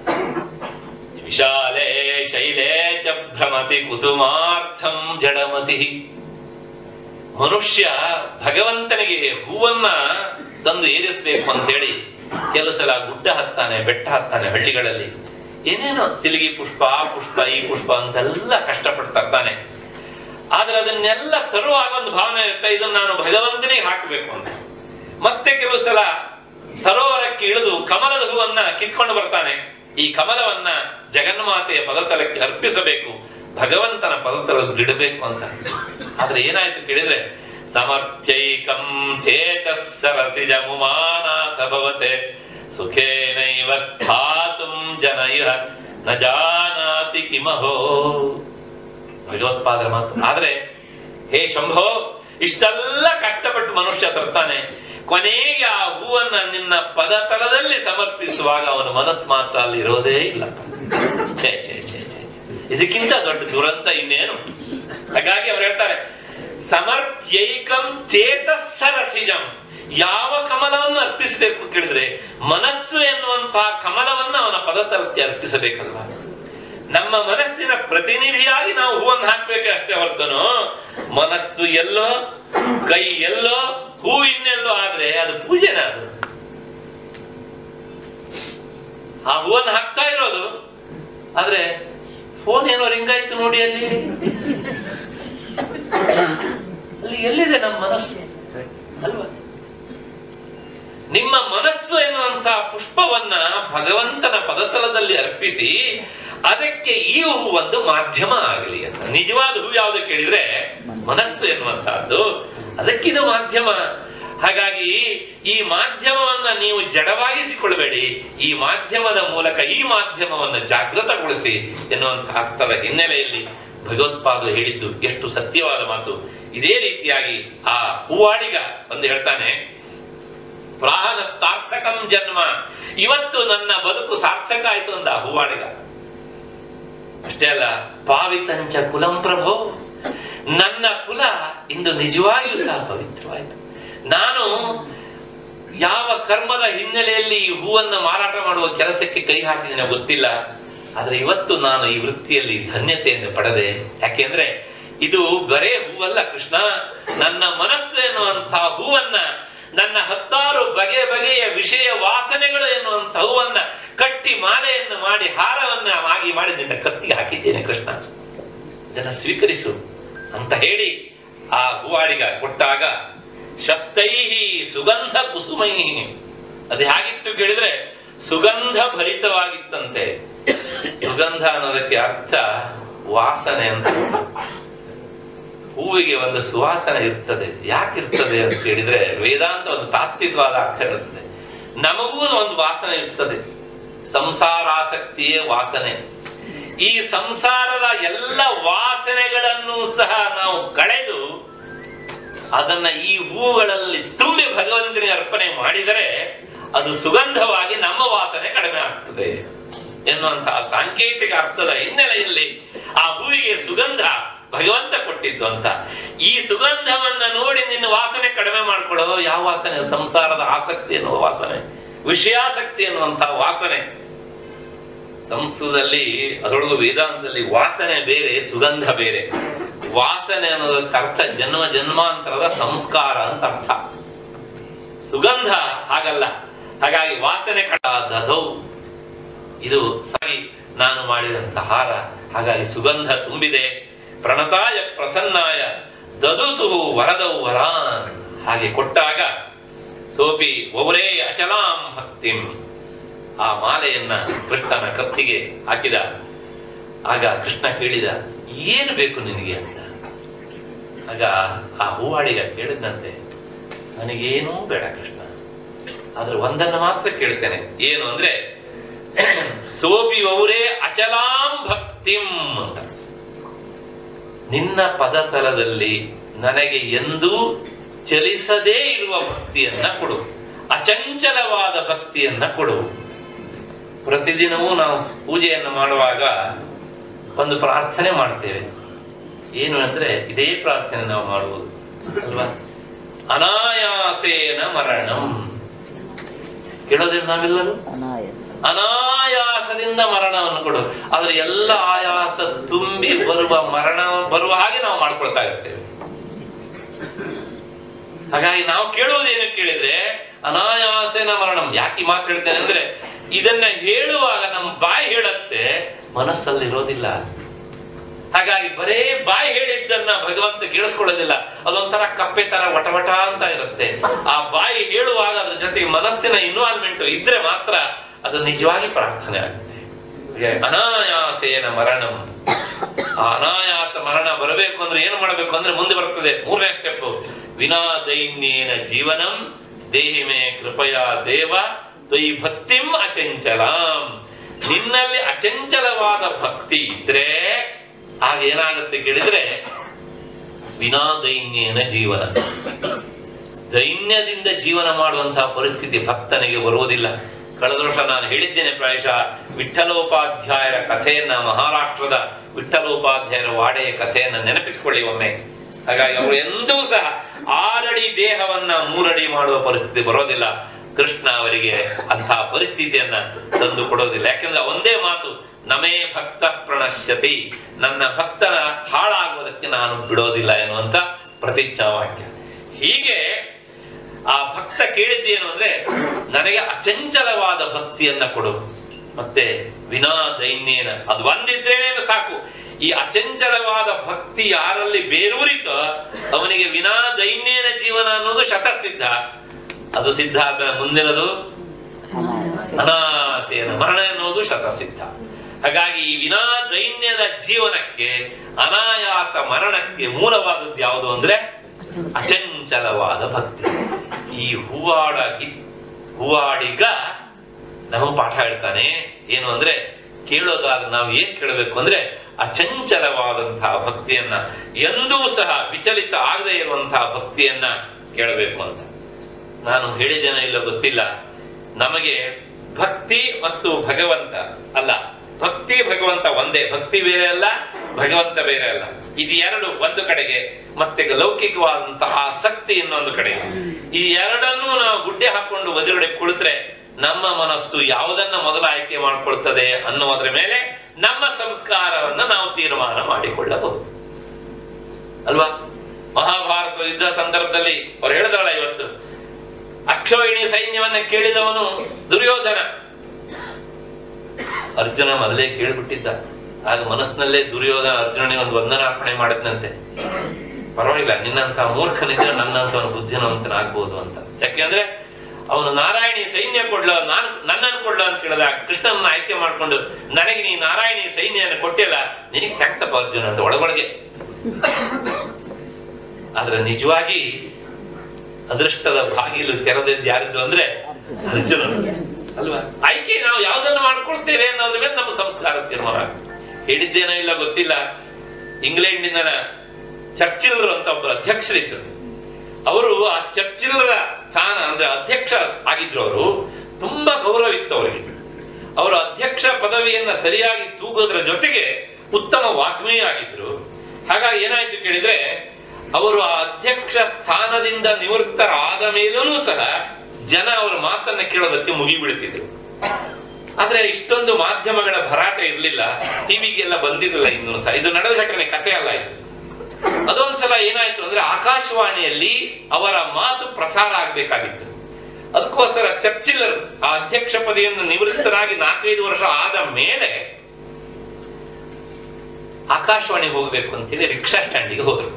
ವಿಶಾಲೆ ಶೈಲೆ ಚ ಭ್ರಮತಿ ಕುಸುಮಾರ್ಥಂ ಜಡಮತಿ ಮನುಷ್ಯ ಭಗವಂತನಿಗೆ ಹೂವನ್ನ ತಂದು ಏರಿಸಬೇಕು ಅಂತ ಹೇಳಿ ಕೆಲವು ಸಲ ಗುಡ್ಡ ಹತ್ತಾನೆ ಬೆಟ್ಟ ಹತ್ತಾನೆ ಹಳ್ಳಿಗಳಲ್ಲಿ ಏನೇನೋ ತಿಲಿಗಿ ಪುಷ್ಪ ಆ ಪುಷ್ಪ ಈ ಪುಷ್ಪ ಅಂತೆಲ್ಲ ಕಷ್ಟಪಟ್ಟು ತರ್ತಾನೆ ಆದ್ರೆ ಅದನ್ನೆಲ್ಲ ತರುವಾಗ ಒಂದು ಭಾವನೆ ಇರುತ್ತೆ ಇದನ್ನ ನಾನು ಭಗವಂತನಿಗೆ ಹಾಕಬೇಕು ಅಂತ ಮತ್ತೆ ಕೆಲವು ಸಲ ಸರೋವರಕ್ಕೆ ಇಳಿದು ಕಮಲದ ಹೂವನ್ನ ಕಿತ್ಕೊಂಡು ಬರ್ತಾನೆ ಈ ಕಮಲವನ್ನ ಜಗನ್ಮಾತೆಯ ಪದತಲಕ್ಕೆ ಅರ್ಪಿಸಬೇಕು ಭಗವಂತನ ಪದತಲಕ್ಕೆ ಬಿಡಬೇಕು ಅಂತ ಆದ್ರೆ ಏನಾಯ್ತು ಕೇಳಿದ್ರೆ ಸಮರ್ಥ್ಯೈಕಂ ಚೇತಸ್ಸರಸಿಜ ಮುಮಾನಾಥ ಭವತೆ ಸುಖೇನೈವ ಸ್ಥಾತುಂ ಜನ ಇಹ ನ ಜಾನಾತಿ ಕಿಮಹೋ ಭಗವತ್ಪಾದರ ಮಾತು ಆದ್ರೆ ಹೇ ಶಂಭೋ ಇಷ್ಟೆಲ್ಲ ಕಷ್ಟಪಟ್ಟು ಮನುಷ್ಯ ತರ್ತಾನೆ ಕೊನೆಗೆ ಆ ಹೂವನ್ನ ನಿನ್ನ ಪದತಲದಲ್ಲಿ ಸಮರ್ಪಿಸುವಾಗ ಅವನ ಮನಸ್ಸು ಮಾತ್ರ ಅಲ್ಲಿ ಇರೋದೇ ಇಲ್ಲ ಛೇ ಛೇ ಛೇ ಛೇ ಇದಕ್ಕಿಂತ ದೊಡ್ಡ ದುರಂತ ಇನ್ನೇನು ಹಾಗಾಗಿ ಅವ್ರು ಹೇಳ್ತಾರೆ ಸಮರ್ಪ್ಯೈಕಂ ಚೇತಸ್ಸರಸಿಜಂ ಯಾವ ಕಮಲವನ್ನು ಅರ್ಪಿಸಬೇಕು ಕೇಳಿದ್ರೆ ಮನಸ್ಸು ಎನ್ನುವಂತಹ ಕಮಲವನ್ನ ಅವನ ಪದತಲಕ್ಕೆ ಅರ್ಪಿಸಬೇಕಲ್ವಾ ನಮ್ಮ ಮನಸ್ಸಿನ ಪ್ರತಿನಿಧಿಯಾಗಿ ನಾವು ಹೂವನ್ನು ಹಾಕ್ಬೇಕೆ ಅಷ್ಟೇ ಹೊರತನು ಮನಸ್ಸು ಎಲ್ಲೋ ಕೈ ಎಲ್ಲೋ ಹೂ ಇನ್ನೆಲ್ಲೋ ಆದ್ರೆ ಅದು ಪೂಜೆನ ಅದು ಆ ಹೂವನ್ನು ಹಾಕ್ತಾ ಇರೋದು ಆದ್ರೆ ಫೋನ್ ಏನೋ ರಿಂಗ್ ಆಯ್ತು ನೋಡಿ ಅಲ್ಲಿ ಅಲ್ಲಿ ಎಲ್ಲಿದೆ ನಮ್ಮ ಮನಸ್ಸು ಅಲ್ವಾ ನಿಮ್ಮ ಮನಸ್ಸು ಎನ್ನುವಂತಹ ಪುಷ್ಪವನ್ನ ಭಗವಂತನ ಪದತಲದಲ್ಲಿ ಅರ್ಪಿಸಿ ಅದಕ್ಕೆ ಈ ಹೂ ಒಂದು ಮಾಧ್ಯಮ ಆಗಲಿ ಅಂತ ನಿಜವಾದ ಹೂ ಯಾವುದು ಕೇಳಿದ್ರೆ ಮನಸ್ಸು ಎನ್ನುವಂತಹದ್ದು ಅದಕ್ಕಿದು ಮಾಧ್ಯಮ ಹಾಗಾಗಿ ಈ ಮಾಧ್ಯಮವನ್ನ ನೀವು ಜಡವಾಗಿಸಿಕೊಳ್ಬೇಡಿ ಈ ಮಾಧ್ಯಮದ ಮೂಲಕ ಈ ಮಾಧ್ಯಮವನ್ನು ಜಾಗೃತಗೊಳಿಸಿ ಎನ್ನುವಂತಹ ಅರ್ಥದ ಹಿನ್ನೆಲೆಯಲ್ಲಿ ಭಗವತ್ಪಾದರು ಹೇಳಿದ್ದು ಎಷ್ಟು ಸತ್ಯವಾದ ಮಾತು ಇದೇ ರೀತಿಯಾಗಿ ಆ ಹೂವಾಡಿಗ ಒಂದು ಹೇಳ್ತಾನೆ ಪ್ರಾಹನ ಸಾರ್ಥಕಂ ಜನ್ಮ ಇವತ್ತು ನನ್ನ ಬದುಕು ಸಾರ್ಥಕ ಆಯ್ತು ಅಂತ ಆ ಹೂವಾಡಿಗ ಅಷ್ಟೇ ಅಲ್ಲ ಪಾವಿತಂಚ ಕುಲಂ ಪ್ರಭೋ ನನ್ನ ಕುಲ ಇಂದು ನಿಜವಾಗಿಯೂ ಸಹ ಪವಿತ್ರವಾಯಿತು ನಾನು ಯಾವ ಕರ್ಮದ ಹಿನ್ನೆಲೆಯಲ್ಲಿ ಈ ಹೂವನ್ನು ಮಾರಾಟ ಮಾಡುವ ಕೆಲಸಕ್ಕೆ ಕೈ ಹಾಕಿದ್ದೇನೆ ಗೊತ್ತಿಲ್ಲ ಆದ್ರೆ ಇವತ್ತು ನಾನು ಈ ವೃತ್ತಿಯಲ್ಲಿ ಧನ್ಯತೆಯನ್ನು ಪಡೆದೆ ಯಾಕೆಂದ್ರೆ ಇದು ಬರೇ ಹೂವಲ್ಲ ಕೃಷ್ಣ ನನ್ನ ಮನಸ್ಸು ಎನ್ನುವಂತಹ ಹೂವನ್ನ ನನ್ನ ಹತ್ತಾರು ಬಗೆ ಬಗೆಯ ವಿಷಯ ವಾಸನೆಗಳು ಎನ್ನುವಂತ ಹೂವನ್ನ ಕಟ್ಟಿ ಮಾಲೆಯನ್ನು ಮಾಡಿ ಹಾರವನ್ನ ಆಗಿ ಮಾಡಿ ನಿನ್ನ ಕತ್ತಿಗೆ ಹಾಕಿದ್ದೇನೆ ಕೃಷ್ಣ ಇದನ್ನ ಸ್ವೀಕರಿಸು ಅಂತ ಹೇಳಿ ಆ ಹೂವಾಡಿಗ ಕೊಟ್ಟಾಗ ಶಸ್ತೈಹಿ ಸುಗಂಧ ಕುಸುಮೈ ಅದು ಹೇಗಿತ್ತು ಕೇಳಿದ್ರೆ ಸುಗಂಧ ಭರಿತವಾಗಿತ್ತಂತೆ ಸುಗಂಧ ಅನ್ನೋದಕ್ಕೆ ಅರ್ಥ ವಾಸನೆ ಅಂತ ಹೂವಿಗೆ ಒಂದು ಸುವಾಸನೆ ಇರ್ತದೆ ಯಾಕಿರ್ತದೆ ಅಂತ ಕೇಳಿದ್ರೆ ವೇದಾಂತ ಒಂದು ತಾತ್ವಿಕವಾದ ಅರ್ಥ ಇರುತ್ತದೆ ನಮಗೂ ಒಂದು ವಾಸನೆ ಇರ್ತದೆ ಸಂಸಾರಾಸಕ್ತಿಯೇ ವಾಸನೆ ಈ ಸಂಸಾರದ ಎಲ್ಲ ವಾಸನೆಗಳನ್ನು ಸಹ ನಾವು ಕಳೆದು ಅದನ್ನ ಈ ಹೂಗಳಲ್ಲಿ ತುಂಬಿ ಭಗವಂತನಿಗೆ ಅರ್ಪಣೆ ಮಾಡಿದರೆ ಅದು ಸುಗಂಧವಾಗಿ ನಮ್ಮ ವಾಸನೆ ಕಡಿಮೆ ಆಗ್ತದೆ ಎನ್ನುವಂತಹ ಸಾಂಕೇತಿಕ ಅರ್ಥದ ಹಿನ್ನೆಲೆಯಲ್ಲಿ ಆ ಹೂವಿಗೆ ಸುಗಂಧ ಭಗವಂತ ಕೊಟ್ಟಿದ್ದು ಅಂತ ಈ ಸುಗಂಧವನ್ನ ನೋಡಿ ನಿನ್ನ ವಾಸನೆ ಕಡಿಮೆ ಮಾಡ್ಕೊಳ್ಳೋ ಯಾವ ವಾಸನೆ ಸಂಸಾರದ ಆಸಕ್ತಿ ಎನ್ನುವ ವಾಸನೆ ವಿಷಯಾಸಕ್ತಿ ಎನ್ನುವಂತಹ ವಾಸನೆ ಸಂಸ್ಕೃತದಲ್ಲಿ ಅದರೊಳಗೂ ವೇದಾಂತದಲ್ಲಿ ವಾಸನೆ ಬೇರೆ ಸುಗಂಧ ಬೇರೆ ವಾಸನೆ ಅನ್ನೋದಕ್ಕೆ ಅರ್ಥ ಜನ್ಮ ಜನ್ಮಾಂತರದ ಸಂಸ್ಕಾರ ಅಂತ ಅರ್ಥ ಸುಗಂಧ ಹಾಗಲ್ಲ ಹಾಗಾಗಿ ವಾಸನೆ ಕಡ ದಧೌ ಇದು ಸರಿ ನಾನು ಮಾಡಿದಂತ ಹಾರ ಹಾಗಾಗಿ ಸುಗಂಧ ತುಂಬಿದೆ ಪ್ರಣತಾಯ ಪ್ರಸನ್ನಾಯ ದದುತು ವರದವು ವರಾನ್ ಹಾಗೆ ಕೊಟ್ಟಾಗ ಸೋಪಿ ಒವರೇ ಅಚಲಾಂ ಭಕ್ತಿಂ ಆ ಮಾಲೆಯನ್ನ ಕೃಷ್ಣನ ಕತ್ತಿಗೆ ಹಾಕಿದ ಆಗ ಕೃಷ್ಣ ಕೇಳಿದ ಏನು ಬೇಕು ನಿನಗೆ ಅಂತ ಆಗ ಆ ಹೂವಾಡಿಗ ಕೇಳಿದಂತೆ ನನಗೇನೂ ಬೇಡ ಕೃಷ್ಣ ಆದ್ರೆ ಒಂದನ್ನ ಮಾತ್ರ ಕೇಳ್ತೇನೆ ಏನು ಅಂದ್ರೆ ಸೋಪಿ ಅವರೇ ಅಚಲಾಂ ಭಕ್ತಿಂ ಅಂತ ನಿನ್ನ ಪದತಲದಲ್ಲಿ ನನಗೆ ಎಂದೂ ಚಲಿಸದೇ ಇರುವ ಭಕ್ತಿಯನ್ನ ಕೊಡು ಅಚಂಚಲವಾದ ಭಕ್ತಿಯನ್ನ ಕೊಡು ಪ್ರತಿದಿನವೂ ನಾವು ಪೂಜೆಯನ್ನು ಮಾಡುವಾಗ ಒಂದು ಪ್ರಾರ್ಥನೆ ಮಾಡ್ತೇವೆ ಏನು ಅಂದ್ರೆ ಇದೇ ಪ್ರಾರ್ಥನೆ ನಾವು ಮಾಡುವುದು ಅಲ್ವಾ ಅನಾಯಾಸೇನ ಮರಣಂ ಕೇಳೋದಿಲ್ಲ ನಾವೆಲ್ಲರೂ ಅನಾಯಾಸ ಅನಾಯಾಸದಿಂದ ಮರಣವನ್ನು ಕೊಡು ಆದ್ರೆ ಎಲ್ಲ ಆಯಾಸ ತುಂಬಿ ಬರುವ ಮರಣ ಬರುವ ಹಾಗೆ ನಾವು ಮಾಡ್ಕೊಳ್ತಾ ಇರ್ತೇವೆ ಹಾಗಾಗಿ ನಾವು ಕೇಳುವುದೇನು ಕೇಳಿದ್ರೆ ಅನಾಯಾಸೇನ ಮರಣಂ ಯಾಕೆ ಈ ಮಾತು ಹೇಳ್ತೇನೆ ಅಂದ್ರೆ ಇದನ್ನ ಹೇಳುವಾಗ ನಮ್ಮ ಬಾಯಿ ಹೇಳತ್ತೆ ಮನಸ್ಸಲ್ಲಿ ಇರೋದಿಲ್ಲ ಹಾಗಾಗಿ ಬರೇ ಬಾಯಿ ಹೇಳಿದ್ದನ್ನ ಭಗವಂತ ಕೇಳಿಸ್ಕೊಳ್ಳೋದಿಲ್ಲ ಅದೊಂಥರ ಕಪ್ಪೆ ತರ ವಟವಟ ಅಂತ ಇರುತ್ತೆ ಆ ಬಾಯಿ ಹೇಳುವಾಗ ಅದ್ರ ಜೊತೆಗೆ ಮನಸ್ಸಿನ ಇನ್ವಾಲ್ವ್ಮೆಂಟ್ ಇದ್ರೆ ಮಾತ್ರ ಅದು ನಿಜವಾಗಿ ಪ್ರಾರ್ಥನೆ ಆಗುತ್ತೆ ಹಾಗೆ ಅನಾಯಾಸೇನ ಮರಣಂ ಆ ಅನಾಯಾಸ ಮರಣ ಬರಬೇಕು ಅಂದ್ರೆ ಏನು ಮಾಡಬೇಕು ಅಂದ್ರೆ ಮುಂದೆ ಬರ್ತದೆ ಮೂರನೇ ಸ್ಟೆಪ್ ವಿನಾ ದೈನ್ಯೇನ ಜೀವನಂ ದೇಹಿ ಮೇ ಕೃಪಯ ದೇವ ತ್ವಯಿ ಭಕ್ತಿಂ ಅಚಂಚಲಾಂ ನಿನ್ನಲ್ಲಿ ಅಚಂಚಲವಾದ ಭಕ್ತಿ ಇದ್ರೆ ಆಗ ಏನಾಗುತ್ತೆ ಕೇಳಿದ್ರೆ ವಿನಾ ದೈನ್ಯೇನ ಜೀವನ ದೈನ್ಯದಿಂದ ಜೀವನ ಮಾಡುವಂತಹ ಪರಿಸ್ಥಿತಿ ಭಕ್ತನಿಗೆ ಬರುವುದಿಲ್ಲ ಕಳೆದ ವರ್ಷ ನಾನು ಹೇಳಿದ್ದೇನೆ ಪ್ರಾಯಶಃ ವಿಠ್ಠಲೋಪಾಧ್ಯಾಯರ ಕಥೆಯನ್ನ ಮಹಾರಾಷ್ಟ್ರದ ವಿಠ್ಠಲೋಪಾಧ್ಯಾಯರ ವಾಡೆಯ ಕಥೆಯನ್ನ ನೆನಪಿಸಿಕೊಳ್ಳಿ ಒಮ್ಮೆ ಹಾಗಾಗಿ ಅವರು ಎಂದೂ ಸಹ ಆರಡಿ ದೇಹವನ್ನ ಮೂರಡಿ ಮಾಡುವ ಪರಿಸ್ಥಿತಿ ಬರೋದಿಲ್ಲ ಕೃಷ್ಣ ಅವರಿಗೆ ಅಂತಹ ಪರಿಸ್ಥಿತಿಯನ್ನ ತಂದು ಕೊಡೋದಿಲ್ಲ ಯಾಕೆಂದ್ರೆ ಒಂದೇ ಮಾತು ನಮೇ ಭಕ್ತ ಪ್ರಣಶ್ಯತಿ ನನ್ನ ಭಕ್ತನ ಹಾಳಾಗುವುದಕ್ಕೆ ನಾನು ಬಿಡೋದಿಲ್ಲ ಎನ್ನುವಂತ ಪ್ರತಿಜ್ಞಾ ವಾಕ್ಯ ಹೀಗೆ ಆ ಭಕ್ತ ಕೇಳಿದ್ದೇನು ಅಂದ್ರೆ ನನಗೆ ಅಚಂಚಲವಾದ ಭಕ್ತಿಯನ್ನ ಕೊಡು ಮತ್ತೆ ವಿನಾ ದೈನ್ಯೇನ ಅದು ಒಂದಿದ್ರೇನೆ ಸಾಕು ಈ ಅಚಂಚಲವಾದ ಭಕ್ತಿ ಯಾರಲ್ಲಿ ಬೇರೂರಿತೋ ಅವನಿಗೆ ವಿನಾ ದೈನ್ಯೇನ ಜೀವನ ಅನ್ನೋದು ಶತಸಿದ್ಧ ಅದು ಸಿದ್ಧ ಆದ ಮುಂದಿನದು ಅನಾಸೇನ ಮರಣ ಎನ್ನುವುದು ಶತಸಿದ್ಧ ಹಾಗಾಗಿ ಈ ವಿನಾ ದೈನ್ಯದ ಜೀವನಕ್ಕೆ ಅನಾಯಾಸ ಮರಣಕ್ಕೆ ಮೂಲವಾದದ್ದು ಯಾವುದು ಅಂದ್ರೆ ಅಚಂಚಲವಾದ ಭಕ್ತಿ ಈ ಹೂವಾಡ ಗಿ- ಹೂವಾಡಿಗ ನಮಗೆ ಪಾಠ ಹೇಳ್ತಾನೆ ಏನು ಅಂದ್ರೆ ಕೇಳೋದಾದ್ರೆ ನಾವು ಏನ್ ಕೇಳಬೇಕು ಅಂದ್ರೆ ಅಚಂಚಲವಾದಂತಹ ಭಕ್ತಿಯನ್ನ ಎಂದೂ ಸಹ ವಿಚಲಿತ ಆಗದೆ ಇರುವಂತಹ ಭಕ್ತಿಯನ್ನ ಕೇಳಬೇಕು ಅಂತ ನಾನು ಹೇಳಿದ್ದೇನೋ ಇಲ್ಲ ಗೊತ್ತಿಲ್ಲ ನಮಗೆ ಭಕ್ತಿ ಮತ್ತು ಭಗವಂತ ಅಲ್ಲ ಭಕ್ತಿ ಭಗವಂತ ಒಂದೇ ಭಕ್ತಿ ಬೇರೆ ಅಲ್ಲ ಭಗವಂತ ಬೇರೆ ಅಲ್ಲ ಇದು ಎರಡು ಒಂದು ಕಡೆಗೆ ಮತ್ತೆ ಲೌಕಿಕವಾದಂತಹ ಆಸಕ್ತಿ ಇನ್ನೊಂದು ಕಡೆಗೆ ಈ ಎರಡನ್ನೂ ನಾವು ಗುಡ್ಡೆ ಹಾಕೊಂಡು ಎದುರುಗಡೆ ಕುಳಿತ್ರೆ ನಮ್ಮ ಮನಸ್ಸು ಯಾವುದನ್ನ ಮೊದಲ ಆಯ್ಕೆ ಮಾಡಿಕೊಳ್ತದೆ ಅನ್ನೋದ್ರ ಮೇಲೆ ನಮ್ಮ ಸಂಸ್ಕಾರವನ್ನ ನಾವು ತೀರ್ಮಾನ ಮಾಡಿಕೊಳ್ಳಬಹುದು ಅಲ್ವಾ ಮಹಾಭಾರತ ಯುದ್ಧ ಸಂದರ್ಭದಲ್ಲಿ ಅವ್ರು ಹೇಳಿದವಳ ಇವತ್ತು ಅಕ್ಷೋಹಿಣಿ ಸೈನ್ಯವನ್ನ ಕೇಳಿದವನು ದುರ್ಯೋಧನ ಅರ್ಜುನ ಮೊದಲೇ ಕೇಳ್ಬಿಟ್ಟಿದ್ದ ಆಗ ಮನಸ್ಸಿನಲ್ಲೇ ದುರ್ಯೋಧನ ಅರ್ಜುನನಿಗೆ ಒಂದು ವಂದನಾರ್ಪಣೆ ಮಾಡಿದ್ನಂತೆ ಪರವಾಗಿಲ್ಲ ನಿನ್ನಂತ ಮೂರ್ಖನಿದ್ರೆ ನನ್ನಂತವನು ಬುದ್ಧಿನವಂತನಾಗ್ಬೋದು ಅಂತ ಯಾಕೆಂದ್ರೆ ಅವನು ನಾರಾಯಣಿ ಸೈನ್ಯ ಕೊಡ್ಲ ನಾನು ನನ್ನನ್ನು ಕೊಡ್ಲ ಅಂತ ಕೇಳಿದ ಕೃಷ್ಣನ ಆಯ್ಕೆ ಮಾಡ್ಕೊಂಡು ನನಗೆ ನೀ ನಾರಾಯಣಿ ಸೈನ್ಯನ ಕೊಟ್ಟಿಲ್ಲ ನಿನಗೆ ಥ್ಯಾಂಕ್ಸ್ ಅಪ್ಪ ಅರ್ಜುನ ಅಂತ ಒಳಗೊಳಗೆ ಆದ್ರೆ ನಿಜವಾಗಿ ಅದೃಷ್ಟದ ಬಾಗಿಲು ತೆರೆದಿದ್ದು ಯಾರಿದ್ರು ಅಂದ್ರೆ ಅರ್ಜುನ ಅಲ್ವಾ ಆಯ್ಕೆ ನಾವು ಯಾವ್ದನ್ನ ಮಾಡ್ಕೊಳ್ತೇವೆ ಅನ್ನೋದ್ರ ಮೇಲೆ ನಮ್ಮ ಸಂಸ್ಕಾರ ತೀರ್ಮಾನ ಆಗುತ್ತೆ. ಹೇಳಿದ್ದೇನೋ ಇಲ್ಲ ಗೊತ್ತಿಲ್ಲ ಇಂಗ್ಲೆಂಡಿನ ಚರ್ಚಿಲ್ರು ಅಂತ ಒಬ್ಬರು ಅಧ್ಯಕ್ಷರಿದ್ರು ಅವರು ಆ ಚರ್ಚಿಲ್ರ ಸ್ಥಾನ ಅಂದ್ರೆ ಅಧ್ಯಕ್ಷ ಆಗಿದ್ರು ಅವರು ತುಂಬಾ ಗೌರವ ಇತ್ತು ಅವರಿಗೆ ಅವರು ಅಧ್ಯಕ್ಷ ಪದವಿಯನ್ನ ಸರಿಯಾಗಿ ತೂಗೋದ್ರ ಜೊತೆಗೆ ಉತ್ತಮ ವಾಗ್ಮಿ ಆಗಿದ್ರು ಹಾಗಾಗಿ ಏನಾಯ್ತು ಕೇಳಿದ್ರೆ ಅವರು ಆ ಅಧ್ಯಕ್ಷ ಸ್ಥಾನದಿಂದ ನಿವೃತ್ತರಾದ ಮೇಲೂ ಸಹ ಜನ ಅವರ ಮಾತನ್ನ ಕೇಳೋದಕ್ಕೆ ಮುಗಿಬಿಡ್ತಿದ್ರು ಆದ್ರೆ ಇಷ್ಟೊಂದು ಮಾಧ್ಯಮಗಳ ಭರಾಟ ಇರ್ಲಿಲ್ಲ ಟಿವಿಗೆಲ್ಲ ಬಂದಿರಲಿಲ್ಲ ಇನ್ನೂ ಸಹ ಇದು ನಡೆದ ಘಟನೆ ಕಥೆ ಅಲ್ಲ ಇದು ಅದೊಂದ್ಸಲ ಏನಾಯ್ತು ಅಂದ್ರೆ ಆಕಾಶವಾಣಿಯಲ್ಲಿ ಅವರ ಮಾತು ಪ್ರಸಾರ ಆಗ್ಬೇಕಾಗಿತ್ತು ಅದಕ್ಕೋಸ್ಕರ ಚರ್ಚಿಲ್ಲರು ಆ ಅಧ್ಯಕ್ಷ ಪದವಿಯನ್ನು ನಿವೃತ್ತರಾಗಿ ನಾಲ್ಕೈದು ವರ್ಷ ಆದ ಮೇಲೆ ಆಕಾಶವಾಣಿಗೆ ಹೋಗ್ಬೇಕು ಅಂತೇಳಿ ರಿಕ್ಷಾ ಸ್ಟ್ಯಾಂಡಿಗೆ ಹೋದ್ರು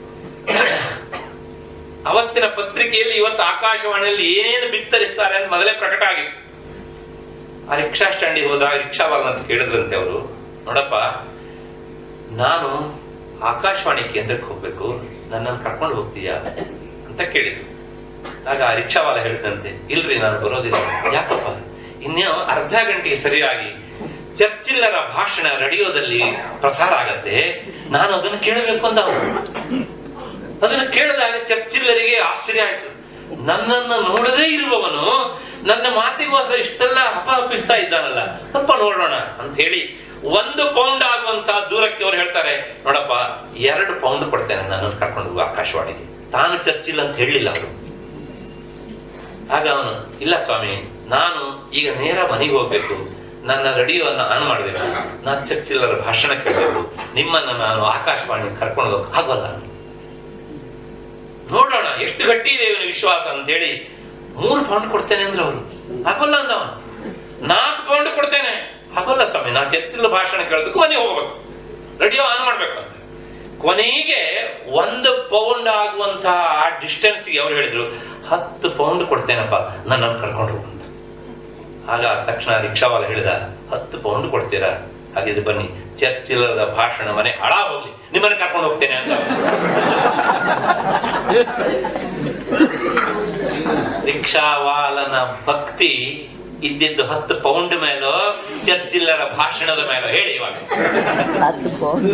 ಅವತ್ತಿನ ಪತ್ರಿಕೆಯಲ್ಲಿ ಇವತ್ತು ಆಕಾಶವಾಣಿಯಲ್ಲಿ ಏನೇನು ಬಿತ್ತರಿಸ್ತಾರೆ ಅಂತ ಮೊದಲೇ ಪ್ರಕಟ ಆಗಿತ್ತು ಆ ರಿಕ್ಷಾ ಸ್ಟ್ಯಾಂಡಿಗೆ ಹೋದ ರಿಕ್ಷಾವಾಲನ ಅಂತ ಕೇಳಿದ್ರಂತೆ ಅವರು ನೋಡಪ್ಪ ನಾನು ಆಕಾಶವಾಣಿ ಕೇಂದ್ರಕ್ಕೆ ಹೋಗ್ಬೇಕು ನನ್ನನ್ನು ಕರ್ಕೊಂಡು ಹೋಗ್ತೀಯಾ ಅಂತ ಕೇಳಿದ್ರು ಆಗ ಆ ರಿಕ್ಷಾವಾಲ ಹೇಳಿದಂತೆ ಇಲ್ರಿ ನಾನು ಬರೋದಿಲ್ಲ ಯಾಕಪ್ಪ ಇನ್ನೂ ಅರ್ಧ ಗಂಟೆಗೆ ಸರಿಯಾಗಿ ಚರ್ಚಿಲ್ಲರ ಭಾಷಣ ರೇಡಿಯೋದಲ್ಲಿ ಪ್ರಸಾರ ಆಗತ್ತೆ ನಾನು ಅದನ್ನು ಕೇಳಬೇಕು ಅಂತ ಅವನು ಅದನ್ನು ಕೇಳಿದಾಗ ಚರ್ಚಿಲ್ಲರಿಗೆ ಆಶ್ಚರ್ಯ ಆಯ್ತು ನನ್ನನ್ನ ನೋಡದೇ ಇರುವವನು ನನ್ನ ಮಾತಿಗೋಸ್ಕರ ಇಷ್ಟೆಲ್ಲ ಹಪಹಪಿಸ್ತಾ ಇದ್ದಾನಲ್ಲ ಸ್ವಲ್ಪ ನೋಡೋಣ ಅಂತ ಹೇಳಿ ಒಂದು ಪೌಂಡ್ ಆಗುವಂತಹ ದೂರಕ್ಕೆ ಅವ್ರು ಹೇಳ್ತಾರೆ ನೋಡಪ್ಪ ಎರಡು ಪೌಂಡ್ ಕೊಡ್ತೇನೆ ನನ್ನನ್ನು ಕರ್ಕೊಂಡು ಹೋಗು ಆಕಾಶವಾಣಿಗೆ ತಾನು ಚರ್ಚಿಲ್ಲ ಅಂತ ಹೇಳಿಲ್ಲ ಅವರು ಆಗ ಅವನು ಇಲ್ಲ ಸ್ವಾಮಿ ನಾನು ಈಗ ನೇರ ಮನೆಗೆ ಹೋಗ್ಬೇಕು ನನ್ನ ರೇಡಿಯೋವನ್ನು ಆನ್ ಮಾಡಬೇಕು ನಾನು ಚರ್ಚಿಲ್ಲರ ಭಾಷಣ ಕೇಳಬೇಕು ನಿಮ್ಮನ್ನ ನಾನು ಆಕಾಶವಾಣಿ ಕರ್ಕೊಂಡು ಹೋಗಕ್ಕೆ ಆಗೋಲ್ಲ ನೋಡೋಣ ಎಷ್ಟು ಗಟ್ಟಿ ಇದೆ ಇವನ ವಿಶ್ವಾಸ ಅಂತ ಹೇಳಿ ಮೂರು ಪೌಂಡ್ ಕೊಡ್ತೇನೆ ಅಂದ್ರೆ ಅವರು ಆಗೋಲ್ಲ ಅಂದವ ನಾಲ್ಕು ಪೌಂಡ್ ಕೊಡ್ತೇನೆ ಆಗೋಲ್ಲ ಸ್ವಾಮಿ ನಾ ಚರ್ಚಿಲ್ಲ ಭಾಷಣ ಕೇಳಬೇಕು ಮನೆಗೆ ಹೋಗ್ಬೇಕು ರೇಡಿಯೋ ಆನ್ ಮಾಡ್ಬೇಕು ಅಂತ ಕೊನೆಗೆ ಒಂದು ಪೌಂಡ್ ಆಗುವಂತಹ ಆ ಡಿಸ್ಟೆನ್ಸ್ಗೆ ಅವ್ರು ಹೇಳಿದ್ರು ಹತ್ತು ಪೌಂಡ್ ಕೊಡ್ತೇನಪ್ಪ ನನ್ನನ್ನು ಕರ್ಕೊಂಡು ಹೋಗು ಅಂತ ಆಗ ತಕ್ಷಣ ರಿಕ್ಷಾವಾಲ ಹೇಳಿದ ಹತ್ತು ಪೌಂಡ್ ಕೊಡ್ತೀರಾ ಹಾಗಿದ್ರೆ ಬನ್ನಿ ಚರ್ಚಿಲ್ಲದ ಭಾಷಣ ಮನೆ ಹಳ ಹೋಗ್ಲಿ ನಿಮ್ಮನ್ನ ಕರ್ಕೊಂಡು ಹೋಗ್ತೇನೆ ಅಂತ ರಿಕ್ಷಾವಾಲನ ಭಕ್ತಿ ಇದ್ದಿದ್ದು ಹತ್ತು ಪೌಂಡ್ ಮೇಲೋ ಚರ್ಚಿಲ್ಲರ ಭಾಷಣದ ಮೇಲೋ ಹೇಳಿ ಇವಾಗ ಹತ್ತು ಪೌಂಡ್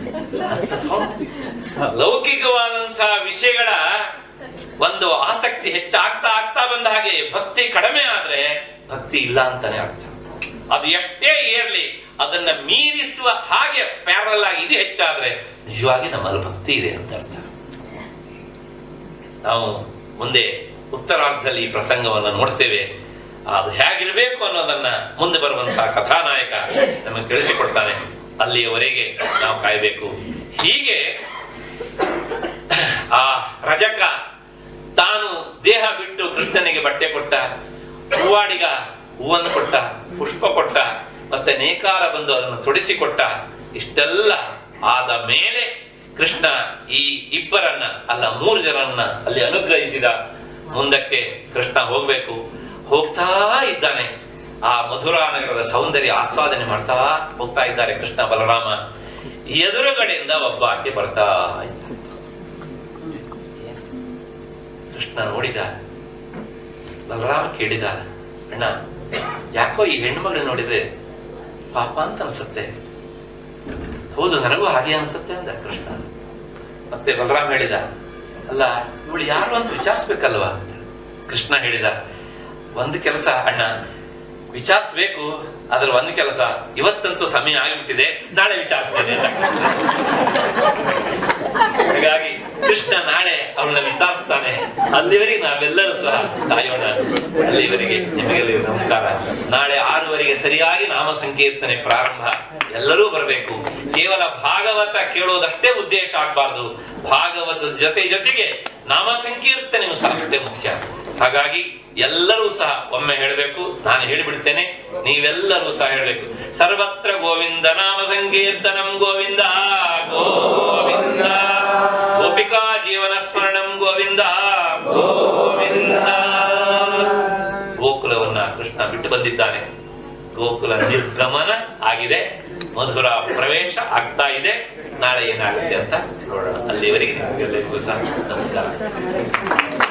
ಲೌಕಿಕವಾದಂತಹ ವಿಷಯಗಳ ಒಂದು ಆಸಕ್ತಿ ಹೆಚ್ಚಾಗ್ತಾ ಆಗ್ತಾ ಬಂದ ಹಾಗೆ ಭಕ್ತಿ ಕಡಿಮೆ ಆದ್ರೆ ಭಕ್ತಿ ಇಲ್ಲ ಅಂತಾನೆ ಅರ್ಥ ಅದು ಎಷ್ಟೇ ಇರಲಿ ಅದನ್ನ ಮೀರಿಸುವ ಹಾಗೆ ಪ್ಯಾರಲ್ ಆಗಿ ಇದು ಹೆಚ್ಚಾದ್ರೆ ನಿಜವಾಗಿ ನಮ್ಮಲ್ಲಿ ಭಕ್ತಿ ಇದೆ ಅಂತ ಅರ್ಥ ನಾವು ಮುಂದೆ ಉತ್ತರಾರ್ಧದಲ್ಲಿ ಈ ಪ್ರಸಂಗವನ್ನು ನೋಡ್ತೇವೆ ಅದು ಹೇಗಿರ್ಬೇಕು ಅನ್ನೋದನ್ನ ಮುಂದೆ ಬರುವಂತಹ ಕಥಾನಾಯಕ ನಮಗೆ ತಿಳಿಸಿಕೊಡ್ತಾನೆ ಅಲ್ಲಿಯವರೆಗೆ ನಾವು ಕಾಯಬೇಕು ಹೀಗೆ ಆ ರಜಕ ತಾನು ದೇಹ ಬಿಟ್ಟು ಕೃಷ್ಣನಿಗೆ ಬಟ್ಟೆ ಕೊಟ್ಟ ಹೂವಾಡಿಗ ಹೂವನ್ನು ಕೊಟ್ಟ ಪುಷ್ಪ ಕೊಟ್ಟ ಮತ್ತೆ ನೇಕಾರ ಬಂದು ಅದನ್ನು ತೊಡಿಸಿಕೊಟ್ಟ ಇಷ್ಟೆಲ್ಲ ಆದ ಮೇಲೆ ಕೃಷ್ಣ ಈ ಇಬ್ಬರನ್ನ ಅಲ್ಲ ಮೂರು ಜನರನ್ನ ಅಲ್ಲಿ ಅನುಗ್ರಹಿಸಿದ ಮುಂದಕ್ಕೆ ಕೃಷ್ಣ ಹೋಗ್ಬೇಕು ಹೋಗ್ತಾ ಇದ್ದಾನೆ ಆ ಮಧುರಾ ನಗರದ ಸೌಂದರ್ಯ ಆಸ್ವಾದನೆ ಮಾಡ್ತಾ ಹೋಗ್ತಾ ಇದ್ದಾರೆ ಕೃಷ್ಣ ಬಲರಾಮ ಎದುರುಗಡೆಯಿಂದ ಒಬ್ಬ ಆಕೆ ಬರ್ತಾ ಇದ್ದ ಕೃಷ್ಣ ನೋಡಿದ ಬಲರಾಮ ಕೇಳಿದ ಅಣ್ಣ ಯಾಕೋ ಈ ಹೆಣ್ಮಗಳು ನೋಡಿದ್ರೆ ಪಾಪ ಅಂತ ಅನ್ಸುತ್ತೆ ಹೌದು ನನಗೂ ಹಾಗೆ ಅನ್ಸುತ್ತೆ ಅಂದ ಕೃಷ್ಣ ಮತ್ತೆ ಬಲರಾಮ ಹೇಳಿದ ಅಲ್ಲ ಇವಳು ಯಾರು ಅಂತ ವಿಚಾರಿಸ್ಬೇಕಲ್ವಾ ಕೃಷ್ಣ ಹೇಳಿದ ಒಂದು ಕೆಲಸ ಅಣ್ಣ ವಿಚಾರಿಸ್ಬೇಕು ಅದ್ರ ಒಂದು ಕೆಲಸ ಇವತ್ತಂತೂ ಸಮಯ ಆಗಿಬಿಟ್ಟಿದೆ ನಾಳೆ ವಿಚಾರಿಸ್ತೇನೆ ಅಂತ ಹಾಗಾಗಿ ಕೃಷ್ಣ ನಾಳೆ ಅವಳನ್ನ ವಿಚಾರಿಸ್ತಾನೆ ಅಲ್ಲಿವರೆಗೆ ನಾವೆಲ್ಲರೂ ಸಹ ಕಾಯೋಣ ಅಲ್ಲಿವರೆಗೆ ನಿಮಗೆಲ್ಲರಿಗೂ ನಮಸ್ಕಾರ ನಾಳೆ ಆರೂವರೆಗೆ ಸರಿಯಾಗಿ ನಾಮ ಸಂಕೀರ್ತನೆ ಪ್ರಾರಂಭ ಎಲ್ಲರೂ ಬರಬೇಕು ಕೇವಲ ಭಾಗವತ ಕೇಳೋದಷ್ಟೇ ಉದ್ದೇಶ ಆಗ್ಬಾರ್ದು ಭಾಗವತದ ಜೊತೆ ಜೊತೆಗೆ ನಾಮ ಸಂಕೀರ್ತನೆಯೂ ಸಹ ಅಷ್ಟೇ ಮುಖ್ಯ ಹಾಗಾಗಿ ಎಲ್ಲರೂ ಸಹ ಒಮ್ಮೆ ಹೇಳಬೇಕು ನಾನು ಹೇಳಿಬಿಡ್ತೇನೆ ನೀವೆಲ್ಲರೂ ಸಹ ಹೇಳಬೇಕು ಸರ್ವತ್ರ ಗೋವಿಂದ ನಾಮ ಸಂಕೀರ್ತನಂ ಗೋವಿಂದ ಗೋವಿಂದ ಗೋಪಿಕಾ ಜೀವನ ಸ್ಮರಣಂ ಗೋವಿಂದ ಗೋವಿಂದ ಗೋಕುಲವನ್ನ ಕೃಷ್ಣ ಬಿಟ್ಟು ಬಂದಿದ್ದಾನೆ ಗೋಕುಲ ನಿರ್ಗಮನ ಆಗಿದೆ ಮಧುರ ಪ್ರವೇಶ ಆಗ್ತಾ ಇದೆ ನಾಳೆ ಏನಾಗುತ್ತೆ ಅಂತ ನೋಡೋಣ ಅಲ್ಲಿವರೆಗೆ ನಿಮ್ಗೆಲ್ಲರಿಗೂ ಸಹ ನಮಸ್ಕಾರ